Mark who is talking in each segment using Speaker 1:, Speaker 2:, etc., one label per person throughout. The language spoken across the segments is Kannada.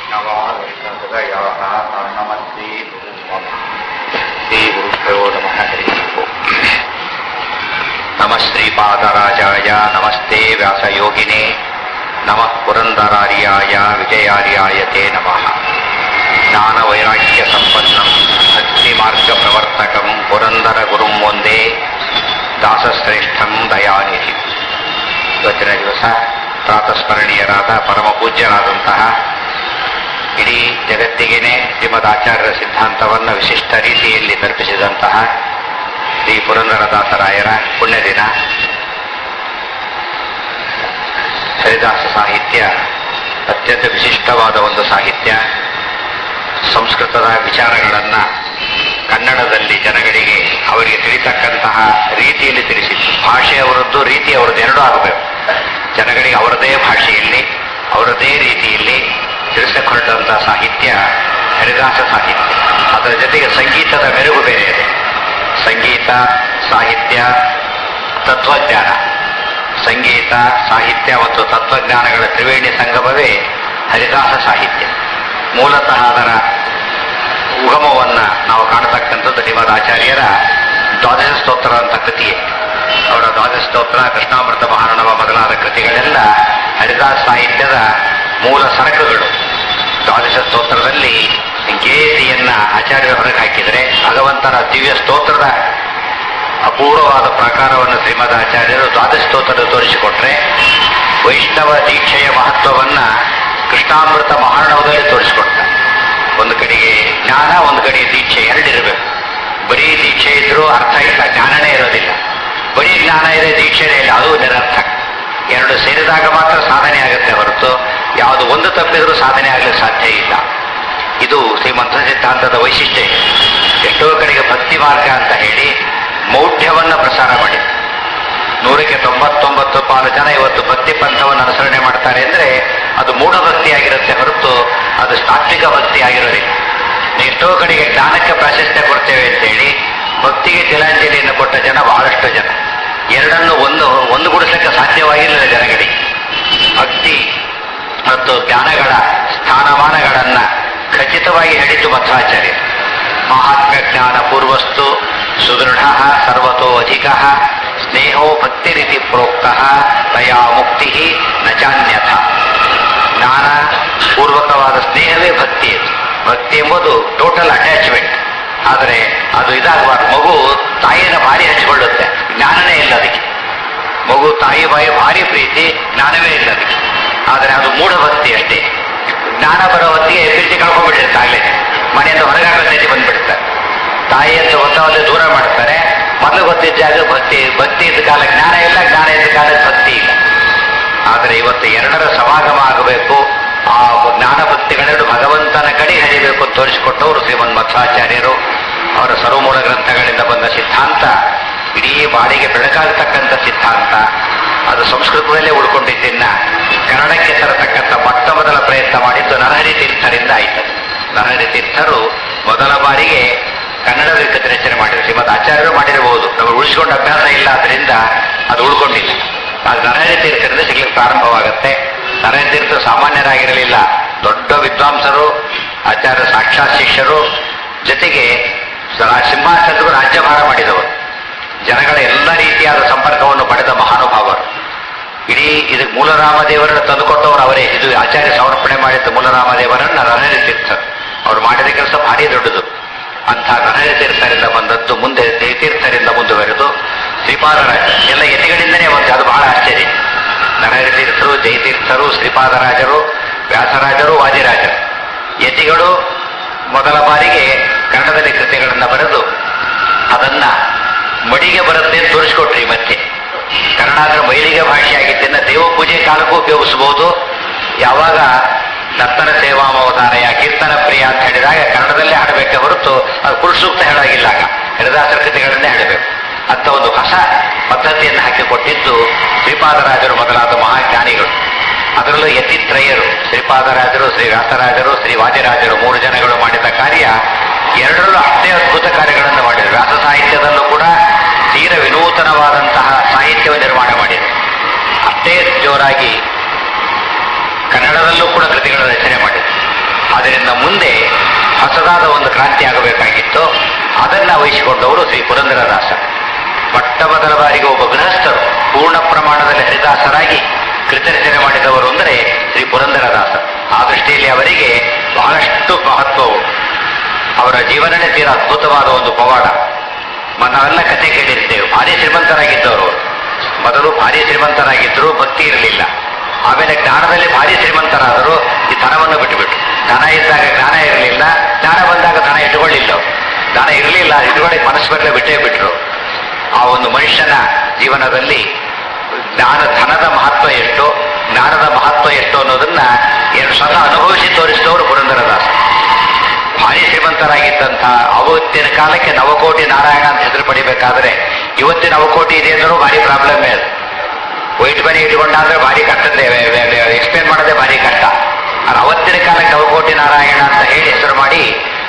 Speaker 1: वैष्णवाः नमस्ते श्रीगुरुभ्यो नमः हरिः ओम् नमः श्रीपादराजाय नमस्ते व्यासयोगिने नमः पुरन्दरार्याय विजयार्याय ते नमः ज्ञानवैराग्यसम्पन्नम् भक्तिमार्गप्रवर्तकम् ಪುರಂದರಗುರುಂ ಒಂದೇ ದಾಸಶ್ರೇಷ್ಠಂ ದಯಾನಿಧಿ ಇವತ್ತಿನ ದಿವಸ ಪ್ರಾತಸ್ಮರಣೀಯರಾದ ಪರಮ ಪೂಜ್ಯರಾದಂತಹ ಇಡೀ ಜಗತ್ತಿಗೇನೆ ಶ್ರೀಮದ್ ಆಚಾರ್ಯರ ಸಿದ್ಧಾಂತವನ್ನು ವಿಶಿಷ್ಟ ರೀತಿಯಲ್ಲಿ ತರ್ಪಿಸಿದಂತಹ ಶ್ರೀ ಪುರಂದರದಾಸರಾಯರ ಪುಣ್ಯದಿನ ಹರಿದಾಸ ಸಾಹಿತ್ಯ ಅತ್ಯಂತ ವಿಶಿಷ್ಟವಾದ ಒಂದು ಸಾಹಿತ್ಯ ಸಂಸ್ಕೃತದ ವಿಚಾರಗಳನ್ನು ಕನ್ನಡದಲ್ಲಿ ಜನಗಳಿಗೆ ಅವರಿಗೆ ತಿಳಿತಕ್ಕಂತಹ ರೀತಿಯಲ್ಲಿ ತಿಳಿಸಿದ್ದು ಭಾಷೆ ಅವರದ್ದು ರೀತಿ ಅವರದ್ದು ಎರಡೂ ಆಗಬೇಕು ಜನಗಳಿಗೆ ಅವರದೇ ಭಾಷೆಯಲ್ಲಿ ಅವರದೇ ರೀತಿಯಲ್ಲಿ ತಿಳಿಸಿಕೊಂಡಂತಹ ಸಾಹಿತ್ಯ ಹರಿದಾಸ ಸಾಹಿತ್ಯ ಅದರ ಜೊತೆಗೆ ಸಂಗೀತದ ಮೆರುಗು ಬೇರೆ ಇದೆ ಸಂಗೀತ ಸಾಹಿತ್ಯ ತತ್ವಜ್ಞಾನ ಸಂಗೀತ ಸಾಹಿತ್ಯ ಮತ್ತು ತತ್ವಜ್ಞಾನಗಳ ತ್ರಿವೇಣಿ ಸಂಗಮವೇ ಹರಿದಾಸ ಸಾಹಿತ್ಯ ಮೂಲತಃ ಅದರ ಉಗಮವನ್ನ ನಾವು ಕಾಣತಕ್ಕಂಥದ್ದು ಶ್ರೀಮದ್ ಆಚಾರ್ಯರ ದ್ವಾದಶ ಸ್ತೋತ್ರ ಅಂತ ಕೃತಿಯೇ ಅವರ ದ್ವಾದಶ ಸ್ತೋತ್ರ ಕೃಷ್ಣಾಮೃತ ಮಹಾರಣವ ಮೊದಲಾದ ಕೃತಿಗಳೆಲ್ಲ ಹರಿದಾಸ ಸಾಹಿತ್ಯದ ಮೂಲ ಸರಕುಗಳು ದ್ವಾದಶ ಸ್ತೋತ್ರದಲ್ಲಿ ಗೇಯತಿಯನ್ನ ಆಚಾರ್ಯರ ಹೊರಗೆ ಹಾಕಿದರೆ ಭಗವಂತನ ದಿವ್ಯ ಸ್ತೋತ್ರದ ಅಪೂರ್ವವಾದ ಪ್ರಕಾರವನ್ನು ಶ್ರೀಮದ್ ಆಚಾರ್ಯರು ದ್ವಾದಶ ಸ್ತೋತ್ರದ ತೋರಿಸಿಕೊಟ್ರೆ ವೈಷ್ಣವ ದೀಕ್ಷೆಯ ಮಹತ್ವವನ್ನ ಕೃಷ್ಣಾಮೃತ ಮಹಾರಣವದಲ್ಲಿ ತೋರಿಸಿಕೊಡ್ತಾರೆ ಒಂದು ಕಡೆಗೆ ಜ್ಞಾನ ಒಂದು ಕಡೆ ದೀಕ್ಷೆ ಎರಡಿರಬೇಕು ಬರೀ ದೀಕ್ಷೆ ಇದ್ರೂ ಅರ್ಥ ಇಲ್ಲ ಜ್ಞಾನನೇ ಇರೋದಿಲ್ಲ ಬರೀ ಜ್ಞಾನ ಇದೆ ದೀಕ್ಷೆನೇ ಇಲ್ಲ ಅದು ನಿರರ್ಥ ಎರಡು ಸೇರಿದಾಗ ಮಾತ್ರ ಸಾಧನೆ ಆಗುತ್ತೆ ಹೊರತು ಯಾವುದು ಒಂದು ತಪ್ಪಿದ್ರೂ ಸಾಧನೆ ಆಗಲಿಕ್ಕೆ ಸಾಧ್ಯ ಇಲ್ಲ ಇದು ಶ್ರೀಮಂತ ಸಿದ್ಧಾಂತದ ವೈಶಿಷ್ಟ್ಯ ಇದೆ. ಎಷ್ಟೋ ಕಡೆಗೆ ಭಕ್ತಿ ಮಾರ್ಗ ಅಂತ ಹೇಳಿ ಮೌಢ್ಯವನ್ನ ಪ್ರಸಾರ ಮಾಡಿ ನೂರಕ್ಕೆ ತೊಂಬತ್ತೊಂಬತ್ತು ಪಾಲು ಜನ ಇವತ್ತು ಭಕ್ತಿ ಪಂಥವನ್ನು ಅನುಸರಣೆ ಮಾಡ್ತಾರೆ ಅಂದ್ರೆ ಅದು ಮೂಢ ಭಕ್ತಿ ಆಗಿರುತ್ತೆ ಹೊರತು ಅದು ಸಾತ್ವಿಕ ಭಕ್ತಿ ಆಗಿರೋದಿಲ್ಲ ಎಷ್ಟೋ ಕಡೆಗೆ ಜ್ಞಾನಕ್ಕೆ ಪ್ರಾಶಸ್ತ್ಯ ಕೊಡ್ತೇವೆ ಅಂತೇಳಿ ಭಕ್ತಿಗೆ ತಿಲಾಂಜಲಿಯನ್ನು ಕೊಟ್ಟ ಜನ ಬಹಳಷ್ಟು ಜನ ಎರಡನ್ನು ಒಂದು ಒಂದುಗೂಡಿಸಲಿಕ್ಕೆ ಸಾಧ್ಯವಾಗಿರಲಿಲ್ಲ ಜನಗಳಿಗೆ ಭಕ್ತಿ ಮತ್ತು ಜ್ಞಾನಗಳ ಸ್ಥಾನಮಾನಗಳನ್ನ ಖಚಿತವಾಗಿ ಹೇಳಿತು ಮಧ್ವಾಚಾರ್ಯ ಮಹಾತ್ಮ ಜ್ಞಾನ ಪೂರ್ವಸ್ತು ಸುದೃಢ ಸರ್ವತೋ ಅಧಿಕ ಸ್ನೇಹೋ ಭಕ್ತಿ ರೀತಿ ಪ್ರೋಕ್ತ ತಯಾ ಮುಕ್ತಿ ನ ಚಾನ್ಯಥ ಜ್ಞಾನ ಪೂರ್ವಕವಾದ ಸ್ನೇಹವೇ ಭಕ್ತಿ ಅದು ಭಕ್ತಿ ಎಂಬುದು ಟೋಟಲ್ ಅಟ್ಯಾಚ್ಮೆಂಟ್ ಆದರೆ ಅದು ಇದಾಗಬಾರ್ದು ಮಗು ತಾಯಿಯನ್ನು ಭಾರಿ ಹಚ್ಕೊಳ್ಳುತ್ತೆ ಜ್ಞಾನನೇ ಇಲ್ಲ ಅದಕ್ಕೆ ಮಗು ತಾಯಿ ಬಾಯಿ ಭಾರಿ ಪ್ರೀತಿ ಜ್ಞಾನವೇ ಇಲ್ಲ ಅದಕ್ಕೆ ಆದರೆ ಅದು ಮೂಢ ಭಕ್ತಿ ಅಷ್ಟೇ ಜ್ಞಾನ ಬರೋ ಹೊತ್ತಿಗೆ ಪ್ರೀತಿ ಕಳ್ಕೊಂಡ್ಬಿಟ್ಟಿರುತ್ತೆ ಆಗ್ಲೇ ಮನೆಯಿಂದ ಹೊರಗಾಗೋ ಸ್ಥಿತಿ ಬಂದ್ಬಿಡ್ತಾರೆ ತಾಯಿ ಅಂತ ಹೊತ್ತವಲ್ಲಿ ದೂರ ಮಾಡ್ತಾರೆ ಮೊದಲು ಗೊತ್ತಿದ್ದಾಗ ಭಕ್ತಿ ಭಕ್ತಿ ಇದ್ದ ಕಾಲ ಜ್ಞಾನ ಇಲ್ಲ ಜ್ಞಾನ ಇದ್ದ ಕಾಲ ಭಕ್ತಿ ಇಲ್ಲ ಆದರೆ ಇವತ್ತು ಎರಡರ ಸಮಾಗಮ ಆಗಬೇಕು ಆ ಜ್ಞಾನ ಭಕ್ತಿಗಳೆರಡು ಭಗವಂತನ ಕಡೆ ಹರಿಬೇಕು ಅಂತ ತೋರಿಸಿಕೊಟ್ಟವರು ಶ್ರೀಮನ್ ಮಧ್ವಾಚಾರ್ಯರು ಅವರ ಸರ್ವಮೂಲ ಗ್ರಂಥಗಳಿಂದ ಬಂದ ಸಿದ್ಧಾಂತ ಇಡೀ ಬಾಡಿಗೆ ಬೆಳಕಾಗತಕ್ಕಂಥ ಸಿದ್ಧಾಂತ ಅದು ಸಂಸ್ಕೃತದಲ್ಲೇ ಉಳ್ಕೊಂಡಿದ್ದನ್ನ ಕನ್ನಡಕ್ಕೆ ತರತಕ್ಕಂಥ ಮೊಟ್ಟ ಮೊದಲ ಪ್ರಯತ್ನ ಮಾಡಿದ್ದು ನರಹರಿ ತೀರ್ಥರಿಂದ ಆಯಿತು ನರಹರಿ ತೀರ್ಥರು ಮೊದಲ ಬಾರಿಗೆ ಕನ್ನಡ ವಿಕೃತಿ ರಚನೆ ಮಾಡಿದ್ರು ಶ್ರೀಮದ್ ಆಚಾರ್ಯರು ಮಾಡಿರಬಹುದು ನಾವು ಉಳಿಸಿಕೊಂಡ ಅಭ್ಯಾಸ ಇಲ್ಲ ಅದರಿಂದ ಅದು ಉಳ್ಕೊಂಡಿಲ್ಲ ಅದು ನರಹರಿ ತೀರ್ಥರಿಂದ ಸಿಗ್ಲಿಕ್ಕೆ ಪ್ರಾರಂಭವಾಗುತ್ತೆ ನರಹರಿ ತೀರ್ಥ ಸಾಮಾನ್ಯರಾಗಿರಲಿಲ್ಲ ದೊಡ್ಡ ವಿದ್ವಾಂಸರು ಆಚಾರ್ಯ ಸಾಕ್ಷಾತ್ ಶಿಷ್ಯರು ಜೊತೆಗೆ ಸಿಂಹಾಸನರು ರಾಜ್ಯಭಾರ ಮಾಡಿದವರು ಜನಗಳ ಎಲ್ಲ ರೀತಿಯಾದ ಸಂಪರ್ಕವನ್ನು ಪಡೆದ ಮಹಾನುಭಾವರು ಇಡೀ ಇದಕ್ಕೆ ಮೂಲರಾಮದೇವರನ್ನು ತಂದುಕೊಟ್ಟವರು ಅವರೇ ಇದು ಆಚಾರ್ಯ ಸಮರ್ಪಣೆ ಮಾಡಿದ್ದ ಮೂಲರಾಮದೇವರನ್ನ ನರಹರಿ ತೀರ್ಥರು ಅವರು ಮಾಡಿದ ಕೆಲಸ ಭಾರಿ ದೊಡ್ಡದು ಅಂಥ ನರಹರಿ ತೀರ್ಥರಿಂದ ಬಂದದ್ದು ಮುಂದೆ ಜಯತೀರ್ಥರಿಂದ ಮುಂದುವರೆದು ಶ್ರೀಪಾದರಾಜ ಎಲ್ಲ ಯತಿಗಳಿಂದನೇ ಬಂತು ಅದು ಬಹಳ ಆಶ್ಚರ್ಯ ನರಹರಿ ತೀರ್ಥರು ಜಯತೀರ್ಥರು ಶ್ರೀಪಾದರಾಜರು ವ್ಯಾಸರಾಜರು ವಾದಿರಾಜರು ಯತಿಗಳು ಮೊದಲ ಬಾರಿಗೆ ಕನ್ನಡದಲ್ಲಿ ಕೃತಿಗಳನ್ನು ಬರೆದು ಅದನ್ನ ಮಡಿಗೆ ಬರುತ್ತೆ ಅಂತ ತೋರಿಸ್ಕೊಟ್ರಿ ಮತ್ತೆ ಕನ್ನಡ ಅಂದ್ರೆ ಮೈಲಿಗೆ ಭಾಷೆ ಆಗಿದ್ದನ್ನ ದೇವ ಪೂಜೆ ಕಾಲಕ್ಕೂ ಉಪಯೋಗಿಸಬಹುದು ಯಾವಾಗ ನರ್ತನ ಸೇವಾಮವತಾರಯ ಕೀರ್ತನ ಪ್ರಿಯ ಅಂತ ಹೇಳಿದಾಗ ಕನ್ನಡದಲ್ಲೇ ಹಾಡಬೇಕೆ ಹೊರತು ಅದು ಪುರುಷೂಕ್ತ ಹೇಳಾಗಿಲ್ಲ ಆಗ ಹರಿದಾಸರ ಕೃತಿಗಳನ್ನೇ ಹೇಳಬೇಕು ಅಂತ ಒಂದು ಹೊಸ ಪದ್ಧತಿಯನ್ನು ಹಾಕಿಕೊಟ್ಟಿದ್ದು ಶ್ರೀಪಾದರಾಜರು ಮೊದಲಾದ ಮಹಾಜ್ಞಾನಿಗಳು ಅದರಲ್ಲೂ ಯತಿತ್ರಯರು ಶ್ರೀಪಾದರಾಜರು ಶ್ರೀ ವ್ಯಾಸರಾಜರು ಶ್ರೀ ವಾದಿರಾಜರು ಮೂರು ಜನಗಳು ಮಾಡಿದ ಕಾರ್ಯ ಎರಡರಲ್ಲೂ ಅಷ್ಟೇ ಅದ್ಭುತ ಕಾರ್ಯಗಳನ್ನು ಮಾಡಿದರು ವ್ಯಾಸ ಸಾಹಿತ್ಯದಲ್ಲೂ ಕೂಡ ತೀರ ವಿನೂತನವಾದಂತಹ ಸಾಹಿತ್ಯ ನಿರ್ಮಾಣ ಮಾಡಿದರು ಅಷ್ಟೇ ಜೋರಾಗಿ ಕನ್ನಡದಲ್ಲೂ ಕೂಡ ಕೃತಿಗಳ ರಚನೆ ಮಾಡಿದರು ಕ್ರಾಂತಿ ಆಗಬೇಕಾಗಿತ್ತು ಅದನ್ನ ವಹಿಸಿಕೊಂಡವರು ಶ್ರೀ ಪುರಂದರದಾಸ ಮೊಟ್ಟ ಮೊದಲ ಬಾರಿಗೆ ಒಬ್ಬ ಗೃಹಸ್ಥರು ಪೂರ್ಣ ಪ್ರಮಾಣದಲ್ಲಿ ಹರಿದಾಸರಾಗಿ ಕೃತರಚನೆ ಮಾಡಿದವರು ಅಂದರೆ ಶ್ರೀ ಪುರಂದರದಾಸ ಆ ದೃಷ್ಟಿಯಲ್ಲಿ ಅವರಿಗೆ ಬಹಳಷ್ಟು ಮಹತ್ವವು ಅವರ ಜೀವನನೇ ತೀರ ಅದ್ಭುತವಾದ ಒಂದು ಪವಾಡ ಮ- ನಾವೆಲ್ಲ ಕಥೆ ಕೇಳಿರ್ತೇವೆ ಭಾರಿ ಶ್ರೀಮಂತರಾಗಿದ್ದವರು ಅವರು. ಮೊದಲು ಭಾರಿ ಶ್ರೀಮಂತರಾಗಿದ್ದರು ಭಕ್ತಿ ಇರಲಿಲ್ಲ ಆಮೇಲೆ ಜ್ಞಾನದಲ್ಲಿ ಭಾರಿ ಶ್ರೀಮಂತರಾದರು ಈ ಧನವನ್ನು ಬಿಟ್ಟುಬಿಟ್ಟು ಧನ ಇದ್ದಾಗ ಜ್ಞಾನ ಇರಲಿಲ್ಲ ಜ್ಞಾನ ಬಂದಾಗ ಧನ ಇಟ್ಕೊಳ್ಳಿಲ್ಲ ಅವ್ರು. ಧನ ಇರಲಿಲ್ಲ ಇಟ್ಕೊಳ್ಳಿ ಮನಸ್ಸು ಬರಲೇ ಬಿಟ್ಟೇ ಬಿಟ್ರು ಆ ಒಂದು ಮನುಷ್ಯನ ಜೀವನದಲ್ಲಿ ಜ್ಞಾನ ಧನದ ಮಹತ್ವ ಎಷ್ಟು ಜ್ಞಾನದ ಮಹತ್ವ ಎಷ್ಟು ಅನ್ನೋದನ್ನ ಎರಡು ಸ್ವತಃ ಅನುಭವಿಸಿ ತೋರಿಸಿದವರು ಪುರಂದರದಾಸ ಭಾರಿ ಶ್ರೀಮಂತರಾಗಿದ್ದಂಥ ಅವತ್ತಿನ ಕಾಲಕ್ಕೆ ನವಕೋಟಿ ನಾರಾಯಣ ಅಂತ ಹೆಸರು ಪಡಿಬೇಕಾದ್ರೆ ಇವತ್ತಿನ ನವಕೋಟಿ ಇದೆ ಅಂದ್ರೂ ಭಾರಿ ಪ್ರಾಬ್ಲಮ್ಮೇ ಅದು ವೈಟ್ ಮನಿ ಇಟ್ಕೊಂಡಾದ್ರೆ ಭಾರಿ ಕಷ್ಟದೆ ಎಕ್ಸ್ಪ್ಲೇನ್ ಮಾಡೋದೇ ಭಾರಿ ಕಷ್ಟ ಆದ್ರೆ ಅವತ್ತಿನ ಕಾಲಕ್ಕೆ ನವಕೋಟಿ ನಾರಾಯಣ ಅಂತ ಹೇಳಿ ಹೆಸರು ಮಾಡಿ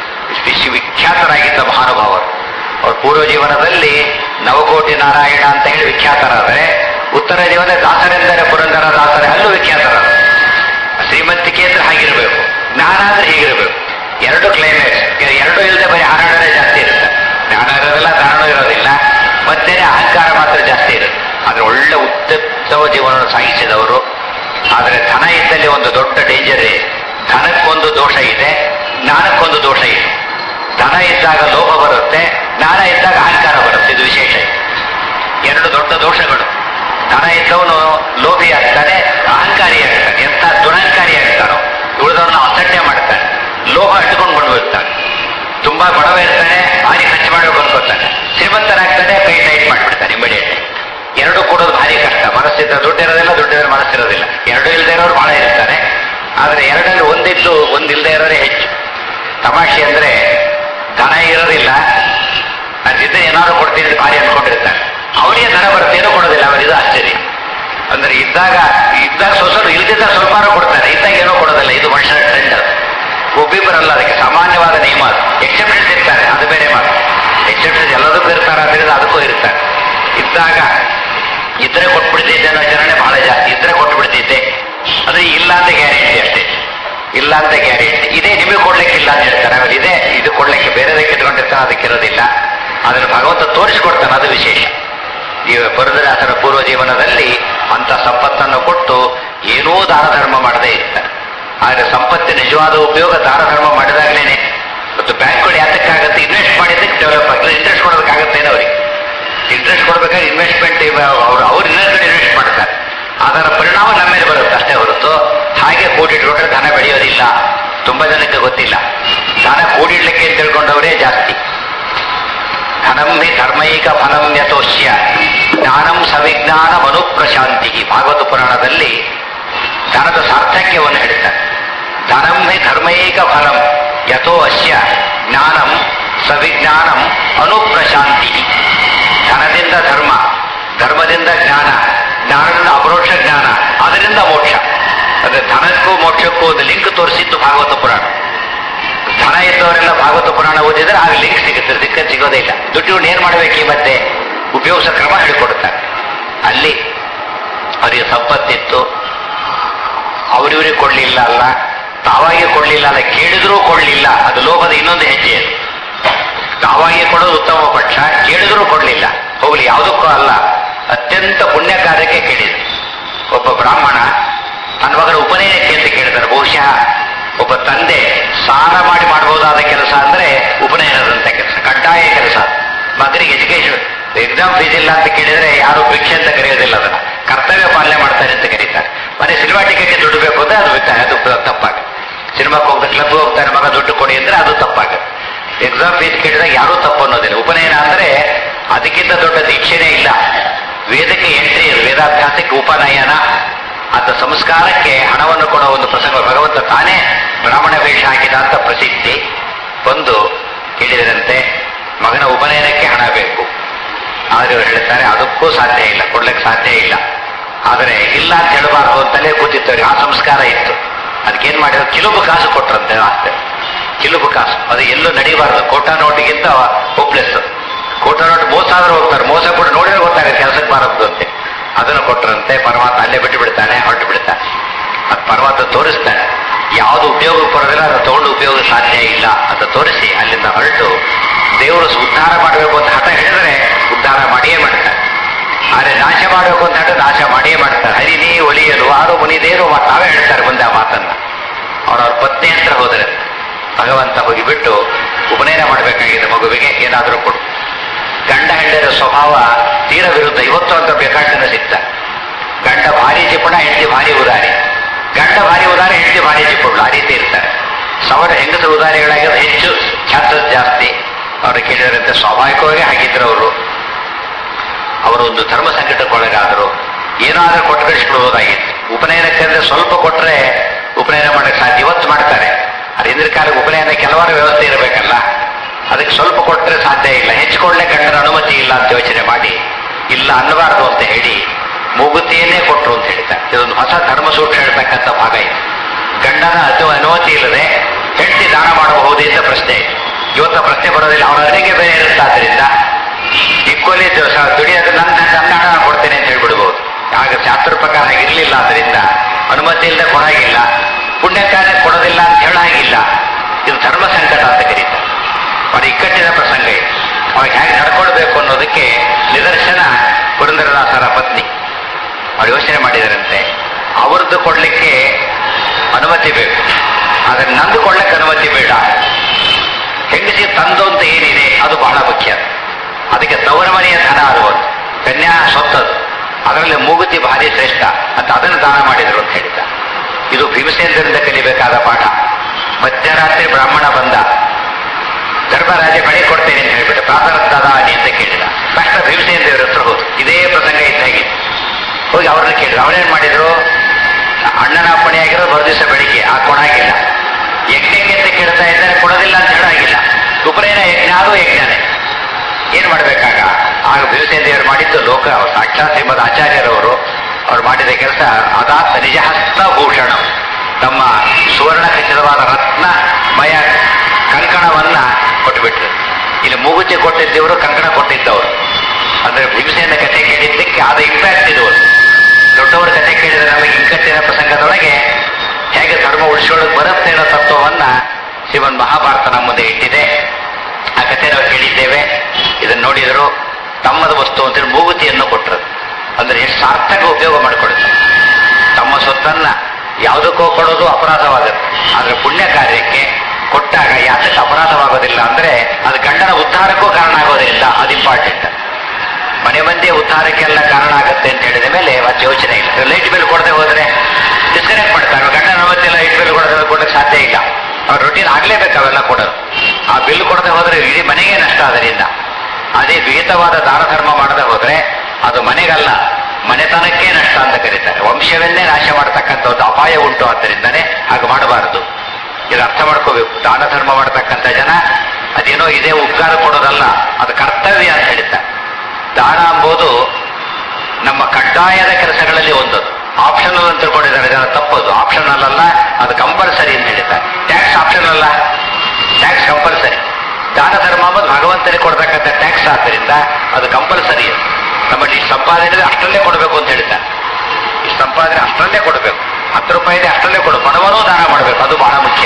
Speaker 1: ವಿಶ್ವ ವಿಖ್ಯಾತರಾಗಿದ್ದ ಮಹಾನುಭಾವರು ಅವ್ರ ಪೂರ್ವ ಜೀವನದಲ್ಲಿ ನವಕೋಟಿ ನಾರಾಯಣ ಅಂತ ಹೇಳಿ ವಿಖ್ಯಾತರಾದರೆ ಉತ್ತರ ಜೀವನ ದಾಸರೆಂದರೆ ಪುರಂದರ ದಾಸರೇ ಅಲ್ಲೂ ವಿಖ್ಯಾತರಾದರು ಶ್ರೀಮಂತಿಕೆ ಅಂದ್ರೆ ಹಾಗಿರ್ಬೇಕು ಜ್ಞಾನ ಅಂದ್ರೆ ಹೀಗಿರ್ಬೇಕು ಎರಡು ಕ್ಲೈಮ್ಯಾಕ್ಸ್ ಎರಡು ಇಲ್ಲದೆ ಬರೀ ಹನ್ನೆರಡನೇ ಜಾಸ್ತಿ ಇರುತ್ತೆ ಜ್ಞಾನ ಇರೋದಿಲ್ಲ ಜ್ಞಾನ ಇರೋದಿಲ್ಲ ಮತ್ತೆ ಅಹಂಕಾರ ಮಾತ್ರ ಜಾಸ್ತಿ ಇರುತ್ತೆ ಆದ್ರೆ ಒಳ್ಳೆ ಉತ್ತಮ ಜೀವನವನ್ನು ಸಾಗಿಸಿದವರು ಆದರೆ ಧನ ಇದ್ದಲ್ಲಿ ಒಂದು ದೊಡ್ಡ ಡೇಂಜರ್ ಇದೆ ಧನಕ್ಕೊಂದು ದೋಷ ಇದೆ ಜ್ಞಾನಕ್ಕೊಂದು ದೋಷ ಇದೆ ಧನ ಇದ್ದಾಗ ಲೋಭ ಬರುತ್ತೆ ಜ್ಞಾನ ಇದ್ದಾಗ ಅಹಂಕಾರ ಬರುತ್ತೆ ಇದು ವಿಶೇಷ ಇದೆ ಎರಡು ದೊಡ್ಡ ದೋಷಗಳು ಧನ ಇದ್ದವನು ಲೋಭಿ ಆಗ್ತಾನೆ ಅಹಂಕಾರಿ ಆಗ್ತಾನೆ ಎಂತ ದುರಹಂಕಾರಿ ಆಗ್ತಾನೋ ಉಳಿದವನ್ನ ಅಸಡ್ಡೆ ಮಾಡ್ತಾನೆ ಲೋಹ ಇಟ್ಕೊಂಡು ಬಂದ್ಬಿಡ್ತಾನೆ ತುಂಬಾ ಬಡವ ಇರ್ತಾನೆ ಭಾರಿ ಖರ್ಚು ಮಾಡಬೇಕು ಅನ್ಕೋತಾನೆ ಶ್ರೀಮಂತನಾಗ್ತಾನೆ ಕೈ ಟೈಟ್ ಮಾಡ್ಬಿಡ್ತಾನೆ ಇಮಿಡಿಯೇಟ್ ಎರಡು ಕೊಡೋದು ಭಾರಿ ಕಷ್ಟ ಮನಸ್ಸಿದ್ದ ದುಡ್ಡು ಇರೋದಿಲ್ಲ ದುಡ್ಡಿದ್ರೆ ಮನಸ್ಸಿರೋದಿಲ್ಲ ಎರಡು ಇಲ್ಲದೆ ಇರೋರು ಬಹಳ ಇರ್ತಾರೆ ಆದ್ರೆ ಎರಡರಲ್ಲಿ ಒಂದಿದ್ದು ಒಂದಿಲ್ಲದೆ ಇರೋರೇ ಹೆಚ್ಚು ತಮಾಷೆ ಅಂದ್ರೆ ಧನ ಇರೋದಿಲ್ಲ ಅದಿದ್ದರೆ ಏನಾದ್ರು ಕೊಡ್ತೀನಿ ಅಂತ ಭಾರಿ ಅನ್ಕೊಂಡಿರ್ತಾನೆ ಅವನಿಗೆ ಧನ ಬರ್ತೇನೋ ಕೊಡೋದಿಲ್ಲ ಅವನಿದು ಆಶ್ಚರ್ಯ ಅಂದ್ರೆ ಇದ್ದಾಗ ಇದ್ದಾಗ ಸ್ವಲ್ಪ ಇಲ್ದಿದ್ದಾಗ ಸ್ವಲ್ಪ ಕೊಡ್ತಾನೆ ಇದ್ದಾಗ ಏನೋ ಕೊಡೋದಿಲ್ಲ ಇದು ಮನುಷ್ಯನ ಟ್ರೆಂಡ್ ಅದು ಒಬ್ಬಿಬ್ಬರಲ್ಲ ಅದಕ್ಕೆ ಸಾಮಾನ್ಯವಾದ ನಿಯಮ ಅದು ಎಕ್ಸೆಪ್ಷನ್ಸ್ ಇರ್ತಾರೆ ಅದು ಬೇರೆ ಮಾತು ಎಕ್ಸೆಪ್ಷನ್ಸ್ ಎಲ್ಲದಕ್ಕೂ ಇರ್ತಾರೆ ಅದರಿಂದ ಅದಕ್ಕೂ ಇರ್ತಾರೆ ಇದ್ದಾಗ ಇದ್ರೆ ಕೊಟ್ಬಿಡ್ತಿದ್ದೆ ಅನ್ನೋ ಜನನೇ ಬಹಳ ಜಾಸ್ತಿ ಇದ್ರೆ ಕೊಟ್ಬಿಡ್ತಿದ್ದೆ ಅದು ಇಲ್ಲ ಅಂತ ಗ್ಯಾರಂಟಿ ಅಷ್ಟೇ ಇಲ್ಲ ಅಂತ ಗ್ಯಾರಂಟಿ ಇದೇ ನಿಮಗೆ ಕೊಡ್ಲಿಕ್ಕಿಲ್ಲ ಅಂತ ಹೇಳ್ತಾರೆ ಆಮೇಲೆ ಇದೆ ಇದು ಕೊಡ್ಲಿಕ್ಕೆ ಬೇರೆದಕ್ಕೆ ಇಟ್ಕೊಂಡಿರ್ತಾನೆ ಅದಕ್ಕಿರೋದಿಲ್ಲ ಅದನ್ನು ಭಗವಂತ ತೋರಿಸ್ಕೊಡ್ತಾನೆ ಅದು ವಿಶೇಷ ಈ ಪುರದರಾಸರ ಪೂರ್ವ ಜೀವನದಲ್ಲಿ ಅಂತ ಸಂಪತ್ತನ್ನು ಕೊಟ್ಟು ಏನೂ ದಾನ ಧರ್ಮ ಮಾಡದೇ ಇರ್ತಾರೆ ಆದರೆ ಸಂಪತ್ತಿನ ನಿಜವಾದ ಉಪಯೋಗ ದಾನ ಧರ್ಮ ಮಾಡಿದಾಗಲೇನೆ ಮತ್ತು ಬ್ಯಾಂಕ್ಗಳು ಯಾತಕ್ಕಾಗತ್ತೆ ಇನ್ವೆಸ್ಟ್ ಮಾಡಿದ್ದಕ್ಕೆ ಡೆವಲಪ್ ಆಗಿಲ್ಲ ಇಂಟ್ರೆಸ್ಟ್ ಕೊಡೋದಕ್ಕಾಗತ್ತೇನೋ ಅವರಿಗೆ ಇಂಟ್ರೆಸ್ಟ್ ಕೊಡ್ಬೇಕಾದ್ರೆ ಇನ್ವೆಸ್ಟ್ಮೆಂಟ್ ಅವರು ಅವ್ರು ಇನ್ನೊಂದು ಇನ್ವೆಸ್ಟ್ ಮಾಡ್ತಾರೆ ಅದರ ಪರಿಣಾಮ ನಮ್ಮ ಮೇಲೆ ಬರುತ್ತೆ ಅಷ್ಟೇ ಹೊರತು ಹಾಗೆ ಕೂಡಿಟ್ಕೊಂಡ್ರೆ ಧನ ಬೆಳೆಯೋದಿಲ್ಲ ತುಂಬಾ ಜನಕ್ಕೆ ಗೊತ್ತಿಲ್ಲ ಧನ ಕೂಡಿಡ್ಲಿಕ್ಕೆ ಅಂತ ತಿಳ್ಕೊಂಡವರೇ ಜಾಸ್ತಿ ಧನಂ ಹಿ ಧರ್ಮೈಕ ಫಲಂ ಯತೋಷ್ಯ ಜ್ಞಾನಂ ಸವಿಜ್ಞಾನ ಮನುಪ್ರಶಾಂತಿ ಭಾಗವತ ಪುರಾಣದಲ್ಲಿ ಧನದ ಸಾರ್ಥಕ್ಯವನ್ನು ಹೇಳ್ತಾರೆ ಧನಂ ಹಿ ಧರ್ಮೈಕ ಫಲಂ ಯಥೋ ಅಸ್ಯ ಜ್ಞಾನಂ ಸವಿಜ್ಞಾನಂ ಅನುಪ್ರಶಾಂತಿ ಧನದಿಂದ ಧರ್ಮ ಧರ್ಮದಿಂದ ಜ್ಞಾನ ಜ್ಞಾನದಿಂದ ಅಪರೋಕ್ಷ ಜ್ಞಾನ ಅದರಿಂದ ಮೋಕ್ಷ ಅಂದ್ರೆ ಧನಕ್ಕೂ ಮೋಕ್ಷಕ್ಕೂ ಒಂದು ಲಿಂಕ್ ತೋರಿಸಿದ್ದು ಭಾಗವತ ಪುರಾಣ ಧನ ಇದ್ದವರೆಲ್ಲ ಭಾಗವತ ಪುರಾಣ ಓದಿದ್ರೆ ಆಗ ಲಿಂಕ್ ಸಿಗುತ್ತೆ ಸಿಕ್ಕ ಸಿಗೋದೇ ಇಲ್ಲ ದುಡ್ಡು ಏನ್ ಮಾಡ್ಬೇಕು ಈ ಮಧ್ಯೆ ಉಪಯೋಗಿಸೋ ಕ್ರಮ ಹೇಳಿಕೊಡ್ತಾರೆ ಅಲ್ಲಿ ಅವರಿಗೆ ಸಂಪತ್ತಿತ್ತು ಅವರಿವರಿಗೆ ಕೊಡ್ಲಿಲ್ಲ ಅಲ್ಲ ತಾವಾಗೆ ಕೊಡ್ಲಿಲ್ಲ ಅಲ್ಲ ಕೇಳಿದ್ರೂ ಕೊಡ್ಲಿಲ್ಲ ಅದು ಲೋಭದ ಇನ್ನೊಂದು ಹೆಜ್ಜೆ ಅದು ತಾವಾಗೆ ಕೊಡೋದು ಉತ್ತಮ ಪಕ್ಷ ಕೇಳಿದ್ರೂ ಕೊಡ್ಲಿಲ್ಲ ಹೋಗ್ಲಿ ಯಾವುದಕ್ಕೂ ಅಲ್ಲ ಅತ್ಯಂತ ಪುಣ್ಯ ಕಾರ್ಯಕ್ಕೆ ಕೇಳಿದ್ರು ಒಬ್ಬ ಬ್ರಾಹ್ಮಣ ತನ್ನ ಮಗನ ಉಪನಯನಕ್ಕೆ ಅಂತ ಕೇಳಿದ್ದಾರೆ ಬಹುಶಃ ಒಬ್ಬ ತಂದೆ ಸಾಲ ಮಾಡಿ ಮಾಡಬಹುದಾದ ಕೆಲಸ ಅಂದ್ರೆ ಉಪನಯನದಂತ ಕೆಲಸ ಕಡ್ಡಾಯ ಕೆಲಸ ಮಗನಿಗೆ ಎಜುಕೇಶನ್ ಎಕ್ಸಾಮ್ ಫೀಸ್ ಇಲ್ಲ ಅಂತ ಕೇಳಿದ್ರೆ ಯಾರು ಭಿಕ್ಷೆ ಅಂತ ಕರೆಯೋದಿಲ್ಲ ಅದನ್ನ ಕರ್ತವ್ಯ ಪಾಲನೆ ಮಾಡ್ತಾರೆ ಅಂತ ಕರೀತಾರೆ ಮನೆ ಸಿನಿಮಾ ಟಿಕೆಟ್ ದುಡ್ಡು ಬೇಕು ಅಂದ್ರೆ ಅದು ಬಿಟ್ಟ- ಅದು ತಪ್ಪಾಗುತ್ತೆ ಸಿನಿಮಾಕ್ಕೆ ಹೋಗ್ತಾ ಕ್ಲಬ್ ಹೋಗ್ತಾನೆ ಮಗ ದುಡ್ಡು ಕೊಡಿ ಅಂದ್ರೆ ಅದು ತಪ್ಪಾಗುತ್ತೆ ಎಕ್ಸಾಮ್ ಫೀಸ್ ಕೇಳಿದಾಗ ಯಾರೂ ತಪ್ಪು ಅನ್ನೋದಿಲ್ಲ ಉಪನಯನ ಅಂದ್ರೆ ಅದಕ್ಕಿಂತ ದೊಡ್ಡ ದೀಕ್ಷೆನೇ ಇಲ್ಲ ವೇದಕ್ಕೆ ಎಂಟ್ರಿ ವೇದಾಭ್ಯಾಸಕ್ಕೆ ಉಪನಯನ ಅಂತ ಸಂಸ್ಕಾರಕ್ಕೆ ಹಣವನ್ನು ಕೊಡೋ ಒಂದು ಪ್ರಸಂಗ ಭಗವಂತ ತಾನೇ ಬ್ರಾಹ್ಮಣ ವೇಷ ಹಾಕಿದ ಅಂತ ಪ್ರಸಿದ್ಧಿ ಒಂದು ಕೇಳಿದರಂತೆ ಮಗನ ಉಪನಯನಕ್ಕೆ ಹಣ ಬೇಕು ಆದ್ರೆ ಇವರು ಹೇಳ್ತಾರೆ ಅದಕ್ಕೂ ಸಾಧ್ಯ ಇಲ್ಲ ಕೊಡ್ಲಿಕ್ಕೆ ಸಾಧ್ಯ ಇಲ್ಲ ಆದರೆ ಇಲ್ಲ ಅಂತ ಹೇಳಬಾರ್ದು ಅಂತಲೇ ಕೂತಿತ್ತು ಆ ಸಂಸ್ಕಾರ ಇತ್ತು ಅದಕ್ಕೇನ್ ಮಾಡಿದ್ರು ಕಿಲುಬು ಕಾಸು ಕೊಟ್ರಂತೆ ಅಷ್ಟೇ ಕಿಲುಬು ಕಾಸು ಅದು ಎಲ್ಲೂ ನಡೀಬಾರ್ದು ಕೋಟಾ ನೋಟಿಗಿಂತ ಹೋಪ್ಲೆಸ್ ಕೋಟಾ ನೋಟ್ ಮೋಸ ಆದ್ರೆ ಹೋಗ್ತಾರೆ ಮೋಸ ಕೂಡ ನೋಡಿದ್ರೆ ಗೊತ್ತಾಗುತ್ತೆ ಕೆಲಸಕ್ಕೆ ಬಾರದ್ದು ಅಂತೆ ಅದನ್ನು ಕೊಟ್ಟರಂತೆ ಪರಮಾತ್ಮ ಅಲ್ಲೇ ಬಿಟ್ಟು ಬಿಡ್ತಾನೆ ಹೊರಟು ಬಿಡ್ತಾನೆ ಅದು ಪರಮಾತ್ಮ ತೋರಿಸ್ತಾನೆ ಯಾವುದು ಉಪಯೋಗಕ್ಕೆ ಬರೋದಿಲ್ಲ ಅದನ್ನು ತಗೊಂಡು ಉಪಯೋಗ ಸಾಧ್ಯ ಇಲ್ಲ ಅಂತ ತೋರಿಸಿ ಅಲ್ಲಿಂದ ಹೊರಟು ದೇವರು ಉದ್ಧಾರ ಮಾಡಬೇಕು ಅಂತ ಹಠ ಹೇಳಿದ್ರೆ ಉದ್ಧಾರ ಮಾಡಿಯೇ ಮಾಡ್ತಾರೆ ಆದರೆ ನಾಶ ಮಾಡಬೇಕು ಅಂತ ಹೇಳಿದ್ರೆ ನಾಶ ಮಾಡಿಯೇ ಮಾಡ್ತಾರೆ ಹರಿನಿ ಒಲಿಯಲು ಆರು ಮುನಿದೇರು ತಾವೇ ಹೇಳ್ತಾರೆ ಮುಂದೆ ಆ ಮಾತನ್ನ ಅವರವ್ರ ಪತ್ನಿ ಹತ್ರ ಹೋದರೆ ಭಗವಂತ ಹೋಗಿಬಿಟ್ಟು ಉಪನಯನ ಮಾಡಬೇಕಾಗಿದೆ ಮಗುವಿಗೆ ಏನಾದರೂ ಕೊಡು ಗಂಡ ಹೆಂಡರ ಸ್ವಭಾವ ತೀರ ವಿರುದ್ಧ ಇವತ್ತು ಅಂತ ಬೇಕಾಟಿನ ಸಿಗ್ತ ಗಂಡ ಭಾರಿ ಜಿಪುಣ ಹೆಂಡತಿ ಭಾರಿ ಉದಾರಿ ಗಂಡ ಭಾರಿ ಉದಾರಿ ಹೆಂಡತಿ ಭಾರಿ ಜಿಪುಣ ಆ ರೀತಿ ಇರ್ತಾರೆ ಸವರ ಹೆಂಗಸರು ಉದಾರಿಗಳಾಗಿರೋದು ಹೆಚ್ಚು ಛಾತ್ರ ಜಾಸ್ತಿ ಅವರು ಕೇಳಿದ್ರಂತೆ ಸ್ವಾಭಾವಿಕವಾಗಿ ಹಾಗಿದ್ರು ಅವರು ಅವರು ಒಂದು ಧರ್ಮ ಸಂಕಟಕ್ಕೊಳಗಾದರು ಏನಾದ್ರೂ ಕೊಟ್ಟು ಕಳಿಸ್ಬಿಡ್ಬೋದಾಗಿತ್ತು ಉಪನಯನಕ್ಕೆ ಅಂದ್ರೆ ಸ್ವಲ್ಪ ಕೊಟ್ರೆ ಉಪನಯನ ಮಾಡಕ್ಕೆ ಸಾಧ್ಯ ಇವತ್ತು ಮಾಡ್ತಾರೆ ಅದು ಹಿಂದಿನ ಕಾಲಕ್ಕೆ ಉಪನಯನ ಕೆಲವಾರು ವ್ಯವಸ್ಥೆ ಇರಬೇಕಲ್ಲ ಅದಕ್ಕೆ ಸ್ವಲ್ಪ ಕೊಟ್ಟರೆ ಸಾಧ್ಯ ಇಲ್ಲ ಹೆಚ್ಚು ಕೊಡ್ಲೆ ಗಂಡನ ಅನುಮತಿ ಇಲ್ಲ ಅಂತ ಯೋಚನೆ ಮಾಡಿ ಇಲ್ಲ ಅನ್ನಬಾರದು ಅಂತ ಹೇಳಿ ಮೂಗುತಿಯನ್ನೇ ಕೊಟ್ಟರು ಅಂತ ಹೇಳ್ತಾರೆ ಇದೊಂದು ಹೊಸ ಧರ್ಮ ಸೂಕ್ಷ್ಮ ಹೇಳ್ತಕ್ಕಂಥ ಭಾಗ ಇದೆ ಗಂಡನ ಅದು ಅನುಮತಿ ಇಲ್ಲದೆ ಹೆಂಡತಿ ದಾನ ಮಾಡಬಹುದೇ ಅಂತ ಪ್ರಶ್ನೆ ಇದೆ ಇವತ್ತು ಪ್ರಶ್ನೆ ಬರೋದಿಲ್ಲ ಅವರ ಅಡಿಗೆ ಬೇರೆ ಇರುತ್ತೆ ಆದ್ರಿಂದ ಇಕ್ವಲಿ ದುಡಿಯೋದು ನನ್ನ ನನ್ನ ಹಣ ನಾನು ಕೊಡ್ತೇನೆ ಅಂತ ಹೇಳ್ಬಿಡ್ಬೋದು ಆಗ ಶಾಸ್ತ್ರ ಪ್ರಕಾರ ಇರಲಿಲ್ಲ ಅದರಿಂದ ಅನುಮತಿ ಇಲ್ಲದೆ ಕೊಡಾಗಿಲ್ಲ ಪುಣ್ಯ ಕಾರ್ಯ ಕೊಡೋದಿಲ್ಲ ಅಂತ ಹೇಳಾಗಿಲ್ಲ ಇದು ಧರ್ಮ ಸಂಕಟ ಅಂತ ಕರೀತಾರೆ ಅವರ ಇಕ್ಕಟ್ಟಿನ ಪ್ರಸಂಗ ಇದು ಅವಾಗ ಹೇಗೆ ನಡ್ಕೊಳ್ಬೇಕು ಅನ್ನೋದಕ್ಕೆ ನಿದರ್ಶನ ಪುರಂದರದಾಸರ ಪತ್ನಿ ಅವ್ರು ಯೋಚನೆ ಮಾಡಿದರಂತೆ ಅವ್ರದ್ದು ಕೊಡ್ಲಿಕ್ಕೆ ಅನುಮತಿ ಬೇಕು ಆದ್ರೆ ನಂದು ಕೊಡ್ಲಿಕ್ಕೆ ಅನುಮತಿ ಬೇಡ ಹೆಂಗಸಿ ತಂದು ಅಂತ ಏನಿದೆ ಅದು ಬಹಳ ಮುಖ್ಯ ಅದಕ್ಕೆ ತವರ ಮನೆಯ ಧನ ಅರುವುದು ಕನ್ಯಾ ಸ್ವತ್ತದು ಅದರಲ್ಲಿ ಮೂಗುತಿ ಭಾರಿ ಶ್ರೇಷ್ಠ ಅಂತ ಅದನ್ನು ದಾನ ಮಾಡಿದರು ಅಂತ ಹೇಳಿದ್ದ ಇದು ಭೀಮಸೇಂದ್ರರಿಂದ ಕಲಿಬೇಕಾದ ಪಾಠ ಮಧ್ಯರಾತ್ರಿ ಬ್ರಾಹ್ಮಣ ಬಂದ ಧರ್ಮರಾಜ ಬಳಿ ಕೊಡ್ತೇನೆ ಅಂತ ಹೇಳ್ಬಿಟ್ಟು ಪ್ರಾತರದ್ದಾನಿ ಅಂತ ಕೇಳಿದ ತಕ್ಷಣ ಭೀಮಸೇಂದ್ರವ್ರ ಹತ್ರ ಹೋದ್ರು ಇದೇ ಪ್ರಸಂಗ ಇದ್ದಾಗಿ ಹೋಗಿ ಅವ್ರನ್ನ ಕೇಳಿದ್ರು ಅವ್ರೇನ್ ಮಾಡಿದ್ರು ಅಣ್ಣನ ಅಪ್ಪಣೆಯಾಗಿರೋ ಮರುದಿವಸ ಬೆಳಿಗ್ಗೆ ಆ ಕೊಡಾಗಿಲ್ಲ ಯಜ್ಞಕ್ಕೆ ಅಂತ ಕೇಳ್ತಾ ಇದ್ದಾರೆ ಕೊಡೋದಿಲ್ಲ ಅಂತ ಹೇಳಾಗಿಲ್ಲ ಉಪನಯನ ಯಜ್ಞ ಅದು ಯಜ್ಞನೇ ಏನ್ ಮಾಡ್ಬೇಕಾಗ ಆಗ ಭೀಮಸೇಂದ್ರವ್ರು ಮಾಡಿದ್ದು ಲೋಕ ಸಾಕ್ಷಾತ್ ಶ್ರೀಮದ್ ಆಚಾರ್ಯರವರು ಅವ್ರು ಮಾಡಿದ ಕೆಲಸ ಅದಾತ್ ನಿಜಹಸ್ತ ಭೂಷಣ ತಮ್ಮ ಸುವರ್ಣ ಖಚಿತವಾದ ರತ್ನಮಯ ಕಂಕಣವನ್ನ ಕೊಟ್ಟುಬಿಟ್ರು ಇಲ್ಲಿ ಮೂಗುತಿ ಕೊಟ್ಟಿದ್ದವರು ಕಂಕಣ ಕೊಟ್ಟಿದ್ದವರು ಅಂದ್ರೆ ಭೀಮಸೇನ ಕಥೆ ಕೇಳಿದ್ದಕ್ಕೆ ಆದ ಇಂಪ್ಯಾಕ್ಟ್ ಇದು ದೊಡ್ಡವರ ಕಥೆ ಕೇಳಿದ್ರೆ ನಮಗೆ ಇಕ್ಕಟ್ಟಿನ ಪ್ರಸಂಗದೊಳಗೆ ಹೇಗೆ ಧರ್ಮ ಉಳಿಸ್ಕೊಳ್ಳೋಕೆ ಬರುತ್ತೆ ಅನ್ನೋ ತತ್ವವನ್ನ ಶ್ರೀಮನ್ ಮಹಾಭಾರತ ನಮ್ಮ ಮುಂದೆ ಇಟ್ಟಿದೆ ಆ ಕಥೆ ನಾವು ಕೇಳಿದ್ದೇವೆ ಇದನ್ನು ನೋಡಿದರು ತಮ್ಮದ ವಸ್ತು ಅಂತೇಳಿ ಮೂಗುತಿಯನ್ನು ಕೊಟ್ಟರು ಅಂದ್ರೆ ಎಷ್ಟು ಸಾರ್ಥಕ ಉಪಯೋಗ ಮಾಡಿಕೊಡುತ್ತೆ ತಮ್ಮ ಸೊತ್ತನ್ನ ಯಾವುದಕ್ಕೋ ಕೊಡೋದು ಅಪರಾಧವಾಗುತ್ತೆ ಆದ್ರೆ ಪುಣ್ಯ ಕಾರ್ಯಕ್ಕೆ ಕೊಟ್ಟಾಗ ಯಾತಕ್ಕೆ ಅಪರಾಧವಾಗೋದಿಲ್ಲ ಅಂದ್ರೆ ಅದು ಗಂಡನ ಉದ್ಧಾರಕ್ಕೂ ಕಾರಣ ಆಗೋದಿಲ್ಲ ಅದು ಇಂಪಾರ್ಟೆಂಟ್ ಮನೆ ಮಂದಿಯ ಉದ್ಧಾರಕ್ಕೆಲ್ಲ ಕಾರಣ ಆಗುತ್ತೆ ಅಂತ ಹೇಳಿದ ಮೇಲೆ ಮತ್ತೆ ಯೋಚನೆ ಇಲ್ಲ ಲೈಟ್ ಬಿಲ್ ಕೊಡದೆ ಹೋದ್ರೆ ಡಿಸ್ಕನೆಕ್ಟ್ ಮಾಡ್ತಾರೆ ಗಂಡನ ಅನುಮತಿ ಲೈಟ್ ಬಿಲ್ ಕೊಡದೆ ಕೊಡಕ್ಕೆ ಸಾಧ್ಯ ಇಲ್ಲ ಅವ್ರ ರೊಟೀನ್ ಆಗ್ಲೇಬೇಕು ಅವೆಲ್ಲ ಕೊಡೋದು ಆ ಬಿಲ್ ಕೊಡದೆ ಹೋದ್ರೆ ಇಡೀ ಮನೆಗೆ ನಷ್ಟ ಅದರಿಂದ ಅದೇ ವಿಹಿತವಾದ ದಾನ ಧರ್ಮ ಮಾಡದೆ ಹೋದ್ರೆ ಅದು ಮನೆಗಲ್ಲ ಮನೆತನಕ್ಕೆ ನಷ್ಟ ಅಂತ ಕರೀತಾರೆ ವಂಶವನ್ನೇ ನಾಶ ಮಾಡತಕ್ಕಂಥ ಒಂದು ಅಪಾಯ ಉಂಟು ಆದ್ದರಿಂದನೇ ಹಾಗೆ ಮಾಡಬಾರದು ಇದು ಅರ್ಥ ಮಾಡ್ಕೋಬೇಕು ದಾನ ಧರ್ಮ ಮಾಡತಕ್ಕಂಥ ಜನ ಅದೇನೋ ಇದೇ ಉಪಕಾರ ಕೊಡೋದಲ್ಲ ಅದು ಕರ್ತವ್ಯ ಅಂತ ಹೇಳ್ತಾರೆ ದಾನ ಎಂಬುದು ನಮ್ಮ ಕಡ್ಡಾಯದ ಕೆಲಸಗಳಲ್ಲಿ ಒಂದು ಆಪ್ಷನಲ್ ಅಂತ ತಿಳ್ಕೊಂಡಿದ್ದಾರೆ ಜನ ತಪ್ಪದು ಆಪ್ಷನಲ್ ಅಲ್ಲ ಅದು ಕಂಪಲ್ಸರಿ ಅಂತ ಹೇಳಿದ್ದಾರೆ ಟ್ಯಾಕ್ಸ್ ಆಪ್ಷನಲ್ ಅಲ್ಲ ಟ್ಯಾಕ್ಸ್ ಕಂಪಲ್ಸರಿ ದಾನ ಧರ್ಮ ಅಂಬುದು ಭಗವಂತನಿಗೆ ಕೊಡ್ತಕ್ಕಂಥ ಟ್ಯಾಕ್ಸ್ ಆದ್ದರಿಂದ ಅದು ಕಂಪಲ್ಸರಿ ನಮ್ಮಲ್ಲಿ ಈ ಸಂಪಾದನೆ ಅಷ್ಟರಲ್ಲೇ ಕೊಡಬೇಕು ಅಂತ ಹೇಳ್ತಾರೆ ಈ ಸಂಪಾದನೆ ಅಷ್ಟರಲ್ಲೇ ಕೊಡಬೇಕು ಹತ್ತು ರೂಪಾಯಿ ಇದೆ ಅಷ್ಟರಲ್ಲೇ ಕೊಡು ಬಡವನೂ ದಾನ ಮಾಡಬೇಕು ಅದು ಬಹಳ ಮುಖ್ಯ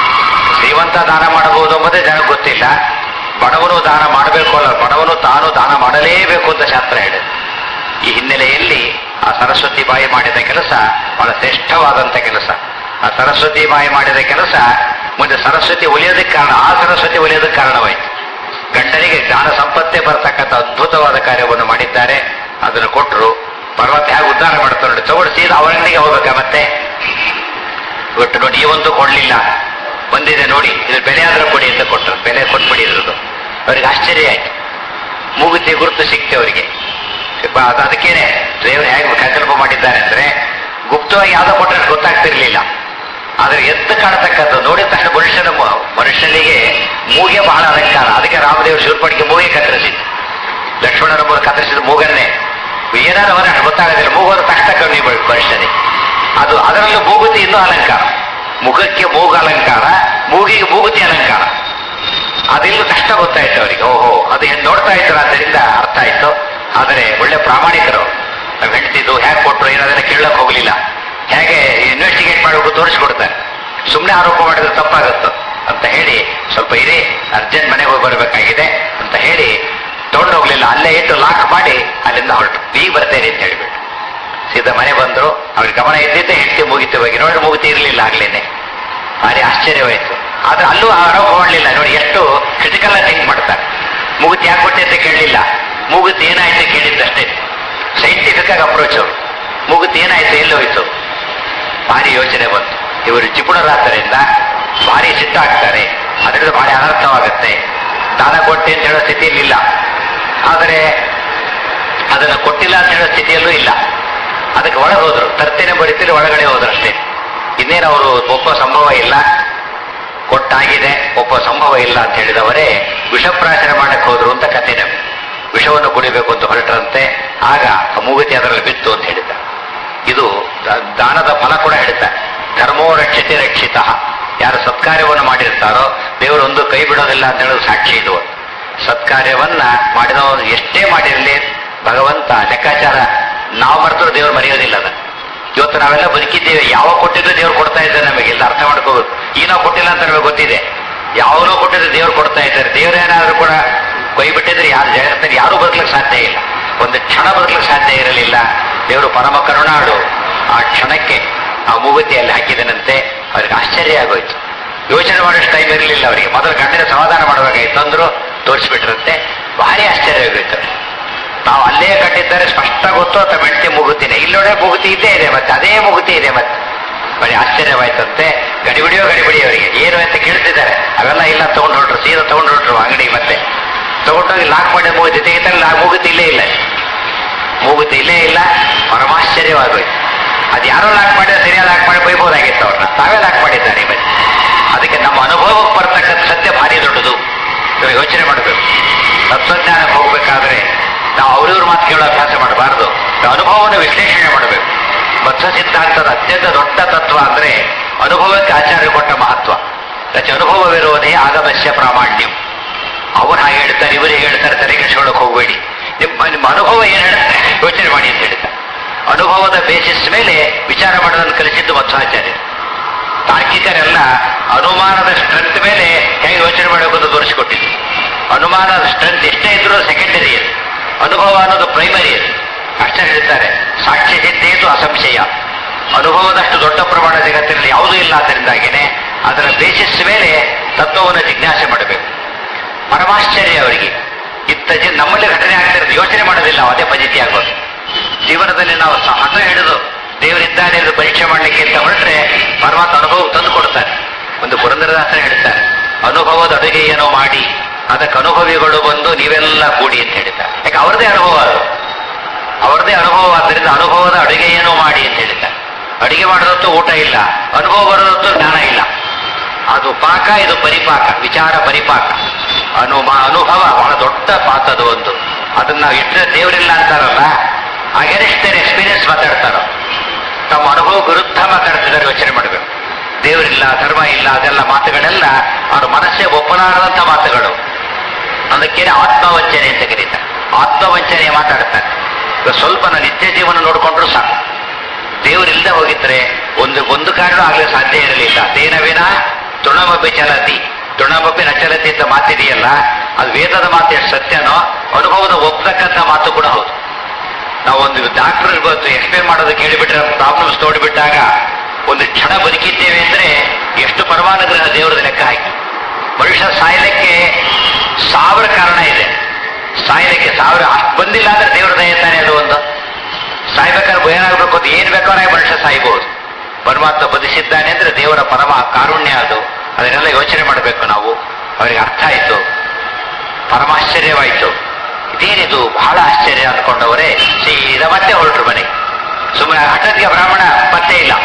Speaker 1: ಶ್ರೀಮಂತ ದಾನ ಮಾಡಬಹುದು ಎಂಬುದೇ ಜನಕ್ಕೆ ಗೊತ್ತಿಲ್ಲ ಬಡವನು ದಾನ ಮಾಡಬೇಕು ಅಲ್ಲ ಬಡವನು ತಾನು ದಾನ ಮಾಡಲೇಬೇಕು ಅಂತ ಶಾಸ್ತ್ರ ಹೇಳಿದೆ ಈ ಹಿನ್ನೆಲೆಯಲ್ಲಿ ಆ ಸರಸ್ವತಿ ಬಾಯಿ ಮಾಡಿದ ಕೆಲಸ ಬಹಳ ಶ್ರೇಷ್ಠವಾದಂತ ಕೆಲಸ ಆ ಸರಸ್ವತಿ ಬಾಯಿ ಮಾಡಿದ ಕೆಲಸ ಮುಂದೆ ಸರಸ್ವತಿ ಒಲಿಯೋದಕ್ಕೆ ಕಾರಣ ಆ ಸರಸ್ವತಿ ಒಲಿಯೋದಕ್ಕೆ ಕಾರಣವಾಯಿತು ಗಂಡನಿಗೆ ಜ್ಞಾನ ಸಂಪತ್ತೇ ಬರ್ತಕ್ಕಂಥ ಅದ್ಭುತವಾದ ಕಾರ್ಯವನ್ನು ಮಾಡಿದ್ದಾರೆ ಅದನ್ನು ಕೊಟ್ಟರು ಪರ್ವತ ಹೇಗೆ ಉದ್ಧಾರ ಮಾಡ್ತಾರೆ ನೋಡಿ ತಗೊಂಡು ಸೀದಾ ಅವರಂಗಡಿಗೆ ಹೋಗ್ಬೇಕಾ ಮತ್ತೆ ಒಟ್ಟು ನೋಡಿ ಈ ಒಂದು ಕೊಡ್ಲಿಲ್ಲ ಬಂದಿದೆ ನೋಡಿ ಇದ್ರ ಬೆಲೆ ಆದ್ರೂ ಕೊಡಿ ಅಂತ ಕೊಟ್ಟರು ಬೆಲೆ ಕೊಟ್ಬಿಡಿ ಇದ್ರದ್ದು ಅವ್ರಿಗೆ ಆಶ್ಚರ್ಯ ಆಯ್ತು ಮೂಗುತಿ ಗುರುತು ಸಿಕ್ತೆ ಅವರಿಗೆ ಅದಕ್ಕೇನೆ ದೇವರು ಹೇಗೆ ಸಂಕಲ್ಪ ಮಾಡಿದ್ದಾರೆ ಅಂದ್ರೆ ಗುಪ್ತವಾಗಿ ಯಾವ್ದೋ ಕೊಟ್ಟರೆ ಗೊತ್ತಾಗ್ತಿರ್ಲಿಲ್ಲ ಆದ್ರೆ ಎದ್ದು ಕಾಣತಕ್ಕದ್ದು ನೋಡಿದ ತಕ್ಷಣ ಮನುಷ್ಯನ ಮ- ಮನುಷ್ಯನಿಗೆ ಮೂಗೆ ಬಹಳ ಅಲಂಕಾರ ಅದಕ್ಕೆ ರಾಮದೇವರು ಶೂರ್ಪಡಿಗೆ ಮೂಗೆ ಕತ್ತರಿಸಿದ್ದು ಲಕ್ಷ್ಮಣನ ಮೂಲ ಕತ್ತರಿಸಿದ ಮೂಗನ್ನೇ ಏನಾದ್ರು ಅವರ ಗೊತ್ತಾಗೋದಿಲ್ಲ ಮೂಗೋದ ತಕ್ಷಣ ಕಮ್ಮಿ ಮನುಷ್ಯನಿಗೆ ಅದು ಅದರಲ್ಲೂ ಮೂಗುತಿ ಇನ್ನೂ ಅಲಂಕಾರ ಮುಖಕ್ಕೆ ಮೂಗು ಅಲಂಕಾರ ಮೂಗಿಗೆ ಮೂಗುತಿ ಅಲಂಕಾರ ಅದೆಲ್ಲ ಕಷ್ಟ ಗೊತ್ತಾಯ್ತು ಅವರಿಗೆ ಓಹೋ ಅದು ಏನ್ ನೋಡ್ತಾ ಇದ್ರು ಆದ್ದರಿಂದ ಅರ್ಥ ಆಯ್ತು ಆದರೆ ಒಳ್ಳೆ ಪ್ರಾಮಾಣಿಕರು ನಾವು ಹೆಂಡ್ತಿದ್ದು ಹೇಗೆ ಕೊಟ್ಟರು ಏನದನ್ನ ಕೇಳಕ್ ಹೋಗ್ಲಿಲ್ಲ ಹೇಗೆ ಇನ್ವೆಸ್ಟಿಗೇಟ್ ಮಾಡಬೇಕು ತೋರಿಸ್ಕೊಡ್ತಾರೆ ಸುಮ್ಮನೆ ಆರೋಪ ಮಾಡಿದ್ರೆ ತಪ್ಪಾಗುತ್ತೆ ಅಂತ ಹೇಳಿ ಸ್ವಲ್ಪ ಇರಿ ಅರ್ಜೆಂಟ್ ಮನೆಗೆ ಹೋಗಿ ಬರಬೇಕಾಗಿದೆ ಅಂತ ಹೇಳಿ ತಗೊಂಡು ಹೋಗ್ಲಿಲ್ಲ ಅಲ್ಲೇ ಇಟ್ಟು ಲಾಕ್ ಮಾಡಿ ಅಲ್ಲಿಂದ ಹೊರಟು ಈಗ ಬರ್ತೇನೆ ಅಂತ ಹೇಳ್ಬಿಟ್ಟು ಸೀದಾ ಮನೆ ಬಂದ್ರು ಅವ್ರಿಗೆ ಗಮನ ಇದ್ದಿದ್ದೆ ಹೆಂಡತಿ ಮುಗಿತು ಹೋಗಿ ನೋಡಿ ಮುಗಿತಿ ಇರಲಿಲ್ಲ ಆಗ್ಲೇನೆ ಭಾರಿ ಆಶ್ಚರ್ಯವಾಯ್ತು ಆದ್ರೆ ಅಲ್ಲೂ ಆರೋಪ ಮಾಡಲಿಲ್ಲ ನೋಡಿ ಎಷ್ಟು ಕ್ರಿಟಿಕಲ್ ಆಗಿ ಥಿಂಕ್ ಮಾಡ್ತಾರೆ ಮುಗುತಿ ಯಾಕೆ ಕೊಟ್ಟೆ ಅಂತ ಕೇಳಲಿಲ್ಲ ಮುಗುತಿ ಏನಾಯ್ತು ಕೇಳಿದ್ದಷ್ಟೇ ಸೈಂಟಿಫಿಕ್ ಆಗಿ ಅಪ್ರೋಚ್ ಅವರು ಮುಗುತಿ ಏನಾಯ್ತು ಎಲ್ಲಿ ಹೋಯ್ತು ಭಾರಿ ಯೋಚನೆ ಬಂತು ಇವರು ಜಿಪುಣರಾದ್ದರಿಂದ ಭಾರಿ ಸಿಟ್ಟಾಗ್ತಾರೆ ಅದರಿಂದ ಭಾರಿ ಅನರ್ಥವಾಗುತ್ತೆ ದಾನ ಕೊಟ್ಟೆ ಅಂತ ಹೇಳೋ ಸ್ಥಿತಿಯಲ್ಲಿಲ್ಲ ಆದರೆ ಅದನ್ನು ಕೊಟ್ಟಿಲ್ಲ ಅಂತ ಹೇಳೋ ಸ್ಥಿತಿಯಲ್ಲೂ ಇಲ್ಲ ಅದಕ್ಕೆ ಒಳಗೆ ಹೋದ್ರು ತರ್ತೇನೆ ಬರೀತೀರಿ ಒಳಗಡೆ ಹೋದ್ರಷ್ಟೇ ಇನ್ನೇನು ಅವರು ಒಬ್ಬ ಸಂಭವ ಇಲ್ಲ ಕೊಟ್ಟಾಗಿದೆ ಒಬ್ಬ ಸಂಭವ ಇಲ್ಲ ಅಂತ ಹೇಳಿದವರೇ ವಿಷಪ್ರಾಶನ ಮಾಡಕ್ಕೆ ಹೋದ್ರು ಅಂತ ಕಥೆ ನಮ್ಗೆ ವಿಷವನ್ನು ಕುಡಿಬೇಕು ಅಂತ ಹೊರಟ್ರಂತೆ ಆಗ ಆ ಮೂಗುತಿ ಅದರಲ್ಲಿ ಬಿತ್ತು ಅಂತ ಹೇಳಿದ್ದ ಇದು ದ- ದಾನದ ಫಲ ಕೂಡ ಹೇಳ್ತಾರೆ ಧರ್ಮೋ ರಕ್ಷತೆ ರಕ್ಷಿತ ಯಾರು ಸತ್ಕಾರ್ಯವನ್ನು ಮಾಡಿರ್ತಾರೋ ದೇವರೊಂದು ಕೈ ಬಿಡೋದಿಲ್ಲ ಅಂತ ಹೇಳೋದು ಸಾಕ್ಷಿ ಇದು ಸತ್ಕಾರ್ಯವನ್ನ ಮಾಡಿದವನು ಎಷ್ಟೇ ಮಾಡಿರಲಿ ಭಗವಂತ ಲೆಕ್ಕಾಚಾರ ನಾವು ಮರೆತರೂ ದೇವರು ಮರೆಯೋದಿಲ್ಲ ಅದನ್ನು ಇವತ್ತು ನಾವೆಲ್ಲ ಬದುಕಿದ್ದೇವೆ ಯಾವ ಕೊಟ್ಟಿದ್ದು ದೇವ್ರು ಕೊಡ್ತಾ ಇದ್ದಾರೆ ನಮಗೆ ಇಲ್ಲ ಅರ್ಥ ಮಾಡ್ಕೋಬೇಕು ಈ ನಾವು ಕೊಟ್ಟಿಲ್ಲ ಅಂತ ನಮಗೆ ಗೊತ್ತಿದೆ ಯಾವನೋ ಕೊಟ್ಟಿದ್ದು ದೇವ್ರು ಕೊಡ್ತಾ ಇದ್ದಾರೆ ದೇವರೇನಾದ್ರೂ ಕೂಡ ಕೈ ಬಿಟ್ಟಿದ್ರೆ ಯಾರು ಜಗತ್ತಲ್ಲಿ ಯಾರೂ ಬದುಕಲಿಕ್ಕೆ ಸಾಧ್ಯ ಇಲ್ಲ ಒಂದು ಕ್ಷಣ ಬದುಕಲಿಕ್ಕೆ ಸಾಧ್ಯ ಇರಲಿಲ್ಲ ದೇವರು ಪರಮ ಕರುಣಾಡು ಆ ಕ್ಷಣಕ್ಕೆ ಆ ಮೂಗುತಿಯಲ್ಲಿ ಹಾಕಿದನಂತೆ ಅವ್ರಿಗೆ ಆಶ್ಚರ್ಯ ಆಗೋಯ್ತು ಯೋಚನೆ ಮಾಡೋಷ್ಟು ಟೈಮ್ ಇರಲಿಲ್ಲ ಅವರಿಗೆ ಮೊದಲು ಗಂಡನ ಸಮಾಧಾನ ಮಾಡಬೇಕಾಯ್ತು ಅಂದ್ರು ತೋರಿಸ್ಬಿಟ್ರಂತೆ ಭಾರಿ ಆಶ್ಚರ್ಯ ಆಗೋಯ್ತು ನಾವು ಅಲ್ಲೇ ಕಟ್ಟಿದ್ದಾರೆ ಸ್ಪಷ್ಟ ಗೊತ್ತು ಅಥವಾ ಮೆಣಸಿ ಮುಗುತಿನೇ ಇಲ್ಲೊಡೆ ಮುಗುತಿ ಇದ್ದೇ ಇದೆ ಮತ್ತೆ ಅದೇ ಮುಗುತಿ ಇದೆ ಮತ್ತೆ ಬರೀ ಆಶ್ಚರ್ಯವಾಯ್ತಂತೆ ಗಡಿಬಿಡಿಯೋ ಗಡಿಬಿಡಿ ಅವರಿಗೆ ಏನು ಅಂತ ಕೇಳ್ತಿದ್ದಾರೆ ಅವೆಲ್ಲ ಇಲ್ಲ ತಗೊಂಡು ಹೊರಟ್ರು ಸೀದಾ ತಗೊಂಡು ಹೊರಟ್ರು ಅಂಗಡಿಗೆ ಮತ್ತೆ ತಗೊಂಡೋಗಿ ಲಾಕ್ ಮಾಡಿ ಮುಗಿತಿ ತೆಗಿತಾರೆ ಆ ಮೂಗುತಿ ಇಲ್ಲೇ ಇಲ್ಲ ಮೂಗುತಿ ಇಲ್ಲೇ ಇಲ್ಲ ಪರಮಾಶ್ಚರ್ಯವಾಗೋಯ್ತು ಅದು ಯಾರೋ ಲಾಕ್ ಮಾಡಿದ್ರೆ ಸರಿಯಾಗಿ ಲಾಕ್ ಮಾಡಿ ಬೈಬೋದಾಗಿತ್ತು ಅವ್ರನ್ನ ತಾವೇ ಲಾಕ್ ಮಾಡಿದ್ದಾರೆ ಮತ್ತೆ ಅದಕ್ಕೆ ನಮ್ಮ ಅನುಭವಕ್ಕೆ ಬರ್ತಕ್ಕಂಥ ಸತ್ಯ ಭಾರಿ ದೊಡ್ಡದು ನೀವು ಯೋಚನೆ ಮಾಡಬೇಕು ತತ್ವಜ್ಞಾನಕ್ಕೆ ಹೋಗ್ಬೇಕಾದ್ರೆ ನಾವು ಅವ್ರಿವ್ರ ಮಾತು ಕೇಳೋ ಅಭ್ಯಾಸ ಮಾಡಬಾರದು ಅನುಭವವನ್ನು ವಿಶ್ಲೇಷಣೆ ಮಾಡಬೇಕು ಬದ್ಧ ಸಿದ್ಧಾಂತದ ಅತ್ಯಂತ ದೊಡ್ಡ ತತ್ವ ಅಂದ್ರೆ ಅನುಭವಕ್ಕೆ ಆಚಾರ್ಯ ಕೊಟ್ಟ ಮಹತ್ವ ರಚ ಅನುಭವವಿರುವುದೇ ಆಗಮಸ್ಯ ಪ್ರಾಮಾಣ್ಯಂ ಅವ್ರು ಹಾಗೆ ಹೇಳ್ತಾರೆ ಇವರು ಹೇಗೆ ಹೇಳ್ತಾರೆ ತಲೆ ಕೆಡಿಸ್ಕೊಳ್ಳೋಕೆ ಹೋಗಬೇಡಿ ನಿಮ್ಮ ನಿಮ್ಮ ಅನುಭವ ಏನು ಹೇಳುತ್ತೆ ಯೋಚನೆ ಮಾಡಿ ಅಂತ ಹೇಳ್ತಾರೆ ಅನುಭವದ ಬೇಸಿಸ್ ಮೇಲೆ ವಿಚಾರ ಮಾಡೋದನ್ನು ಕಲಿಸಿದ್ದು ಮಧ್ವಾಚಾರ್ಯ ತಾರ್ಕಿಕರೆಲ್ಲ ಅನುಮಾನದ ಸ್ಟ್ರೆಂತ್ ಮೇಲೆ ಹೇಗೆ ಯೋಚನೆ ಮಾಡಬೇಕು ಅಂತ ತೋರಿಸಿಕೊಟ್ಟಿದ್ದು ಅನುಮಾನದ ಸ್ಟ್ರೆಂತ್ ಎಷ್ಟೇ ಇದ್ರೂ ಸೆಕೆಂಡರಿ ಅದು ಅನುಭವ ಅನ್ನೋದು ಪ್ರೈಮರಿ ಅದು ಅಷ್ಟೇ ಹೇಳ್ತಾರೆ ಸಾಕ್ಷ್ಯ ಸಿದ್ಧೇತು ಅಸಂಶಯ ಅನುಭವದಷ್ಟು ದೊಡ್ಡ ಪ್ರಮಾಣ ಜಗತ್ತಿನಲ್ಲಿ ಯಾವುದೂ ಇಲ್ಲ ಅದರಿಂದಾಗೇನೆ ಅದರ ಬೇಸಿಸ್ ಮೇಲೆ ತತ್ವವನ್ನು ಜಿಜ್ಞಾಸೆ ಮಾಡಬೇಕು ಪರಮಾಶ್ಚರ್ಯ ಅವರಿಗೆ ಇತ್ತ ಜನ ನಮ್ಮಲ್ಲಿ ಘಟನೆ ಆಗ್ತಿರೋದು ಯೋಚನೆ ಮಾಡೋದಿಲ್ಲ ನಾವು ಅದೇ ಪದ್ಧತಿ ಆಗೋದು ಜೀವನದಲ್ಲಿ ನಾವು ಸ- ಹಠ ಹಿಡಿದು ದೇವರಿದ್ದಾನೆ ಎಂದು ಪರೀಕ್ಷೆ ಮಾಡಲಿಕ್ಕೆ ಅಂತ ಹೊರಟ್ರೆ ಪರಮಾತ್ಮ ಅನುಭವ ತಂದು ಕೊಡ್ತಾರೆ ಒಂದು ಪುರಂದರದಾಸನ ಹೇಳ್ತಾರೆ ಅನುಭವದ ಅಡುಗೆ ಏನೋ ಮಾಡಿ ಅದಕ್ಕೆ ಅನುಭವಿಗಳು ಬಂದು ನೀವೆಲ್ಲ ಕೂಡಿ ಅಂತ ಹೇಳ್ತಾರೆ ಯಾಕೆ ಅವರದೇ ಅನುಭವ ಅದು ಅವರದೇ ಅನುಭವ ಆದ್ದರಿಂದ ಅನುಭವದ ಅಡುಗೆ ಏನೋ ಮಾಡಿ ಅಂತ ಹೇಳ್ತಾರೆ ಅಡಿಗೆ ಮಾಡೋದತ್ತು ಊಟ ಇಲ್ಲ ಅನುಭವ ಬರೋದತ್ತು ಜ್ಞಾನ ಇಲ್ಲ ಅದು ಪಾಕ ಇದು ಪರಿಪಾಕ ವಿಚಾರ ಪರಿಪಾಕ ಅನುಮ ಅನುಭವ ಬಹಳ ದೊಡ್ಡ ಪಾತದು ಒಂದು ಅದನ್ನ ನಾವು ಇಟ್ಟರೆ ದೇವರಿಲ್ಲ ಅಂತಾರಲ್ಲ ಅಗೆನಿಸ್ಟ್ ಎಕ್ಸ್ಪೀರಿಯನ್ಸ್ ಮಾತಾಡ್ತಾರ ತಮ್ಮ ಅನುಭವ ವಿರುದ್ಧ ಮಾತಾಡ್ತಿದ್ದಾರೆ ಯೋಚನೆ ಮಾಡಬೇಕು ದೇವರಿಲ್ಲ ಧರ್ಮ ಇಲ್ಲ ಅದೆಲ್ಲ ಮಾತುಗಳೆಲ್ಲ ಅವ್ರ ಮನಸ್ಸೇ ಒಪ್ಪಲಾರದಂಥ ಮಾತುಗಳು ಅದಕ್ಕೆ ಆತ್ಮವಂಚನೆ ಅಂತ ಕರೀತಾರೆ ಆತ್ಮವಂಚನೆ ಮಾತಾಡ್ತಾರೆ ಇವಾಗ ಸ್ವಲ್ಪ ನಾವು ನಿತ್ಯ ಜೀವನ ನೋಡಿಕೊಂಡ್ರು ಸಾಕು ದೇವರಿಲ್ಲದೆ ಹೋಗಿದ್ರೆ ಒಂದು ಒಂದು ಕಾರಣ ಆಗಲಿ ಸಾಧ್ಯ ಇರಲಿಲ್ಲ ತೇನವಿನ ತೃಣಮಪಿ ಚಲತಿ ತೃಣಮಪಿ ನಚಲತಿ ಅಂತ ಮಾತಿದೆಯಲ್ಲ ಅದು ವೇದದ ಮಾತು ಎಷ್ಟು ಸತ್ಯನೋ ಅನುಭವದ ಒಪ್ಪತಕ್ಕಂಥ ಮಾತು ಕೂಡ ಹೌದು ನಾವು ಒಂದು ಡಾಕ್ಟರ್ ಗೊತ್ತು ಎಕ್ಸ್ಪ್ಲೇನ್ ಮಾಡೋದು ಕೇಳಿಬಿಟ್ರೆ ಪ್ರಾಬ್ಲಮ್ಸ್ ನೋಡಿಬಿಟ್ಟಾಗ ಒಂದು ಕ್ಷಣ ಬದುಕಿದ್ದೇವೆ ಅಂದ್ರೆ ಎಷ್ಟು ಪರಮಾನುಗ್ರಹ ದೇವರದ ಲೆಕ್ಕ ಹಾಕಿ ಮನುಷ್ಯ ಸಾಯಲಿಕ್ಕೆ ಸಾವಿರ ಕಾರಣ ಇದೆ ಸಾಯಲಿಕ್ಕೆ ಸಾವಿರ ಅಷ್ಟು ಬಂದಿಲ್ಲ ಅಂದ್ರೆ ದೇವರ ದಯ ತಾನೇ ಅದು ಒಂದು ಸಾಯ್ಬೇಕಾದ್ರೆ ಏನಾಗಬೇಕು ಅಂತ ಏನ್ ಬೇಕಾದ್ರೆ ಮನುಷ್ಯ ಸಾಯ್ಬಹುದು ಪರಮಾತ್ಮ ಬದುಕಿದ್ದಾನೆ ಅಂದ್ರೆ ದೇವರ ಪರಮ ಕಾರುಣ್ಯ ಅದು ಅದನ್ನೆಲ್ಲ ಯೋಚನೆ ಮಾಡಬೇಕು ನಾವು ಅವರಿಗೆ ಅರ್ಥ ಆಯ್ತು ಪರಮಾಶ್ಚರ್ಯವಾಯಿತು ಇದೇನಿದು ಬಹಳ ಆಶ್ಚರ್ಯ ಅಂದ್ಕೊಂಡವರೇ ಸೀದಾ ಮತ್ತೆ ಹೊರಟ್ರು ಮನೆಗೆ ಸುಮ್ಮನೆ ಹಠದ್ಗೆ ಬ್ರಾಹ್ಮಣ ಪತ್ತೆ ಇಲ್ಲ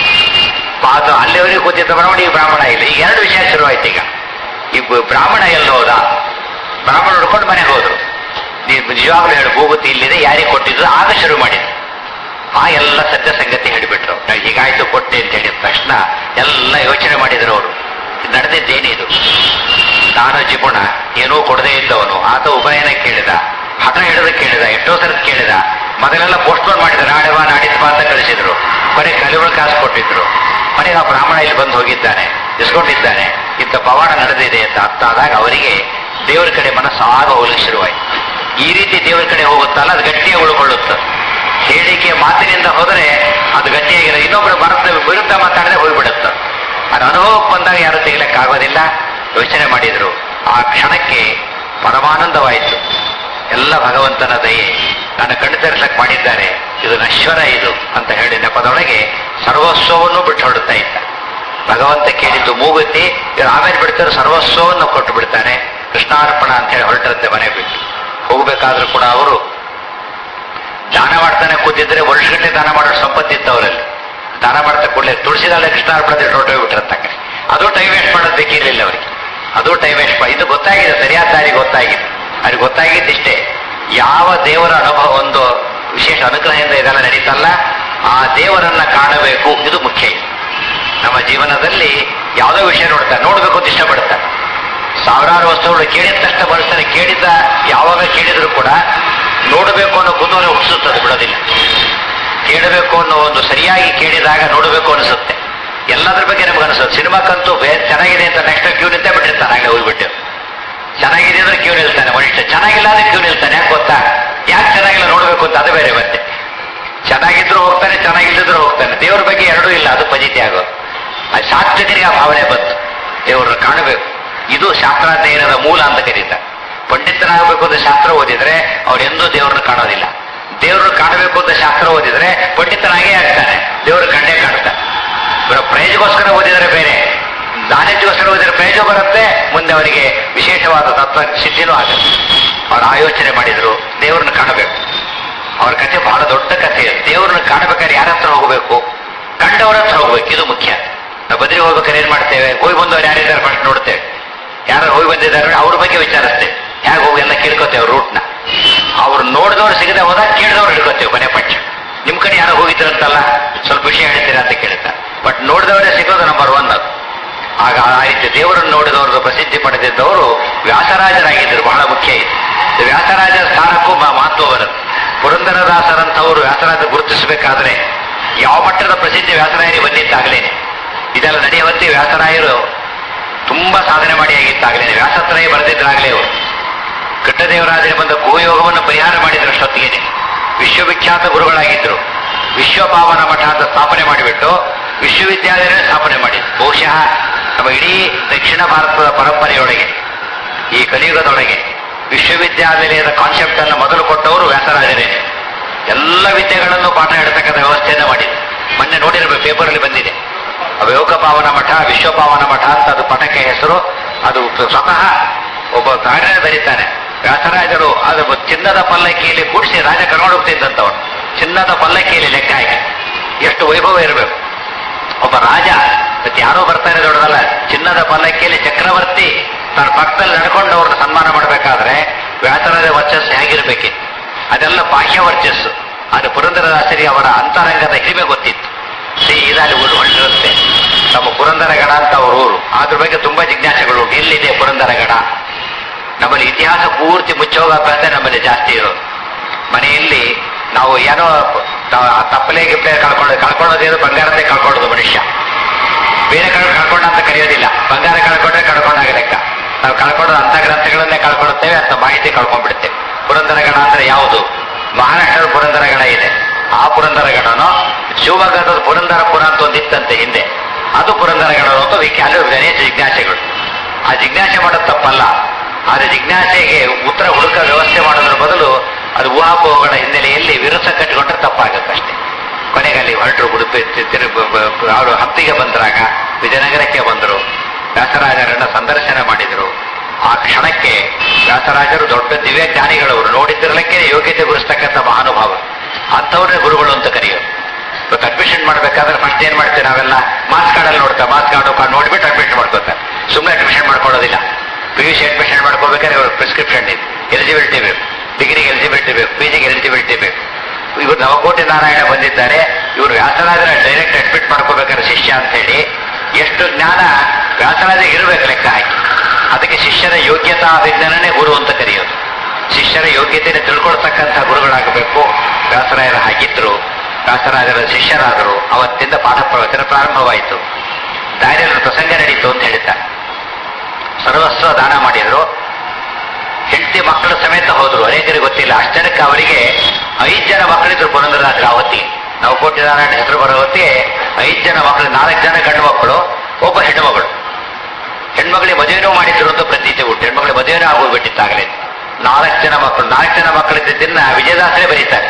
Speaker 1: ಪಾದ ಅಲ್ಲಿವರೆಗೆ ಕೂತಿದ್ದ ಬ್ರಾಹ್ಮಣ ಈ ಬ್ರಾಹ್ಮಣ ಇಲ್ಲ ಈಗ ಎರಡು ವಿಷಯ ಶುರುವಾಯ್ತು ಈಗ ಈ ಬ- ಬ್ರಾಹ್ಮಣ ಎಲ್ಲ ಹೋದ ಬ್ರಾಹ್ಮಣ ನೋಡ್ಕೊಂಡು ಮನೆಗೆ ಹೋದ್ರು ನೀವು ನಿಜವಾಗ್ಲೂ ಹೇಳು ಹೋಗುತ್ತೆ ಇಲ್ಲಿದೆ ಯಾರಿಗೆ ಕೊಟ್ಟಿದ್ರು ಆಗ ಶುರು ಮಾಡಿದ್ರು ಆ ಎಲ್ಲ ಸತ್ಯ ಸಂಗತಿ ಹೇಳಿಬಿಟ್ರು ನಾವು ಹೀಗಾಯ್ತು ಕೊಟ್ಟೆ ಅಂತ ಹೇಳಿದ ತಕ್ಷಣ ಎಲ್ಲ ಯೋಚನೆ ಮಾಡಿದ್ರು ಅವರು ನಡೆದಿದ್ದೇನಿದು ನಾನು ಜಿಪುಣ ಏನೂ ಕೊಡದೇ ಇದ್ದವನು ಆತ ಉಪನಯನ ಕೇಳಿದ ಹಠ ಹಿಡಿದು ಕೇಳಿದ ಎಷ್ಟೋ ಸಲ ಕೇಳಿದ ಮೊದಲೆಲ್ಲ ಪೋಸ್ಟ್ಪೋನ್ ಮಾಡಿದ್ರು ನಾಳೆ ಬಾ ನಾಡಿದ್ದು ಬಾ ಅಂತ ಕಳಿಸಿದ್ರು ಬರೀ ಕಲಿಗಳು ಕಾಸು ಕೊಟ್ಟಿದ್ರು ಮನೆಗೆ ಆ ಬ್ರಾಹ್ಮಣ ಇಲ್ಲಿ ಬಂದು ಹೋಗಿದ್ದಾನೆ ಇಸ್ಕೊಂಡಿದ್ದಾನೆ ಇಂಥ ಪವಾಡ ನಡೆದಿದೆ ಅಂತ ಅರ್ಥ ಆದಾಗ ಅವರಿಗೆ ದೇವರ ಕಡೆ ಮನಸ್ಸಾಗ ಹೋಗ್ಲಿಕ್ಕೆ ಶುರುವಾಯಿತು ಈ ರೀತಿ ದೇವರ ಕಡೆ ಹೋಗುತ್ತಲ್ಲ ಅದು ಗಟ್ಟಿಯಾಗಿ ಉಳ್ಕೊಳ್ಳುತ್ತೆ ಹೇಳಿಕೆ ಮಾತಿನಿಂದ ಹೋದರೆ ಅದು ಗಟ್ಟಿಯಾಗಿರೋ ಇನ್ನೊಬ್ಬರು ಮನಸ್ಸಿನ ವಿರುದ್ಧ ಮಾತಾಡದೆ ಹೋಗ್ಬಿಡುತ್ತೆ ಅದು ಅನುಭವಕ್ಕೆ ಬಂದಾಗ ಯಾರು ತೆಗಿಲಕ್ಕಾಗೋದಿಲ್ಲ ಯೋಚನೆ ಮಾಡಿದ್ರು ಆ ಕ್ಷಣಕ್ಕೆ ಪರಮಾನಂದವಾಯಿತು ಎಲ್ಲ ಭಗವಂತನ ದಯೆ ನಾನು ಕಣ್ಣು ತೆರೆಸಕ್ ಮಾಡಿದ್ದಾರೆ ಇದು ನಶ್ವರ ಇದು ಅಂತ ಹೇಳಿ ನೆಪದೊಳಗೆ ಸರ್ವಸ್ವವನ್ನು ಬಿಟ್ಟು ಹೊರಡುತ್ತಾ ಇದ್ದ ಭಗವಂತ ಕೇಳಿದ್ದು ಮೂಗುತ್ತಿ ಇವ್ರು ಆಮೇಲೆ ಬಿಡ್ತಾರೆ ಸರ್ವಸ್ವವನ್ನು ಕೊಟ್ಟು ಬಿಡ್ತಾನೆ ಕೃಷ್ಣಾರ್ಪಣ ಅಂತ ಹೇಳಿ ಹೊರಟಿರುತ್ತೆ ಮನೆ ಬಿಟ್ಟು ಹೋಗ್ಬೇಕಾದ್ರೂ ಕೂಡ ಅವರು ದಾನ ಮಾಡ್ತಾನೆ ಕೂತಿದ್ರೆ ವರ್ಷಗಟ್ಟಲೆ ದಾನ ಮಾಡೋ ಸಂಪತ್ತಿತ್ತು ಅವರಲ್ಲಿ ದಾನ ಮಾಡ್ತಾ ಕೂಡಲೇ ತುಳಸಿದಾಳೆ ಕೃಷ್ಣಾರ್ಪಣ ಹೊರಟೋಗಿ ಬಿಟ್ಟಿರತ್ತಕ್ಕ ಅದು ಟೈಮ್ ವೇಸ್ಟ್ ಮಾಡೋದು ಬೇಕಿರಲಿಲ್ಲ ಅವರಿಗೆ ಅದು ಟೈಮ್ ವೇಸ್ಟ್ ಮಾಡಿ ಇದು ಗೊತ್ತಾಗಿದೆ ಸರಿಯಾದ ದಾರಿ ಗೊತ್ತಾಗಿದೆ ಅವ್ರಿಗೆ ಗೊತ್ತಾಗಿದ್ದಿಷ್ಟೇ ಯಾವ ದೇವರ ಅನುಭವ ಒಂದು ವಿಶೇಷ ಅನುಗ್ರಹದಿಂದ ಇದೆಲ್ಲ ನಡೀತಲ್ಲ ಆ ದೇವರನ್ನ ಕಾಣಬೇಕು ಇದು ಮುಖ್ಯ ನಮ್ಮ ಜೀವನದಲ್ಲಿ ಯಾವುದೋ ವಿಷಯ ನೋಡ್ತಾರೆ ನೋಡ್ಬೇಕು ಅಂತ ಇಷ್ಟಪಡ್ತಾರೆ ಸಾವಿರಾರು ವಸ್ತುಗಳು ಕೇಳಿದ ತಕ್ಷಣ ಬಳಸ್ತಾರೆ ಕೇಳಿದ್ದ ಯಾವಾಗ ಕೇಳಿದ್ರು ಕೂಡ ನೋಡಬೇಕು ಅನ್ನೋ ಕುತೂಹಲ ಹುಟ್ಟಿಸುತ್ತದೆ ಬಿಡೋದಿಲ್ಲ ಕೇಳಬೇಕು ಅನ್ನೋ ಒಂದು ಸರಿಯಾಗಿ ಕೇಳಿದಾಗ ನೋಡಬೇಕು ಅನಿಸುತ್ತೆ ಎಲ್ಲದ್ರ ಬಗ್ಗೆ ನಮ್ಗೆ ಅನಿಸುತ್ತೆ ಸಿನಿಮಾಕ್ಕಂತೂ ಬೇ ಚೆನ್ನಾಗಿದೆ ಅಂತ ನೆಕ್ಸ್ಟ್ ಕ್ಯೂ ನಿಂತೇ ಬಿಟ್ಟಿರ್ತಾನೆ ಆಗಲೇ ಹೋಗ್ಬಿಟ್ಟು ಚೆನ್ನಾಗಿದೆ ಅಂದ್ರೆ ಕ್ಯೂ ನಿಲ್ತಾನೆ ಮನುಷ್ಯ ಚೆನ್ನಾಗಿಲ್ಲ ಅಂದ್ರೆ ಕ್ಯೂ ನಿಲ್ತಾನೆ ಯಾಕೆ ಗೊತ್ತಾ ಯಾಕೆ ಚೆನ್ನಾಗಿಲ್ಲ ನೋಡಬೇಕು ಅಂತ ಅದು ಬೇರೆ ಮತ್ತೆ ಚೆನ್ನಾಗಿದ್ರು ಹೋಗ್ತಾನೆ ಚೆನ್ನಾಗಿಲ್ಲದ್ರು ಹೋಗ್ತಾನೆ ದೇವ್ರ ಬಗ್ಗೆ ಎರಡೂ ಇಲ್ಲ ಅದು ಪಜಿತಿ ಆಗೋದು ಅದು ಸಾತ್ವಿಕರಿಗೆ ಆ ಭಾವನೆ ಬಂತು ದೇವರನ್ನ ಕಾಣಬೇಕು ಇದು ಶಾಸ್ತ್ರಾಧ್ಯಯನದ ಮೂಲ ಅಂತ ಕರೀತಾರೆ ಪಂಡಿತನಾಗಬೇಕು ಅಂತ ಶಾಸ್ತ್ರ ಓದಿದ್ರೆ ಅವ್ರು ಎಂದೂ ದೇವರನ್ನ ಕಾಣೋದಿಲ್ಲ ದೇವ್ರನ್ನ ಕಾಣಬೇಕು ಅಂತ ಶಾಸ್ತ್ರ ಓದಿದ್ರೆ ಪಂಡಿತನಾಗೇ ಆಗ್ತಾನೆ ದೇವರು ಕಂಡೇ ಕಾಣ್ತಾನೆ ಇವರ ಪ್ರಯೋಜಗೋಸ್ಕರ ಓದಿದರೆ ಬೇರೆ ದಾನಜ್ಯೋಸ್ಕರ ಓದಿದ್ರೆ ಪ್ರಯೋಜ ಬರುತ್ತೆ ಮುಂದೆ ಅವರಿಗೆ ವಿಶೇಷವಾದ ತತ್ವ ಸಿದ್ಧಿನೂ ಆಗುತ್ತೆ ಅವ್ರು ಆಯೋಚನೆ ಮಾಡಿದ್ರು ದೇವರನ್ನ ಕಾಣಬೇಕು ಅವ್ರ ಕಥೆ ಬಹಳ ದೊಡ್ಡ ಕಥೆ ದೇವರನ್ನ ಕಾಣಬೇಕಾದ್ರೆ ಯಾರ ಹತ್ರ ಹೋಗಬೇಕು ಕಂಡವರ ಹತ್ರ ಹೋಗ್ಬೇಕು ಇದು ಮುಖ್ಯ ನಾವು ಬದ್ರಿಗೆ ಹೋಗ್ಬೇಕಾದ್ರೆ ಏನ್ ಮಾಡ್ತೇವೆ ಹೋಗಿ ಬಂದವ್ರು ಯಾರಿದ್ದಾರೆ ಫಸ್ಟ್ ನೋಡ್ತೇವೆ ಯಾರು ಹೋಗಿ ಬಂದಿದ್ದಾರೆ ಅವ್ರ ಬಗ್ಗೆ ವಿಚಾರಿಸ್ತೇವೆ ಹೇಗೆ ಹೋಗಿ ಎಲ್ಲ ಕೇಳ್ಕೊತೇವೆ ರೂಟ್ನ ಅವ್ರು ನೋಡಿದವ್ರು ಸಿಗದೆ ಹೋದಾಗ ಕೇಳಿದವ್ರು ಹಿಡ್ಕೊತೇವೆ ಮನೆ ಪಕ್ಷ ನಿಮ್ ಕಡೆ ಯಾರೋ ಹೋಗಿದ್ರಂತಲ್ಲ ಸ್ವಲ್ಪ ವಿಷಯ ಹೇಳ್ತೀರಾ ಅಂತ ಕೇಳ್ತಾರೆ ಬಟ್ ನೋಡಿದವರೇ ಸಿಗೋದು ನಂಬರ್ ಒನ್ ಅದು ಆಗ ಆ ರೀತಿ ದೇವರನ್ನು ನೋಡಿದವರು ಪ್ರಸಿದ್ಧಿ ಪಡೆದಿದ್ದವರು ವ್ಯಾಸರಾಜರಾಗಿದ್ದರು ಬಹಳ ಮುಖ್ಯ ಇದು ಇದು ವ್ಯಾಸರಾಜ ಸ್ಥಾನಕ್ಕೂ ಮ- ಮಹತ್ವ ಬರುತ್ತೆ ಪುರಂದರದಾಸರಂಥವರು ವ್ಯಾಸರಾಜ ಗುರುತಿಸಬೇಕಾದ್ರೆ ಯಾವ ಮಟ್ಟದ ಪ್ರಸಿದ್ಧಿ ವ್ಯಾಸರಾಯರಿಗೆ ಬಂದಿದ್ದಾಗಲೇನೆ ಇದೆಲ್ಲ ನಡೆಯುವಂತೆ ವ್ಯಾಸರಾಯರು ತುಂಬಾ ಸಾಧನೆ ಮಾಡಿ ಆಗಿತ್ತಾಗಲೇನೆ ವ್ಯಾಸತ್ರಯ ಬರೆದಿದ್ದಾಗಲೇ ಅವರು ಕೃಷ್ಣದೇವರಾಜರಿಗೆ ಬಂದ ಗೋಯೋಗವನ್ನು ಪರಿಹಾರ ಮಾಡಿದ್ರಷ್ಟೊತ್ತಿಗೆ ವಿಶ್ವವಿಖ್ಯಾತ ಗುರುಗಳಾಗಿದ್ದರು ವಿಶ್ವಪಾವನ ಮಠ ಅಂತ ಸ್ಥಾಪನೆ ಮಾಡಿಬಿಟ್ಟು ವಿಶ್ವವಿದ್ಯಾಲಯ ಸ್ಥಾಪನೆ ಮಾಡಿದ್ರು ಬಹುಶಃ ನಮ್ಮ ಇಡೀ ದಕ್ಷಿಣ ಭಾರತದ ಪರಂಪರೆಯೊಳಗೆ ಈ ಕಲಿಯುಗದೊಳಗೆ ವಿಶ್ವವಿದ್ಯಾನಿಲಯದ ಕಾನ್ಸೆಪ್ಟ್ ಅನ್ನು ಮೊದಲು ಕೊಟ್ಟವರು ವ್ಯಾಸರಾಜರೇ ಎಲ್ಲ ವಿದ್ಯೆಗಳನ್ನು ಪಾಠ ಹೇಳ್ತಕ್ಕಂಥ ವ್ಯವಸ್ಥೆಯನ್ನು ಮಾಡಿದ್ರು ಮೊನ್ನೆ ನೋಡಿರ್ಬೇಕು ಪೇಪರಲ್ಲಿ ಬಂದಿದೆ ಪಾವನ ಮಠ ವಿಶ್ವಪಾವನ ಮಠ ಅಂತ ಅದು ಪಠಕ್ಕೆ ಹೆಸರು ಅದು ಸ್ವತಃ ಒಬ್ಬ ಕಾರ್ಯ ಬರೀತಾನೆ ವ್ಯಾಸರಾಜರು ಅದು ಚಿನ್ನದ ಪಲ್ಲಕ್ಕಿಯಲ್ಲಿ ಕೂಡಿಸಿ ರಾಜ ಕರ್ಕೊಂಡು ಹೋಗ್ತಿದ್ದಂಥವ್ರು ಚಿನ್ನದ ಪಲ್ಲಕ್ಕಿಯಲ್ಲಿ ಲೆಕ್ಕ ಹಾಕಿ ಎಷ್ಟು ವೈಭವ ಇರಬೇಕು ಒಬ್ಬ ರಾಜ ಮತ್ತೆ ಯಾರೋ ಬರ್ತಾರೆ ದೊಡ್ಡದಲ್ಲ ಚಿನ್ನದ ಪಲ್ಲಕ್ಕಿಯಲ್ಲಿ ಚಕ್ರವರ್ತಿ ತನ್ನ ಪಕ್ಕದಲ್ಲಿ ನಡ್ಕೊಂಡು ಅವ್ರನ್ನ ಸನ್ಮಾನ ಮಾಡಬೇಕಾದ್ರೆ ವ್ಯಾಸರಾಜ ವರ್ಚಸ್ಸು ಹೇಗಿರ್ಬೇಕಿತ್ತು ಅದೆಲ್ಲ ಬಾಹ್ಯ ವರ್ಚಸ್ಸು ಅದು ಪುರಂದರದಾಸರಿ ಅವರ ಅಂತರಂಗದ ಹಿರಿಮೆ ಗೊತ್ತಿತ್ತು ಸೀದಾಲಿ ಊರು ಹೊರಟಿರುತ್ತೆ ನಮ್ಮ ಪುರಂದರಗಡ ಅಂತ ಅವ್ರ ಊರು ಅದ್ರ ಬಗ್ಗೆ ತುಂಬಾ ಜಿಜ್ಞಾಸೆಗಳು ಎಲ್ಲಿದೆ ಪುರಂದರಗಡ ನಮ್ಮಲ್ಲಿ ಇತಿಹಾಸ ಪೂರ್ತಿ ಮುಚ್ಚೋಗ ಅಭ್ಯಾಸ ನಮ್ಮಲ್ಲಿ ಜಾಸ್ತಿ ಇರೋದು ಮನೆಯಲ್ಲಿ ನಾವು ಏನೋ ತ- ತಪ್ಪಲೆ ಗಿಪ್ಪಲೆ ಕಳ್ಕೊಂಡು ಕಳ್ಕೊಳ್ಳೋದೇನು ಬಂಗಾರದೇ ಕಳ್ಕೊಳ್ಳೋದು ಮನುಷ್ಯ ಬೇರೆ ಕಡೆ ಕಳ್ಕೊಂಡ ಅಂತ ಕರೆಯೋದಿಲ್ಲ ಬಂಗಾರ ಕಳ್ಕೊಂಡ್ರೆ ಕಳ್ಕೊಂಡಾಗ ಲೆಕ್ಕ ನಾವು ಕಳ್ಕೊಳ್ಳೋದು ಅಂತ ಗ್ರಂಥಗಳನ್ನೇ ಕಳ್ಕೊಳ್ಳುತ್ತೇವೆ ಅಂತ ಮಾಹಿತಿ ಕಳ್ಕೊಂಡ್ಬಿಡ್ತೇವೆ ಪುರಂದರಗಡ ಅಂದ್ರೆ ಯಾವುದು ಮಹಾರಾಷ್ಟ್ರದ ಪುರಂದರಗಡ ಇದೆ ಆ ಪುರಂದರಗಡನೋ ಶಿವಮೊಗ್ಗದ ಪುರಂದರಪುರ ಅಂತ ಒಂದಿತ್ತಂತೆ ಹಿಂದೆ ಅದು ಪುರಂದರಗಡ ಅಂತ ವಿಖ್ಯಾ- ಅಲ್ಲಿ ಗಣೇಶ ಜಿಜ್ಞಾಸೆಗಳು ಆ ಜಿಜ್ಞಾಸೆ ಮಾಡೋದು ತಪ್ಪಲ್ಲ ಆದ್ರೆ ಜಿಜ್ಞಾಸೆಗೆ ಉತ್ತರ ಹುಡುಕ ವ್ಯವಸ್ಥೆ ಮಾಡೋದ್ರ ಬದಲು ಅದು ಊಹಾಪೋಹಗಳ ಹಿನ್ನೆಲೆಯಲ್ಲಿ ವಿರಸ ಕಟ್ಟಿಕೊಂಡ್ರೆ ತಪ್ಪಾಗತ್ತಷ್ಟೇ ಕೊನೆಗೆ ಅಲ್ಲಿ ಹೊರಟರು ಉಡುಪಿ ತಿ- ತಿರು ಬ- ಬ- ಅವರು ಹಂಪಿಗೆ ಬಂದ್ರಾಗ ವಿಜಯನಗರಕ್ಕೆ ಬಂದರು ವ್ಯಾಸರಾಜರನ್ನ ಸಂದರ್ಶನ ಮಾಡಿದರು ಆ ಕ್ಷಣಕ್ಕೆ ವ್ಯಾಸರಾಜರು ದೊಡ್ಡ ದಿವ್ಯ ಜ್ಞಾನಿಗಳವರು ನೋಡಿದ್ದಿರಲಿಕ್ಕೆ ಯೋಗ್ಯತೆ ಗುರುಸ್ತಕ್ಕಂಥ ಮಹಾನುಭಾವ ಅಂಥವ್ರನ್ನೇ ಗುರುಗಳು ಅಂತ ಕರೆಯೋದು ಇವತ್ತು ಅಡ್ಮಿಷನ್ ಮಾಡ್ಬೇಕಾದ್ರೆ ಫಸ್ಟ್ ಏನ್ ಮಾಡ್ತೀವಿ ನಾವೆಲ್ಲ ಮಾರ್ಕ್ಸ್ ಕಾರ್ಡಲ್ಲಿ ನೋಡ್ತಾ ಮಾರ್ಕ್ಸ್ ಕಾರ್ಡ್ ನೋಡ್ಬಿಟ್ಟು ಅಡ್ಮಿಷನ್ ಮಾಡ್ಕೋತಾರೆ ಸುಮ್ಮನೆ ಅಡ್ಮಿಷನ್ ಮಾಡ್ಕೊಳ್ಳೋದಿಲ್ಲ ಪಿ ಯು ಸಿ ಅಡ್ಮಿಷನ್ ಮಾಡ್ಕೋಬೇಕಾದ್ರೆ ಇವ್ರ ಪ್ರಿಸ್ಕ್ರಿಪ್ಷನ್ ಇದೆ ಎಲಿಜಿಬಿಲಿಟಿ ಬೇಕು ಡಿಗ್ರಿಗೆ ಎಲಿಜಿಬಿಲಿಟಿ ಬೇಕು ಪಿ ಜಿಗೆ ಎಲಿಜಿಬಿಲಿಟಿ ಬೇಕು ಇವರು ನವಕೋಟಿ ನಾರಾಯಣ ಬಂದಿದ್ದಾರೆ ಇವರು ವ್ಯಾಸರಾಜರ ಡೈರೆಕ್ಟ್ ಅಡ್ಮಿಟ್ ಮಾಡ್ಕೋಬೇಕಾದ್ರೆ ಶಿಷ್ಯ ಅಂತ ಹೇಳಿ ಎಷ್ಟು ಜ್ಞಾನ ವ್ಯಾಸರಾಜ ಇರಬೇಕು ಲೆಕ್ಕ ಹಾಕಿ ಅದಕ್ಕೆ ಶಿಷ್ಯರ ಯೋಗ್ಯತಾ ವಿಜ್ಞಾನನೇ ಗುರು ಅಂತ ಕರೆಯೋದು ಶಿಷ್ಯರ ಯೋಗ್ಯತೆಯನ್ನು ತಿಳ್ಕೊಳ್ತಕ್ಕಂಥ ಗುರುಗಳಾಗಬೇಕು ವ್ಯಾಸರಾಯರ ಹಾಗಿದ್ರು ವ್ಯಾಸರಾಜರ ಶಿಷ್ಯರಾದರು ಅವತ್ತಿಂದ ಪಾಠ ಪ್ರವಚನ ಪ್ರಾರಂಭವಾಯಿತು ದಾರಿಯಲ್ಲಿ ಪ್ರಸಂಗ ನಡೀತು ಅಂತ ಹೇಳ್ತಾರೆ ಸರ್ವಸ್ವ ದಾನ ಮಾಡಿದ್ರು ಹೆಂಡತಿ ಮಕ್ಕಳ ಸಮೇತ ಹೋದ್ರು ಅನೇಕರಿಗೆ ಗೊತ್ತಿಲ್ಲ ಅಷ್ಟಕ್ಕೆ ಅವರಿಗೆ ಐದು ಜನ ಮಕ್ಕಳಿದ್ರು ಪುರಂದರದಾಸರ ಅವತ್ತಿಗೆ ನಾವು ಕೋಟಿನಾರಾಯಣ ಹೆಸರು ಬರೋ ಹೊತ್ತಿಗೆ ಐದು ಜನ ಮಕ್ಕಳು ನಾಲ್ಕು ಜನ ಗಂಡು ಮಕ್ಕಳು ಒಬ್ಬ ಹೆಣ್ಣು ಮಗಳು ಹೆಣ್ಮಗಳಿಗೆ ಮದುವೆನೂ ಮಾಡಿದ್ರು ಅಂತ ಪ್ರತೀತಿ ಉಂಟು ಹೆಣ್ಮಗಳಿಗೆ ಮದುವೆನೂ ಆಗೋಗ್ಬಿಟ್ಟಿತ್ತಾಗಲೇ ನಾಲ್ಕು ಜನ ಮಕ್ಕಳು ನಾಲ್ಕು ಜನ ಮಕ್ಕಳಿದ್ದನ್ನ ವಿಜಯದಾಸರೇ ಬರೀತಾರೆ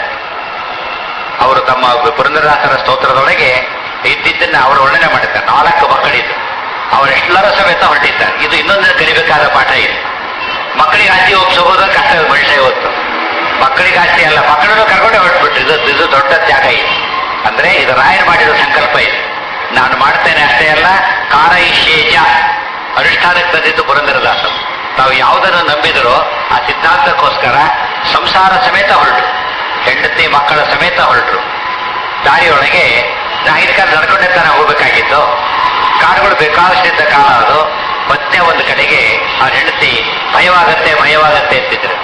Speaker 1: ಅವರು ತಮ್ಮ ಪುರಂದರದಾಸರ ಸ್ತೋತ್ರದೊಳಗೆ ಇದ್ದಿದ್ದನ್ನ ಅವರು ವರ್ಣನೆ ಮಾಡಿದ್ದಾರೆ ನಾಲ್ಕು ಮಕ್ಕಳಿದ್ದು ಅವರೆಲ್ಲರ ಸಮೇತ ಹೊರಟಿದ್ದಾರೆ ಇದು ಇನ್ನೊಂದು ಕಲಿಬೇಕಾದ ಪಾಠ ಇದೆ ಮಕ್ಕಳಿಗೆ ಆಸ್ತಿ ಒಪ್ಸೋದು ಕಷ್ಟ ಮನುಷ್ಯ ಇವತ್ತು ಮಕ್ಕಳಿಗೆ ಆಸ್ತಿ ಅಲ್ಲ ಮಕ್ಕಳನ್ನು ಕರ್ಕೊಂಡೆ ಹೊರಟ್ಬಿಟ್ರು ಇದು ಇದು ದೊಡ್ಡ ತ್ಯಾಗ ಇದೆ ಅಂದ್ರೆ ಇದು ರಾಯರು ಮಾಡಿರೋ ಸಂಕಲ್ಪ ಇದೆ ನಾನು ಮಾಡ್ತೇನೆ ಅಷ್ಟೇ ಅಲ್ಲ ಕಾರ ಇಶೇಷ ಅನುಷ್ಠಾನಕ್ಕೆ ತಂದಿದ್ದು ಪುರಂದರದಾಸರು ತಾವು ಯಾವುದನ್ನು ನಂಬಿದರೋ ಆ ಸಿದ್ಧಾಂತಕ್ಕೋಸ್ಕರ ಸಂಸಾರ ಸಮೇತ ಹೊರಟರು ಹೆಂಡತಿ ಮಕ್ಕಳ ಸಮೇತ ಹೊರಟರು ದಾರಿಯೊಳಗೆ ಆಗಿನ ಕಾಲ ನಡ್ಕೊಂಡೆ ತಾನೆ ಹೋಗ್ಬೇಕಾಗಿತ್ತು ಕಾರುಗಳು ಬೇಕಾದಷ್ಟಿದ್ದ ಕಾಲ ಅದು ಮತ್ತೆ ಒಂದು ಕಡೆಗೆ ಆ ಹೆಂಡತಿ ಭಯವಾಗತ್ತೆ ಭಯವಾಗತ್ತೆ ಅಂತಿದ್ರು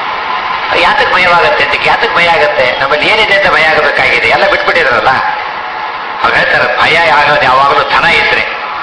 Speaker 1: ಯಾತಕ್ ಭಯವಾಗತ್ತೆ ಅಂತ ಯಾತಕ್ ಭಯ ಆಗತ್ತೆ ನಮ್ಮಲ್ಲಿ ಏನಿದೆ ಅಂತ ಭಯ ಆಗಬೇಕಾಗಿದೆ ಎಲ್ಲ ಬಿಟ್ಬಿಟ್ಟಿದ್ರಲ್ಲ ಅವ್ರು ಹೇಳ್ತಾರೆ ಭಯ ಆಗೋದು ಯಾವಾಗಲೂ ಧನ ಇದ್ರೆ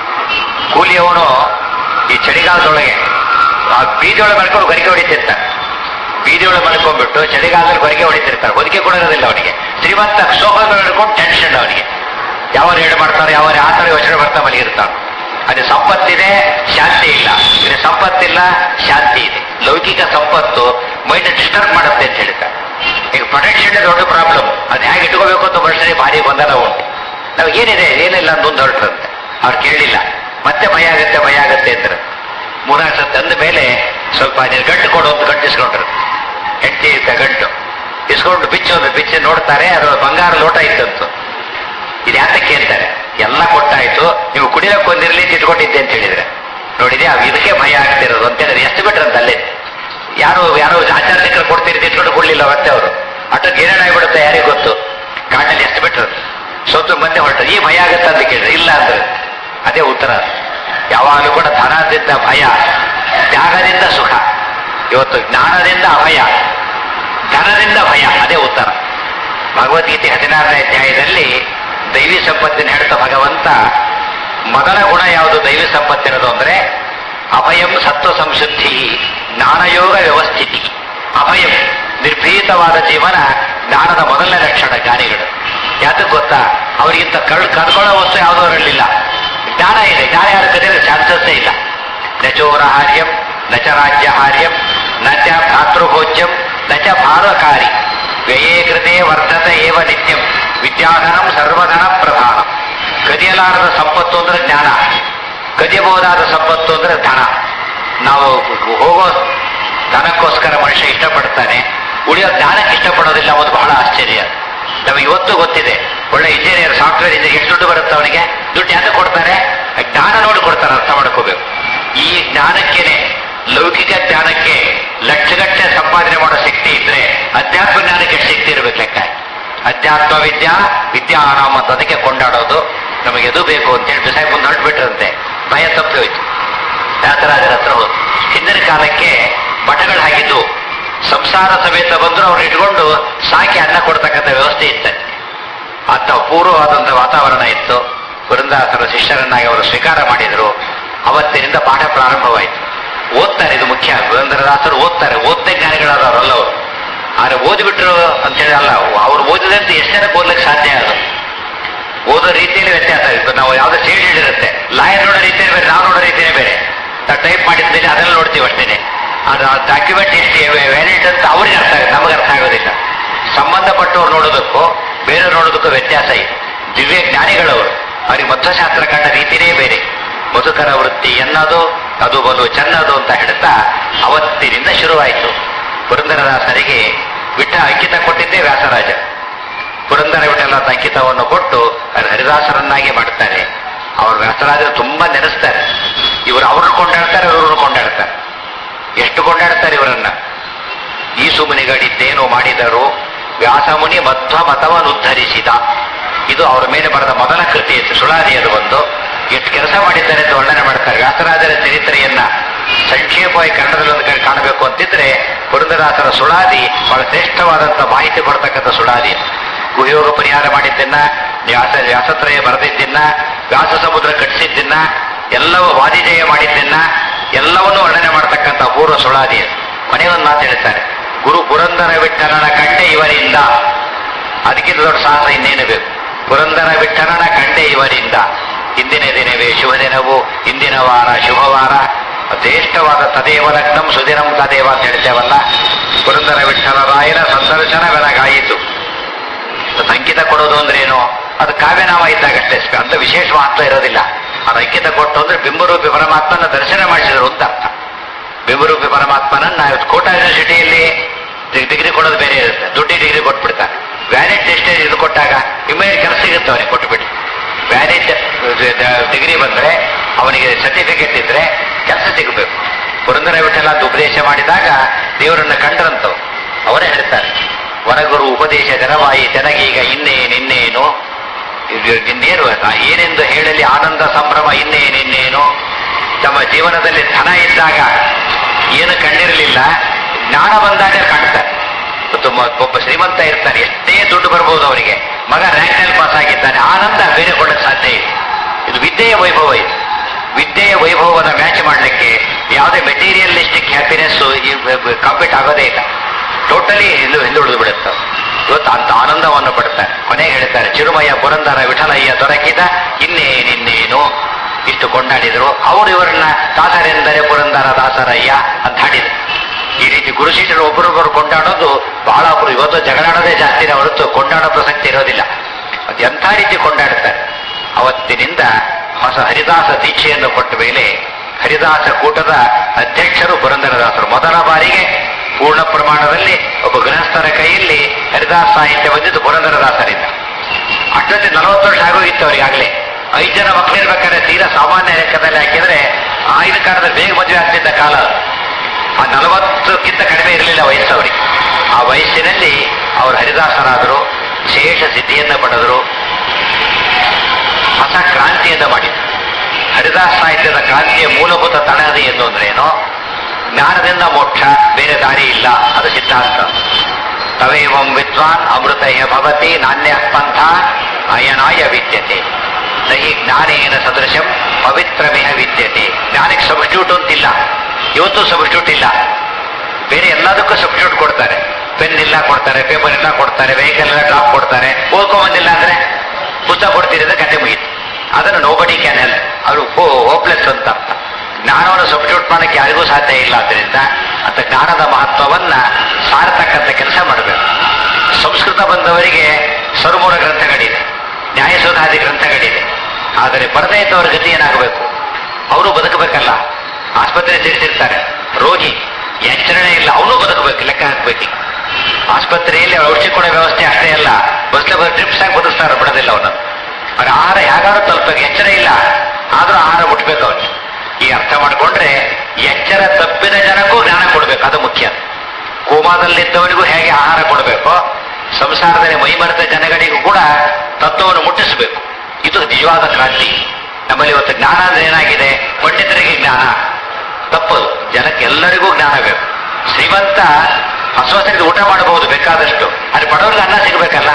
Speaker 1: ಕೂಲಿಯವನು ಈ ಚಳಿಗಾಲದೊಳಗೆ ಆ ಬೀದಿಯೊಳಗೆ ಮಲ್ಕೊಂಡು ಗರಿಕೆ ಹೊಡಿತಿರ್ತಾನೆ ಬೀದಿಯೊಳಗೆ ಮಲ್ಕೊಂಡ್ಬಿಟ್ಟು ಚಳಿಗಾಲದಲ್ಲಿ ಹೊರಗೆ ಹೊಡಿತಿರ್ತಾರೆ ಹೊದಿಕೆ ಕೊಡೋದಿಲ್ಲ ಅವನಿಗೆ ಶ್ರೀಮಂತ ಸೋಫಾಗಳು ಹಿಡ್ಕೊಂಡು ಟೆನ್ಷನ್ ಅವನಿಗೆ ಯಾವ ರೇಡ್ ಮಾಡ್ತಾರೆ ಯಾವ ಆ ಥರ ಯೋಚನೆ ಮಾಡ್ತಾ ಮಲಗಿರ್ತಾನೆ ಅದೇ ಸಂಪತ್ತಿದೆ ಶಾಂತಿ ಇಲ್ಲ ಇದು ಸಂಪತ್ತಿಲ್ಲ ಶಾಂತಿ ಇದೆ ಲೌಕಿಕ ಸಂಪತ್ತು ಮೈಂಡ್ ಡಿಸ್ಟರ್ಬ್ ಮಾಡುತ್ತೆ ಅಂತ ಹೇಳ್ತಾರೆ ಈಗ ಪ್ರೊಟೆಕ್ಷನ್ ದೊಡ್ಡ ಪ್ರಾಬ್ಲಮ್ ಅದು ಹೇಗೆ ಇಟ್ಕೋಬೇಕು ಅಂತ ಮನುಷ್ಯರಿಗೆ ಭಾರಿ ಗೊಂದಲ ಉಂಟು ನಾವು ಏನಿದೆ ಏನಿಲ್ಲ ಅಂತ ಒಂದು ಹೊರಟ್ರಂತೆ ಅವ್ರು ಕೇಳಲಿಲ್ಲ ಮತ್ತೆ ಭಯ ಆಗತ್ತೆ ಭಯ ಆಗತ್ತೆ ಅಂತಾರೆ ಮೂರ್ನಾಲ್ಕು ಸತಿ ಅಂದ ಮೇಲೆ ಸ್ವಲ್ಪ ನೀನು ಗಂಟು ಕೊಡು ಅಂತ ಗಂಟು ಇಸ್ಕೊಂಡ್ರು ಹೆಂಡತಿ ಇದ್ದ ಗಂಟು ಇಸ್ಕೊಂಡು ಬಿಚ್ಚೋದು ಬಿಚ್ಚಿ ನೋಡ್ತಾರೆ ಅದು ಬಂಗಾರ ಲೋಟ ಇತ್ತಂತು ಇದು ಯಾತಕ್ಕೆ ಅಂತಾರೆ ಎಲ್ಲ ಕೊಟ್ಟಾಯ್ತು ನೀವು ಕುಡಿಯೋಕೆ ಒಂದಿರಲಿ ಇಟ್ಕೊಂಡಿದ್ದೆ ಅಂತ ಹೇಳಿದ್ರೆ ನೋಡಿದೆ ಅವ್ ಇದಕ್ಕೆ ಭಯ ಆಗ್ತಿರೋದು ಅಂತ ಹೇಳಿದ್ರೆ ಎಷ್ಟು ಬಿಟ್ರಂತ ಅಲ್ಲೇ ಯಾರು ಯಾರೋ ಆಚಾರ್ಯಕರು ಕೊಡ್ತೀರಿ ಇಟ್ಕೊಂಡು ಕೊಡ್ಲಿಲ್ಲ ಮತ್ತೆ ಅವರು ಅಟಕ್ಕೆ ಏನೇನಾಗ್ಬಿಡುತ್ತೆ ಯಾರಿಗೂ ಗೊತ್ತು ಕಾಡಲ್ಲಿ ಎಷ್ಟು ಬಿಟ್ರು ಸೋತು ಮಂದಿ ಹೊರಟರು ಈ ಭಯ ಆಗತ್ತ ಅಂತ ಕೇಳಿದ್ರೆ ಇಲ್ಲ ಅಂದ್ರೆ ಅದೇ ಉತ್ತರ ಯಾವಾಗಲೂ ಕೂಡ ಧನದಿಂದ ಭಯ ತ್ಯಾಗದಿಂದ ಸುಖ ಇವತ್ತು ಜ್ಞಾನದಿಂದ ಅಭಯ ಧನದಿಂದ ಭಯ ಅದೇ ಉತ್ತರ ಭಗವದ್ಗೀತೆ ಹದಿನಾರನೇ ಅಧ್ಯಾಯದಲ್ಲಿ ದೈವಿ ಸಂಪತ್ತಿನ ಹೇಳ್ತಾ ಭಗವಂತ ಮೊದಲ ಗುಣ ಯಾವುದು ದೈವಿ ಸಂಪತ್ತಿನದು ಅಂದ್ರೆ ಅಭಯಂ ಸತ್ವ ಸಂಶುದ್ಧಿ ಜ್ಞಾನಯೋಗ ವ್ಯವಸ್ಥಿತಿ ಅಭಯಂ ನಿರ್ಭೀತವಾದ ಜೀವನ ಜ್ಞಾನದ ಮೊದಲನೇ ಲಕ್ಷಣ ಜ್ಞಾನಿಗಳು ಯಾತಕ್ಕೆ ಗೊತ್ತಾ ಅವರಿಗಿಂತ ಕಳ್ ಕರ್ಕೊಳ್ಳೋ ವಸ್ತು ಯಾವುದೂ ಅವರಲ್ಲಿಲ್ಲ ಜ್ಞಾನ ಇದೆ ಜ್ಞಾನ ಯಾರು ಕದಿರೋ ಚಾನ್ಸಸ್ಸೇ ಇಲ್ಲ ನಚೋರಹಾರ್ಯಂ ನಚ ರಾಜ್ಯಹಾರ್ಯಂ ನಚ ಭ್ರಾತೃಭೋಜ್ಯಂ ನಚ ಭಾರಕಾರಿ ವ್ಯಯೇ ಕೃತೆ ವರ್ತತ ಏವ ನಿತ್ಯಂ ವಿದ್ಯಾಧನಂ ಸರ್ವಧನ ಪ್ರಧಾನ ಕದಿಯಲಾರದ ಸಂಪತ್ತು ಅಂದ್ರೆ ಜ್ಞಾನ ಕದಿಯಬಹುದಾದ ಸಂಪತ್ತು ಅಂದ್ರೆ ಧನ ನಾವು ಹೋಗೋ ಧನಕ್ಕೋಸ್ಕರ ಮನುಷ್ಯ ಇಷ್ಟಪಡ್ತಾನೆ ಉಳಿಯೋ ಜ್ಞಾನಕ್ಕೆ ಇಷ್ಟಪಡೋದಿಲ್ಲ ಅನ್ನೋದು ಬಹಳ ಆಶ್ಚರ್ಯ ನಮಗೆ ಇವತ್ತು ಗೊತ್ತಿದೆ ಒಳ್ಳೆ ಇಂಜಿನಿಯರ್ ಸಾಫ್ಟ್ವೇರ್ ಇಂಜಿನಿಯರ್ ಎಷ್ಟು ದುಡ್ಡು ಬರುತ್ತೆ ಅವನಿಗೆ ದುಡ್ಡು ಯಾಕೆ ಕೊಡ್ತಾರೆ ಜ್ಞಾನ ನೋಡಿ ಕೊಡ್ತಾರೆ ಅರ್ಥ ಮಾಡ್ಕೋಬೇಕು ಈ ಜ್ಞಾನಕ್ಕೇನೆ ಲೌಕಿಕ ಜ್ಞಾನಕ್ಕೆ ಲಕ್ಷಗಟ್ಟಲೆ ಸಂಪಾದನೆ ಮಾಡೋ ಶಕ್ತಿ ಇದ್ರೆ ಅಧ್ಯಾತ್ಮ ಜ್ಞಾನಕ್ಕೆ ಎಷ್ಟು ಶಕ್ತಿ ಇರಬೇಕು ಲೆಕ್ಕ ಅಧ್ಯಾತ್ಮ ವಿದ್ಯಾ ವಿದ್ಯಾನಾಮ ಅಂತ ಅದಕ್ಕೆ ಕೊಂಡಾಡೋದು ನಮಗೆ ಎದು ಬೇಕು ಅಂತೇಳಿ ಬಿಸಾಯಿ ಮುಂದೆ ಹೊರಟ್ಬಿಟ್ರಂತೆ ಭಯ ತಪ್ಪಿ ಹೋಯ್ತು ವ್ಯಾಸರಾಜರ ಹತ್ರ ಹೋದ್ರು ಹಿಂದಿನ ಕಾಲಕ್ಕೆ ಮಠಗಳು ಹಾಗಿದ್ದು ಸಂಸಾರ ಸಮೇತ ಬಂದ್ರು ಅವ್ರು ಇಟ್ಕೊಂಡು ಸಾಕಿ ಅನ್ನ ಕೊಡ್ತಕ್ಕಂಥ ವ್ಯವಸ್ಥೆ ಇತ್ತು ಅಂತ ಪೂರ್ವವಾದಂಥ ವಾತಾವರಣ ಇತ್ತು ವೃಂದಾಸರ ಶಿಷ್ಯರನ್ನಾಗಿ ಅವರು ಸ್ವೀಕಾರ ಮಾಡಿದರು ಅವತ್ತಿನಿಂದ ಪಾಠ ಪ್ರಾರಂಭವಾಯಿತು ಓದ್ತಾರೆ ಇದು ಮುಖ್ಯ ವೃಂದರದಾಸರು ಓದ್ತಾರೆ ಓದ್ತೆ ಜ್ಞಾನಿಗಳಾದವರಲ್ಲ ಅವರು ಆದ್ರೆ ಓದಿಬಿಟ್ರು ಅಂತೇಳಿ ಅಲ್ಲ ಅವ್ರು ಓದಿದಂತೆ ಎಷ್ಟು ಜನಕ್ಕೆ ಓದ್ಲಿಕ್ಕೆ ಸಾಧ್ಯ ಅದು ಓದೋ ರೀತಿಯಲ್ಲಿ ವ್ಯತ್ಯಾಸ ಇತ್ತು ನಾವು ಯಾವ್ದೋ ಸೇಡ್ ಇರುತ್ತೆ ಲಾಯರ್ ನೋಡೋ ರೀತಿಯೇ ಬೇರೆ ನಾವು ನೋಡೋ ರೀತಿಯೇ ಬೇರೆ ನಾವು ಟೈಪ್ ಮಾಡಿದ್ಮೇಲೆ ಅದೆಲ್ಲ ನೋಡ್ತೀವಿ ಅಷ್ಟೇನೆ ಅದು ಡಾಕ್ಯುಮೆಂಟ್ ಎಷ್ಟು ವ್ಯಾಲಿಡ್ ಅಂತ ಅವ್ರಿಗೆ ಅರ್ಥ ಆಗುತ್ತೆ ನಮಗೆ ಅರ್ಥ ಆಗೋದಿಲ್ಲ ಸಂಬಂಧಪಟ್ಟವ್ರು ನೋಡೋದಕ್ಕೂ ಬೇರೆ ನೋಡೋದಕ್ಕೂ ವ್ಯತ್ಯಾಸ ಇದೆ ದಿವ್ಯ ಜ್ಞಾನಿಗಳವರು ಅವ್ರಿಗೆ ಮಧ್ವಶಾಸ್ತ್ರ ಕಂಡ ರೀತಿನೇ ಬೇರೆ ಮಧುಕರ ವೃತ್ತಿ ಎನ್ನೋದು ಅದು ಬಲು ಚೆನ್ನದು ಅಂತ ಹೇಳ್ತಾ ಅವತ್ತಿನಿಂದ ಶುರುವಾಯಿತು ಪುರಂದರದಾಸರಿಗೆ ವಿಠ ಅಂಕಿತ ಕೊಟ್ಟಿದ್ದೇ ವ್ಯಾಸರಾಜ ಪುರಂದರ ವಿಠಲ ಅಂತ ಅಂಕಿತವನ್ನು ಕೊಟ್ಟು ಅವ್ರು ಹರಿದಾಸರನ್ನಾಗಿ ಮಾಡ್ತಾರೆ ಅವ್ರ ವ್ಯಾಸರಾಜರು ತುಂಬಾ ನೆನೆಸ್ತಾರೆ ಇವರು ಅವ್ರನ್ನ ಕೊಂಡಾಡ್ತಾರೆ ಇವ್ರನ್ನ ಕೊಂಡಾಡ್ತಾರೆ ಎಷ್ಟು ಕೊಂಡಾಡ್ತಾರೆ ಇವರನ್ನ ಈ ಸುಮನಿಗಳಿದ್ದೇನು ಮಾಡಿದರು ವ್ಯಾಸಮುನಿ ಮಧ್ವ ಮತವನ್ನು ಉದ್ಧರಿಸಿದ ಇದು ಅವರ ಮೇಲೆ ಬರೆದ ಮೊದಲ ಕೃತಿ ಇತ್ತು ಸುಳಾದಿ ಅದು ಒಂದು ಎಷ್ಟು ಕೆಲಸ ಮಾಡಿದ್ದಾರೆ ಅಂತ ವರ್ಣನೆ ಮಾಡ್ತಾರೆ ವ್ಯಾಸರಾಜರ ಚರಿತ್ರೆಯನ್ನ ಸಂಕ್ಷೇಪವಾಗಿ ಕನ್ನಡದಲ್ಲಿ ಒಂದು ಕಡೆ ಕಾಣಬೇಕು ಅಂತಿದ್ರೆ ಪುರಂದರದಾಸರ ಸುಳಾದಿ ಬಹಳ ಶ್ರೇಷ್ಠವಾದಂತ ಮಾಹಿತಿ ಕೊಡ್ತಕ್ಕಂಥ ಸುಳಾದಿ ಗುಹಯೋಗ ಪರಿಹಾರ ಮಾಡಿದ್ದನ್ನ ವ್ಯಾಸ ವ್ಯಾಸತ್ರಯ ಬರೆದಿದ್ದನ್ನ ವ್ಯಾಸ ಸಮುದ್ರ ಕಟ್ಟಿಸಿದ್ದನ್ನ ಎಲ್ಲವೂ ವಾದಿಜಯ ಮಾಡಿದ್ದನ್ನ ಎಲ್ಲವನ್ನೂ ವರ್ಣನೆ ಮಾಡತಕ್ಕಂಥ ಪೂರ್ವ ಸುಳಾದಿ ಅದು. ಕೊನೆಗೆ ಒಂದು ಮಾತು ಹೇಳ್ತಾರೆ ಗುರು ಪುರಂದರ ವಿಠಲನ ಕಂಡೆ ಇವರಿಂದ ಅದಕ್ಕಿಂತ ದೊಡ್ಡ ಸಾಹಸ ಇನ್ನೇನು ಬೇಕು ಪುರಂದರ ವಿಠಲನ ಕಂಡೆ ಇವರಿಂದ ಇಂದಿನ ದಿನವೇ ಶುಭ ದಿನವು ಇಂದಿನ ವಾರ ಶುಭವಾರ ಶ್ರೇಷ್ಠವಾದ ತದೇವ ಲಗ್ನಂ ಸುದಿನಂ ತದೇವ ಅಂತ ಹೇಳ್ತೇವಲ್ಲ ಪುರಂದರ ವಿಠಲರಾಯನ ಸಂದರ್ಶನ ಬೆಳಗಾಯಿತು ಅಂಕಿತ ಕೊಡೋದು ಅಂದ್ರೆ ಏನು ಅದು ಕಾವ್ಯನಾಮ ಇದ್ದಾಗಷ್ಟೇ ಅಂತ ವಿಶೇಷ ಮಹತ್ವ ಇರೋದಿಲ್ಲ ಅದು ಅಂಕಿತ ಕೊಟ್ಟು ಅಂದ್ರೆ ಬಿಂಬರೂಪಿ ಪರಮಾತ್ಮನ ದರ್ಶನ ಮಾಡಿಸಿದ್ರು ಅಂತ ಅರ್ಥ ಬಿಂಬರೂಪಿ ಪರಮಾತ್ಮನನ್ನ ಇವತ್ತು ಕೋಟಾ ಯೂನಿವರ್ಸಿಟಿಯಲ್ಲಿ ಡಿಗ್ರಿ ಕೊಡೋದು ಬೇರೆ ಇರುತ್ತೆ ದುಡ್ಡಿ ಡಿಗ್ರಿ ಕೊಟ್ಬಿಡ್ತಾರೆ ವ್ಯಾಲಿಡ್ ಟೆಸ್ಟೇಜ್ ಇದು ಕೊಟ್ಟಾಗ ಇಮ್ಮಿಡಿಯೇಟ್ ಕೆಲಸ ಸಿಗುತ್ತೆ ಅವನಿಗೆ ಕೊಟ್ಟುಬಿಟ್ಟು ವ್ಯಾಲಿಡ್ ಡಿಗ್ರಿ ಬಂದ್ರೆ ಅವನಿಗೆ ಸರ್ಟಿಫಿಕೇಟ್ ಇದ್ರೆ ಕೆಲಸ ಸಿಗಬೇಕು ಪುರಂದರ ವಿಠಲ ಅಂತ ಉಪದೇಶ ಮಾಡಿದಾಗ ದೇವರನ್ನ ಕಂಡ್ರಂತವು ಅವರೇ ಹೇಳ್ತಾರೆ ವರಗುರು ಉಪದೇಶ ಜನವಾಯಿ ತೆನಗೀಗ ಇನ್ನೇನಿನ್ನೇನು ಇದು ಇನ್ನೇನು ಅಲ್ಲ ಏನೆಂದು ಹೇಳಲಿ ಆನಂದ ಸಂಭ್ರಮ ಇನ್ನೇನಿನ್ನೇನು ತಮ್ಮ ಜೀವನದಲ್ಲಿ ಧನ ಇದ್ದಾಗ ಏನು ಕಂಡಿರಲಿಲ್ಲ ಜ್ಞಾನ ಬಂದಾಗ ಕಾಣ್ತಾರೆ ಮತ್ತು ಮ- ಒಬ್ಬ ಶ್ರೀಮಂತ ಇರ್ತಾನೆ ಎಷ್ಟೇ ದುಡ್ಡು ಬರ್ಬೋದು ಅವರಿಗೆ ಮಗ ರ್ಯಾಂಕ್ ನಲ್ಲಿ ಪಾಸ್ ಆಗಿದ್ದಾನೆ ಆನಂದ ಬೇರೆ ಕೊಡಕ್ಕೆ ಸಾಧ್ಯ ಇಲ್ಲ ಇದು ವಿದ್ಯೆಯ ವೈಭವ ಇದು ವಿದ್ಯೆಯ ವೈಭವದ ಮ್ಯಾಚ್ ಮಾಡಲಿಕ್ಕೆ ಯಾವುದೇ ಮೆಟೀರಿಯಲಿಸ್ಟಿಕ್ ಹ್ಯಾಪಿನೆಸ್ ಕಾಂಪೀಟ್ ಆಗೋದೇ ಇಲ್ಲ ಟೋಟಲಿ ಹಿಂದು ಹಿಂದುಳಿದು ಬಿಡುತ್ತೆ ಇವತ್ತು ಅಂತ ಆನಂದವನ್ನು ಪಡ್ತಾರೆ ಕೊನೆಗೆ ಹೇಳ್ತಾರೆ ಚಿರುಮಯ ಪುರಂದರ ವಿಠಲಯ್ಯ ದೊರಕಿದ ಇನ್ನೇನಿನ್ನೇನು ಇಷ್ಟು ಕೊಂಡಾಡಿದ್ರು ಅವರು ಇವರನ್ನ ದಾಸರೆಂದರೆ ಪುರಂದರ ದಾಸರಯ್ಯ ಅಂತ ಹಾಡಿದ್ರು ಈ ರೀತಿ ಗುರು ಶಿಷ್ಯರು ಒಬ್ಬರೊಬ್ಬರು ಕೊಂಡಾಡೋದು ಬಹಳ ಅಪೂರ್ವ. ಇವತ್ತು ಜಗಳಾಡೋದೇ ಜಾಸ್ತಿನೇ ಹೊರತು ಕೊಂಡಾಡೋ ಪ್ರಸಕ್ತಿ ಇರೋದಿಲ್ಲ ಅದು ಎಂಥ ರೀತಿ ಕೊಂಡಾಡ್ತಾರೆ ಅವತ್ತಿನಿಂದ ಹೊಸ ಹರಿದಾಸ ದೀಕ್ಷೆಯನ್ನು ಕೊಟ್ಟ ಮೇಲೆ ಹರಿದಾಸ ಕೂಟದ ಅಧ್ಯಕ್ಷರು ಪುರಂದರದಾಸರು ಮೊದಲ ಬಾರಿಗೆ ಪೂರ್ಣ ಪ್ರಮಾಣದಲ್ಲಿ ಒಬ್ಬ ಗೃಹಸ್ಥರ ಕೈಯಲ್ಲಿ ಹರಿದಾಸ ಸಾಹಿತ್ಯ ಬಂದಿದ್ದು ಪುರಂದರದಾಸರಿಂದ ಅಷ್ಟೊತ್ತಿ ನಲವತ್ತು ವರ್ಷ ಆಗೋಗಿತ್ತು ಅವರಿಗಾಗಲೇ ಐದು ಜನ ಮಕ್ಕಳಿರ್ಬೇಕಾದ್ರೆ ತೀರಾ ಸಾಮಾನ್ಯ ಲೆಕ್ಕದಲ್ಲಿ ಹಾಕಿದ್ರೆ ಆಗಿನ ಕಾಲದಲ್ಲಿ ಬೇಗ ಮದುವೆ ಆಗ್ತಿದ್ದ ಕಾಲ ಅದು. ಆ ನಲವತ್ತಕ್ಕಿಂತ ಕಡಿಮೆ ಇರಲಿಲ್ಲ ವಯಸ್ಸು ಅವರಿಗೆ ಆ ವಯಸ್ಸಿನಲ್ಲಿ ಅವರು ಹರಿದಾಸರಾದರು ವಿಶೇಷ ಸಿದ್ಧಿಯನ್ನು ಪಡೆದರು ಹೊಸ ಕ್ರಾಂತಿಯನ್ನು ಮಾಡಿದರು ಹರಿದಾಸ ಸಾಹಿತ್ಯದ ಕ್ರಾಂತಿಯ ಮೂಲಭೂತ ತಳಹದಿ ಎಂದು ಅಂದ್ರೆ ಏನು ಜ್ಞಾನದಿಂದ ಮೋಕ್ಷ ಬೇರೆ ದಾರಿ ಇಲ್ಲ ಅದು ಸಿದ್ಧಾಂತ ತವೇವಂ ವಿದ್ವಾನ್ ಅಮೃತಯ ಭವತಿ ನಾಣ್ಯ ಪಂಥ ಅಯನಾಯ ವಿದ್ಯತೆ ನಹಿ ಜ್ಞಾನೇನ ಸದೃಶಂ ಪವಿತ್ರಮೇಹ ವಿದ್ಯತೆ ಜ್ಞಾನಕ್ಕೆ ಸಬ್ಸ್ಟ್ಯೂಟ್ ಅಂತಿಲ್ಲ ಇವತ್ತು ಸಬ್ಸ್ಟ್ಯೂಟ್ ಇಲ್ಲ ಬೇರೆ ಎಲ್ಲದಕ್ಕೂ ಸಬ್ಸ್ಟ್ಯೂಟ್ ಕೊಡ್ತಾರೆ ಪೆನ್ ಇಲ್ಲ ಕೊಡ್ತಾರೆ ಪೇಪರ್ ಇಲ್ಲ ಕೊಡ್ತಾರೆ ವೆಹಿಕಲ್ ಎಲ್ಲ ಡ್ರಾಪ್ ಕೊಡ್ತಾರೆ ಓದ್ಕೊಂಬಂದಿಲ್ಲ ಅಂದ್ರೆ ಪುಸ್ತಕ ಕೊಡ್ತಿರೋದ ಕತೆ ಮುಗೀತು ಅದನ್ನು ನೋಬಡಿ ಕ್ಯಾನ್ ಹೆಲ್ಪ್ ಅವರು ಹೋಪ್ಲೆಸ್ ಅಂತ ಅರ್ಥ ಜ್ಞಾನವನ್ನು ಸಬ್ಸ್ಟ್ಯೂಟ್ ಮಾಡಕ್ಕೆ ಯಾರಿಗೂ ಸಾಧ್ಯ ಇಲ್ಲ ಆದ್ದರಿಂದ ಅಂತ ಜ್ಞಾನದ ಮಹತ್ವವನ್ನ ಸಾರತಕ್ಕಂಥ ಕೆಲಸ ಮಾಡಬೇಕು ಸಂಸ್ಕೃತ ಬಂದವರಿಗೆ ಸರ್ಮೂಲ ಗ್ರಂಥಗಳಿದೆ ನ್ಯಾಯಸೋಧಾದಿ ಗ್ರಂಥಗಳಿದೆ ಆದರೆ ಬರದೇ ಇದ್ದವರ ಗತಿ ಏನಾಗಬೇಕು ಅವರು ಬದುಕಬೇಕಲ್ಲ ಆಸ್ಪತ್ರೆ ಸೇರಿಸಿರ್ತಾರೆ ರೋಗಿ ಎಚ್ಚರಣೆ ಇಲ್ಲ ಅವನು ಬದುಕಬೇಕು ಲೆಕ್ಕ ಹಾಕ್ಬೇಕು ಆಸ್ಪತ್ರೆಯಲ್ಲಿ ಔಷಧಿ ಕೊಡೋ ವ್ಯವಸ್ಥೆ ಅಷ್ಟೇ ಅಲ್ಲ ಬಸ್ಲೆ ಬಸ್ ಟ್ರಿಪ್ಸ್ ಆಗಿ ಬದುಕ್ತಾರೆ ಬಿಡೋದಿಲ್ಲ ಅವನು ಅವ್ರ ಆಹಾರ ಹೇಗಾದ್ರೂ ತಲುಪಬೇಕು ಎಚ್ಚರ ಇಲ್ಲ ಆದ್ರೂ ಆಹಾರ ಮುಟ್ಬೇಕು ಅವನು ಈ ಅರ್ಥ ಮಾಡಿಕೊಂಡ್ರೆ ಎಚ್ಚರ ತಪ್ಪಿದ ಜನಕ್ಕೂ ಜ್ಞಾನ ಕೊಡ್ಬೇಕು ಅದು ಮುಖ್ಯ ಕೋಮಾದಲ್ಲಿದ್ದವನಿಗೂ ಹೇಗೆ ಆಹಾರ ಕೊಡಬೇಕು ಸಂಸಾರದಲ್ಲಿ ಮೈಮರೆತ ಜನಗಳಿಗೂ ಕೂಡ ತತ್ವವನ್ನು ಮುಟ್ಟಿಸಬೇಕು ಇದು ನಿಜವಾದ ಕ್ರಾಂತಿ ನಮ್ಮಲ್ಲಿ ಇವತ್ತು ಜ್ಞಾನ ಅಂದ್ರೆ ಏನಾಗಿದೆ ಪಂಡಿತರಿಗೆ ಜ್ಞಾನ ತಪ್ಪದು ಜನಕ್ಕೆ ಎಲ್ಲರಿಗೂ ಜ್ಞಾನ ಬೇಕು ಶ್ರೀಮಂತ ಹಸುವಸರಿಗೆ ಊಟ ಮಾಡಬಹುದು ಬೇಕಾದಷ್ಟು ಆದರೆ ಬಡವರಿಗೆ ಅನ್ನ ಸಿಗಬೇಕಲ್ಲ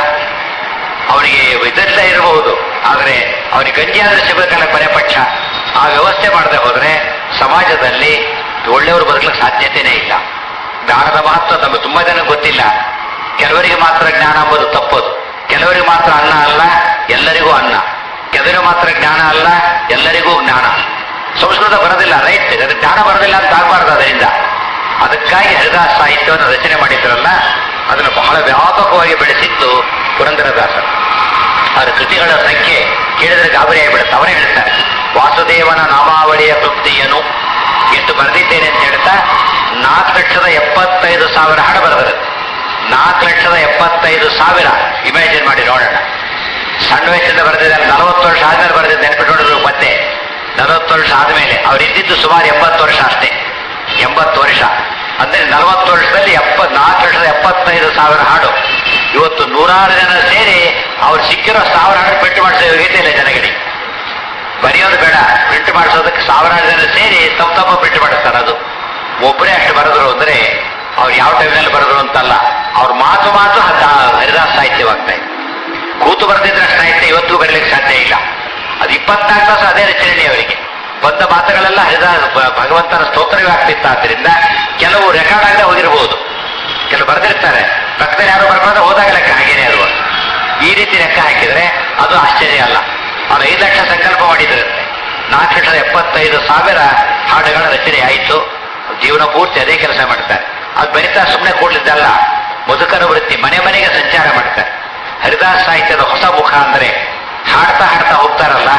Speaker 1: ಅವನಿಗೆ ಇದೆಲ್ಲ ಇರಬಹುದು ಆದರೆ ಅವನಿಗೆ ಗಂಜಿ ಆದ್ರೆ ಸಿಗಬೇಕಲ್ಲ ಕೊನೆ ಪಕ್ಷ ಆ ವ್ಯವಸ್ಥೆ ಮಾಡದೆ ಹೋದ್ರೆ ಸಮಾಜದಲ್ಲಿ ಒಳ್ಳೆಯವರು ಬದುಕಲಿಕ್ಕೆ ಸಾಧ್ಯತೆನೇ ಇಲ್ಲ ಜ್ಞಾನದ ಮಹತ್ವ ನಮಗೆ ತುಂಬಾ ಜನ ಗೊತ್ತಿಲ್ಲ ಕೆಲವರಿಗೆ ಮಾತ್ರ ಜ್ಞಾನ ಅಂಬುದು ತಪ್ಪದು ಕೆಲವರಿಗೆ ಮಾತ್ರ ಅನ್ನ ಅಲ್ಲ ಎಲ್ಲರಿಗೂ ಅನ್ನ ಕೆಲವರಿಗೆ ಮಾತ್ರ ಜ್ಞಾನ ಅಲ್ಲ ಎಲ್ಲರಿಗೂ ಜ್ಞಾನ ಸಂಸ್ಕೃತ ಬರೋದಿಲ್ಲ ರೈಟ್ ಅದು ಜ್ಞಾನ ಬರೋದಿಲ್ಲ ಅಂತ ಆಗಬಾರ್ದು ಅದರಿಂದ ಅದಕ್ಕಾಗಿ ಹರಿದಾಸ ಸಾಹಿತ್ಯವನ್ನು ರಚನೆ ಮಾಡಿದ್ರಲ್ಲ ಅದನ್ನು ಬಹಳ ವ್ಯಾಪಕವಾಗಿ ಬೆಳೆಸಿದ್ದು ಪುರಂದರದಾಸರು ಅವರ ಕೃತಿಗಳ ಸಂಖ್ಯೆ ಕೇಳಿದ್ರೆ ಗಾಬರಿ ಆಗಿಬಿಡುತ್ತೆ ಅವರೇ ಹೇಳ್ತಾರೆ ವಾಸುದೇವನ ನಾಮಾವಳಿಯ ತೃಪ್ತಿಯನ್ನು ಎಷ್ಟು ಬರೆದಿದ್ದೇನೆ ಅಂತ ಹೇಳ್ತಾ ನಾಲ್ಕು ಲಕ್ಷದ ಎಪ್ಪತ್ತೈದು ಸಾವಿರ ಹಾಡು ಬರೆದಿರುತ್ತೆ ನಾಲ್ಕು ಲಕ್ಷದ ಎಪ್ಪತ್ತೈದು ಸಾವಿರ ಇಮ್ಯಾಜಿನ್ ಮಾಡಿ ನೋಡೋಣ ಸಣ್ಣ ವಯಸ್ಸಿಂದ ಬರೆದಿದ್ದಾರೆ ನಲವತ್ತು ವರ್ಷ ಆದ್ಮೇಲೆ ಬರೆದಿದ್ದು ನೆನಪಿಟ್ಕೊಂಡಿದ್ರು ಮತ್ತೆ ನಲವತ್ತು ವರ್ಷ ಆದ್ಮೇಲೆ ಅವ್ರು ಇದ್ದಿದ್ದು ಸುಮಾರು ಎಂಬತ್ತು ವರ್ಷ ಅಷ್ಟೇ ಎಂಬತ್ತು ವರ್ಷ ಅಂದ್ರೆ ನಲವತ್ತು ವರ್ಷದಲ್ಲಿ ಎಪ್ಪ ನಾಲ್ಕು ಲಕ್ಷದ ಎಪ್ಪತ್ತೈದು ಸಾವಿರ ಹಾಡು ಇವತ್ತು ನೂರಾರು ಜನ ಸೇರಿ ಅವ್ರು ಸಿಕ್ಕಿರೋ ಸಾವಿರ ಹಾಡು ಪ್ರಿಂಟ್ ಮಾಡಿಸೋ ಯೋಗ್ಯತೆ ಇಲ್ಲ ಜನಗಳಿಗೆ ಬರೆಯೋದು ಬೇಡ ಪ್ರಿಂಟ್ ಮಾಡಿಸೋದಕ್ಕೆ ಸಾವಿರಾರು ಜನ ಸೇರಿ ತಮ್ಮ ತಮ್ಮ ಪ್ರಿಂಟ್ ಮಾಡಿಸ್ತಾರೆ ಅದು ಒಬ್ಬರೇ ಅಷ್ಟು ಬರೆದ್ರು ಅಂದ್ರೆ ಅವ್ರು ಯಾವ ಟೈಮ್ನಲ್ಲಿ ಬರೆದ್ರು ಅಂತಲ್ಲ ಅವ್ರ ಮಾತು ಮಾತು ಹತ್ತ ಹರಿದಾಸ ಸಾಹಿತ್ಯವಾಗ್ತಾ ಇದೆ ಕೂತು ಬರೆದಿದ್ರೆ ಸಾಹಿತ್ಯ ಇವತ್ತು ಬರಲಿಕ್ಕೆ ಸಾಧ್ಯ ಇಲ್ಲ ಅದು ಇಪ್ಪತ್ನಾಲ್ಕು ತಾಸು ಅದೇ ರಚನೆ ಅವರಿಗೆ ಬಂದ ಮಾತುಗಳೆಲ್ಲ ಹರಿದಾಸ ಭ- ಭಗವಂತನ ಸ್ತೋತ್ರವೇ ಆಗ್ತಿತ್ತಾದ್ರಿಂದ ಕೆಲವು ರೆಕಾರ್ಡ್ ಆಗದೆ ಹೋಗಿರಬಹುದು ಕೆಲವು ಬರೆದಿರ್ತಾರೆ ಪಕ್ಕದಲ್ಲಿ ಯಾರು ಬರ್ಬಾರ್ದು ಹೋದಾಗ ಲೆಕ್ಕ ಹಾಗೇನೆ ಅದು ಈ ರೀತಿ ಲೆಕ್ಕ ಹಾಕಿದ್ರೆ ಅದು ಆಶ್ಚರ್ಯ ಅಲ್ಲ ಅವ್ರು ಐದು ಲಕ್ಷ ಸಂಕಲ್ಪ ಮಾಡಿದ್ರಂತೆ ನಾಲ್ಕು ಲಕ್ಷದ ಎಪ್ಪತ್ತೈದು ಸಾವಿರ ಹಾಡುಗಳ ರಚನೆ ಆಯಿತು ಜೀವನ ಪೂರ್ತಿ ಅದೇ ಕೆಲಸ ಮಾಡ್ತಾರೆ ಅದು ಬರಿತಾ ಸುಮ್ಮನೆ ಕೂಡಲಿದ್ದಲ್ಲ ಮುದುಕರ ವೃತ್ತಿ ಮನೆ ಮನೆಗೆ ಸಂಚಾರ ಮಾಡ್ತಾರೆ ಹರಿದಾಸ ಸಾಹಿತ್ಯದ ಹೊಸ ಮುಖ ಅಂದ್ರೆ ಹಾಡ್ತಾ ಹಾಡ್ತಾ ಹೋಗ್ತಾರಲ್ಲ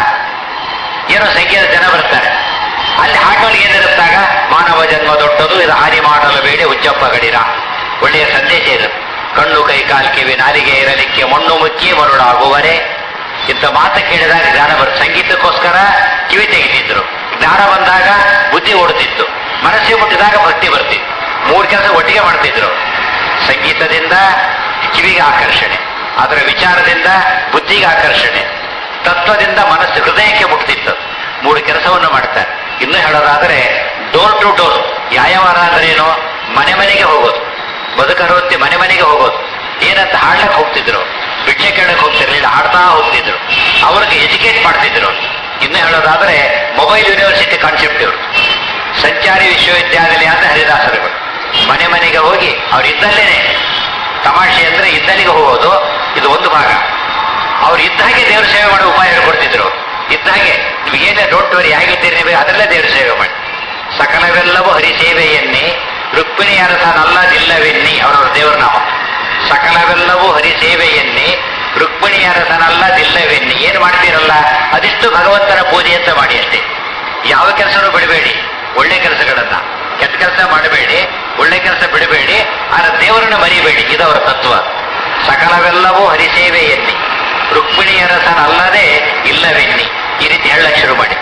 Speaker 1: ಏನೋ ಸಂಖ್ಯೆಯ ಜನ ಬರ್ತಾರೆ ಅಲ್ಲಿ ಹಾಡುವಲ್ಲಿ ಏನಿರುತ್ತಾಗ ಮಾನವ ಜನ್ಮ ದೊಡ್ಡದು ಇದು ಹಾನಿ ಮಾಡಲು ಬೇಡಿ ಉಚ್ಚಪ್ಪ ಗಡಿರ ಒಳ್ಳೆಯ ಸಂದೇಶ ಇರುತ್ತೆ ಕಣ್ಣು ಕೈ ಕಾಲ್ ಕಿವಿ ನಾಲಿಗೆ ಇರಲಿಕ್ಕೆ ಮಣ್ಣು ಮುಚ್ಚಿ ಮರುಳಾಗುವರೆ ಇಂಥ ಮಾತು ಕೇಳಿದಾಗ ಜ್ಞಾನ ಬರುತ್ತೆ ಸಂಗೀತಕ್ಕೋಸ್ಕರ ಕಿವಿ ತೆಗಿತಿದ್ರು ಜ್ಞಾನ ಬಂದಾಗ ಬುದ್ಧಿ ಓಡುತ್ತಿತ್ತು ಮನಸ್ಸಿಗೆ ಮುಟ್ಟಿದಾಗ ಭಕ್ತಿ ಬರ್ತಿತ್ತು ಮೂರು ಕೆಲಸ ಒಟ್ಟಿಗೆ ಮಾಡ್ತಿದ್ರು ಸಂಗೀತದಿಂದ ಕಿವಿಗೆ ಆಕರ್ಷಣೆ ಅದರ ವಿಚಾರದಿಂದ ಬುದ್ಧಿಗೆ ಆಕರ್ಷಣೆ ತತ್ವದಿಂದ ಮನಸ್ಸು ಹೃದಯಕ್ಕೆ ಮುಟ್ತಿತ್ತು ಮೂರು ಕೆಲಸವನ್ನು ಮಾಡ್ತಾರೆ ಇನ್ನು ಹೇಳೋದಾದ್ರೆ ಡೋರ್ ಟು ಡೋರ್ ಯಾಯವಾರ ಅಂದ್ರೆ ಏನು ಮನೆ ಮನೆಗೆ ಹೋಗೋದು ಬದುಕರವತ್ತಿ ಮನೆ ಮನೆಗೆ ಹೋಗೋದು ಏನಂತ ಹಾಡ್ಲಕ್ಕೆ ಹೋಗ್ತಿದ್ರು ಭಿಕ್ಷೆ ಕೇಳಕ್ಕೆ ಹೋಗ್ತಿರ್ಲಿಲ್ಲ ಹಾಡ್ತಾ ಹೋಗ್ತಿದ್ರು ಅವ್ರಿಗೆ ಎಜುಕೇಟ್ ಮಾಡ್ತಿದ್ರು ಇನ್ನು ಹೇಳೋದಾದ್ರೆ ಮೊಬೈಲ್ ಯೂನಿವರ್ಸಿಟಿ ಕಾನ್ಸೆಪ್ಟ್ ಇವರು ಸಂಚಾರಿ ವಿಶ್ವವಿದ್ಯಾನಿಲಯ ಅಂತ ಹರಿದಾಸರುಗಳು ಮನೆ ಮನೆಗೆ ಹೋಗಿ ಅವ್ರು ಇದ್ದಲ್ಲೇನೆ ತಮಾಷೆ ಅಂದ್ರೆ ಇದ್ದಲ್ಲಿಗೆ ಹೋಗೋದು ಇದು ಒಂದು ಭಾಗ ಅವ್ರು ಇದ್ದ ಹಾಗೆ ದೇವ್ರ ಸೇವೆ ಮಾಡೋ ಉಪಾಯ ಹೇಳ್ಕೊಡ್ತಿದ್ರು ಇದ್ದ ಹಾಗೆ ನಿಮಗೇನೇ ಡೋಂಟ್ ವರಿ ಹೇಗಿದ್ದೀರಿ ನೀವು ಅದರಲ್ಲೇ ದೇವ್ರ ಸೇವೆ ಮಾಡಿ ಸಕಲವೆಲ್ಲವೂ ಹರಿಸೇವೆಯನ್ನಿ ರುಕ್ಮಿಣಿ ಅರಸನಲ್ಲದಿಲ್ಲವೆನ್ನಿ ಅವರವರ ದೇವರ ನಾಮ ಸಕಲವೆಲ್ಲವೂ ಹರಿಸೇವೆಯನ್ನಿ ರುಕ್ಮಿಣಿ ಅರಸನಲ್ಲದಿಲ್ಲವೆನ್ನಿ ಏನು ಮಾಡ್ತೀರಲ್ಲ ಅದಿಷ್ಟು ಭಗವಂತನ ಪೂಜೆ ಅಂತ ಮಾಡಿ ಅಷ್ಟೇ ಯಾವ ಕೆಲಸನೂ ಬಿಡಬೇಡಿ ಒಳ್ಳೆ ಕೆಲಸಗಳನ್ನ ಕೆಟ್ಟ ಕೆಲಸ ಮಾಡಬೇಡಿ ಒಳ್ಳೆ ಕೆಲಸ ಬಿಡಬೇಡಿ ಆದ್ರೆ ದೇವರನ್ನು ಮರಿಬೇಡಿ ಇದವರ ತತ್ವ ಸಕಲವೆಲ್ಲವೂ ಹರಿಸೇವೆ ಎನ್ನಿ ರುಕ್ಮಿಣಿ ಅರಸನಲ್ಲದೆ ಇಲ್ಲವೆನ್ನಿ ಈ ರೀತಿ ಹೇಳಕ್ ಶುರು ಮಾಡಿ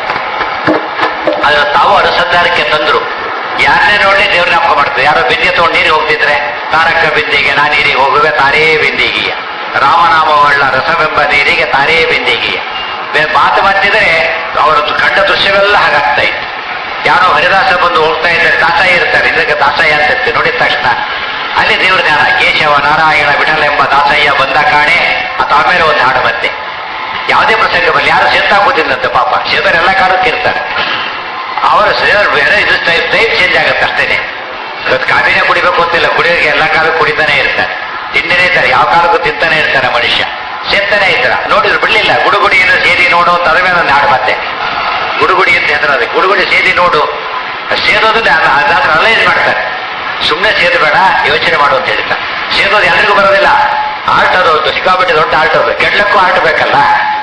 Speaker 1: ಅದರ ತಾವು ಅನುಸಂಧಾನಕ್ಕೆ ತಂದ್ರು ಯಾರನ್ನೇ ನೋಡಿ ದೇವ್ರ ಜ್ಞಾಪಕ ಮಾಡ್ತಾರೆ ಯಾರೋ ಬಿಂದೆ ತಗೊಂಡು ನೀರಿಗೆ ಹೋಗ್ತಿದ್ರೆ ತಾರಕ್ಕ ಬಿಂದಿಗೆ ನಾ ನೀರಿಗೆ ಹೋಗುವೆ ತಾರೇ ಬಿಂದಿಗೆಯ ರಾಮನಾಮವಳ್ಳ ರಸವೆಂಬ ನೀರಿಗೆ ತಾರೇ ಬಿಂದಿಗೆಯ ಬೇರೆ ಮಾತು ಮಾತಿದ್ರೆ ಅವರದ್ದು ಕಂಡ ದೃಶ್ಯವೆಲ್ಲ ಹಾಗಾಗ್ತಾ ಇತ್ತು ಯಾರೋ ಹರಿದಾಸ ಬಂದು ಹೋಗ್ತಾ ಇದ್ದಾರೆ ದಾಸಾಯ ಇರ್ತಾರೆ ಇದಕ್ಕೆ ದಾಸಾಯ ಅಂತ ಇರ್ತೀವಿ ನೋಡಿದ ತಕ್ಷಣ ಅಲ್ಲಿ ದೇವ್ರ ಜ್ಞಾನ ಕೇಶವ ನಾರಾಯಣ ವಿಠಲ ಎಂಬ ದಾಸಯ್ಯ ಬಂದ ಕಾಣೆ ಅಂತ ಆಮೇಲೆ ಒಂದು ಹಾಡು ಮತ್ತೆ ಯಾವುದೇ ಪ್ರಸಂಗ ಬರಲಿ ಯಾರು ಸೇರ್ತಾ ಕೂತಿದ್ದಂತೆ ಪಾಪ ಸೇದರ್ ಎಲ್ಲ ಕಾಲಕ್ಕೆ ಇರ್ತಾರೆ ಅವರ ಸೇದರ್ ಬೇರೆ ಇದು ಟೈಪ್ ಟೈಪ್ ಚೇಂಜ್ ಆಗುತ್ತೆ ಅಷ್ಟೇನೆ ಇವತ್ತು ಕಾಫಿನೇ ಕುಡಿಬೇಕು ಅಂತಿಲ್ಲ ಕುಡಿಯೋರಿಗೆ ಎಲ್ಲ ಕಾಲಕ್ಕೂ ಕುಡಿತಾನೆ ಇರ್ತಾರೆ ತಿಂತಾನೆ ಇರ್ತಾರೆ ಯಾವ ಕಾಲಕ್ಕೂ ತಿಂತಾನೆ ಇರ್ತಾರೆ ಮನುಷ್ಯ ಸೇರ್ತಾನೆ ಇರ್ತಾರ ನೋಡಿದ್ರು ಬಿಡ್ಲಿಲ್ಲ ಗುಡುಗುಡಿಯನ್ನು ಸೇರಿ ನೋಡು ಅಂತ ಅದ್ರ ಮೇಲೆ ಒಂದು ಹಾಡು ಮತ್ತೆ ಗುಡುಗುಡಿ ಅಂತ ಹೆಸರು ಅದಕ್ಕೆ ಗುಡುಗುಡಿ ಸೇದಿ ನೋಡು ಸೇದೋದನ್ನ ಅದಾದ್ರೆ ಅನಲೈಸ್ ಮಾಡ್ತಾರೆ ಸುಮ್ಮನೆ ಸೇದು ಬೇಡ ಯೋಚನೆ ಮಾಡು ಅಂತ ಹೇಳ್ತಾರೆ ಸೇದೋದು ಎಲ್ರಿಗೂ ಬರೋದಿಲ್ಲ ಆರ್ಟ್ ಅದು ಸಿಕ್ಕಾಪಟ್ಟೆ ದೊಡ್ಡ ಆರ್ಟ್ ಅದು ಕೆಡ್ಲಕ್ಕೂ ಆರ್ಟ್ ಬೇಕಲ್ಲ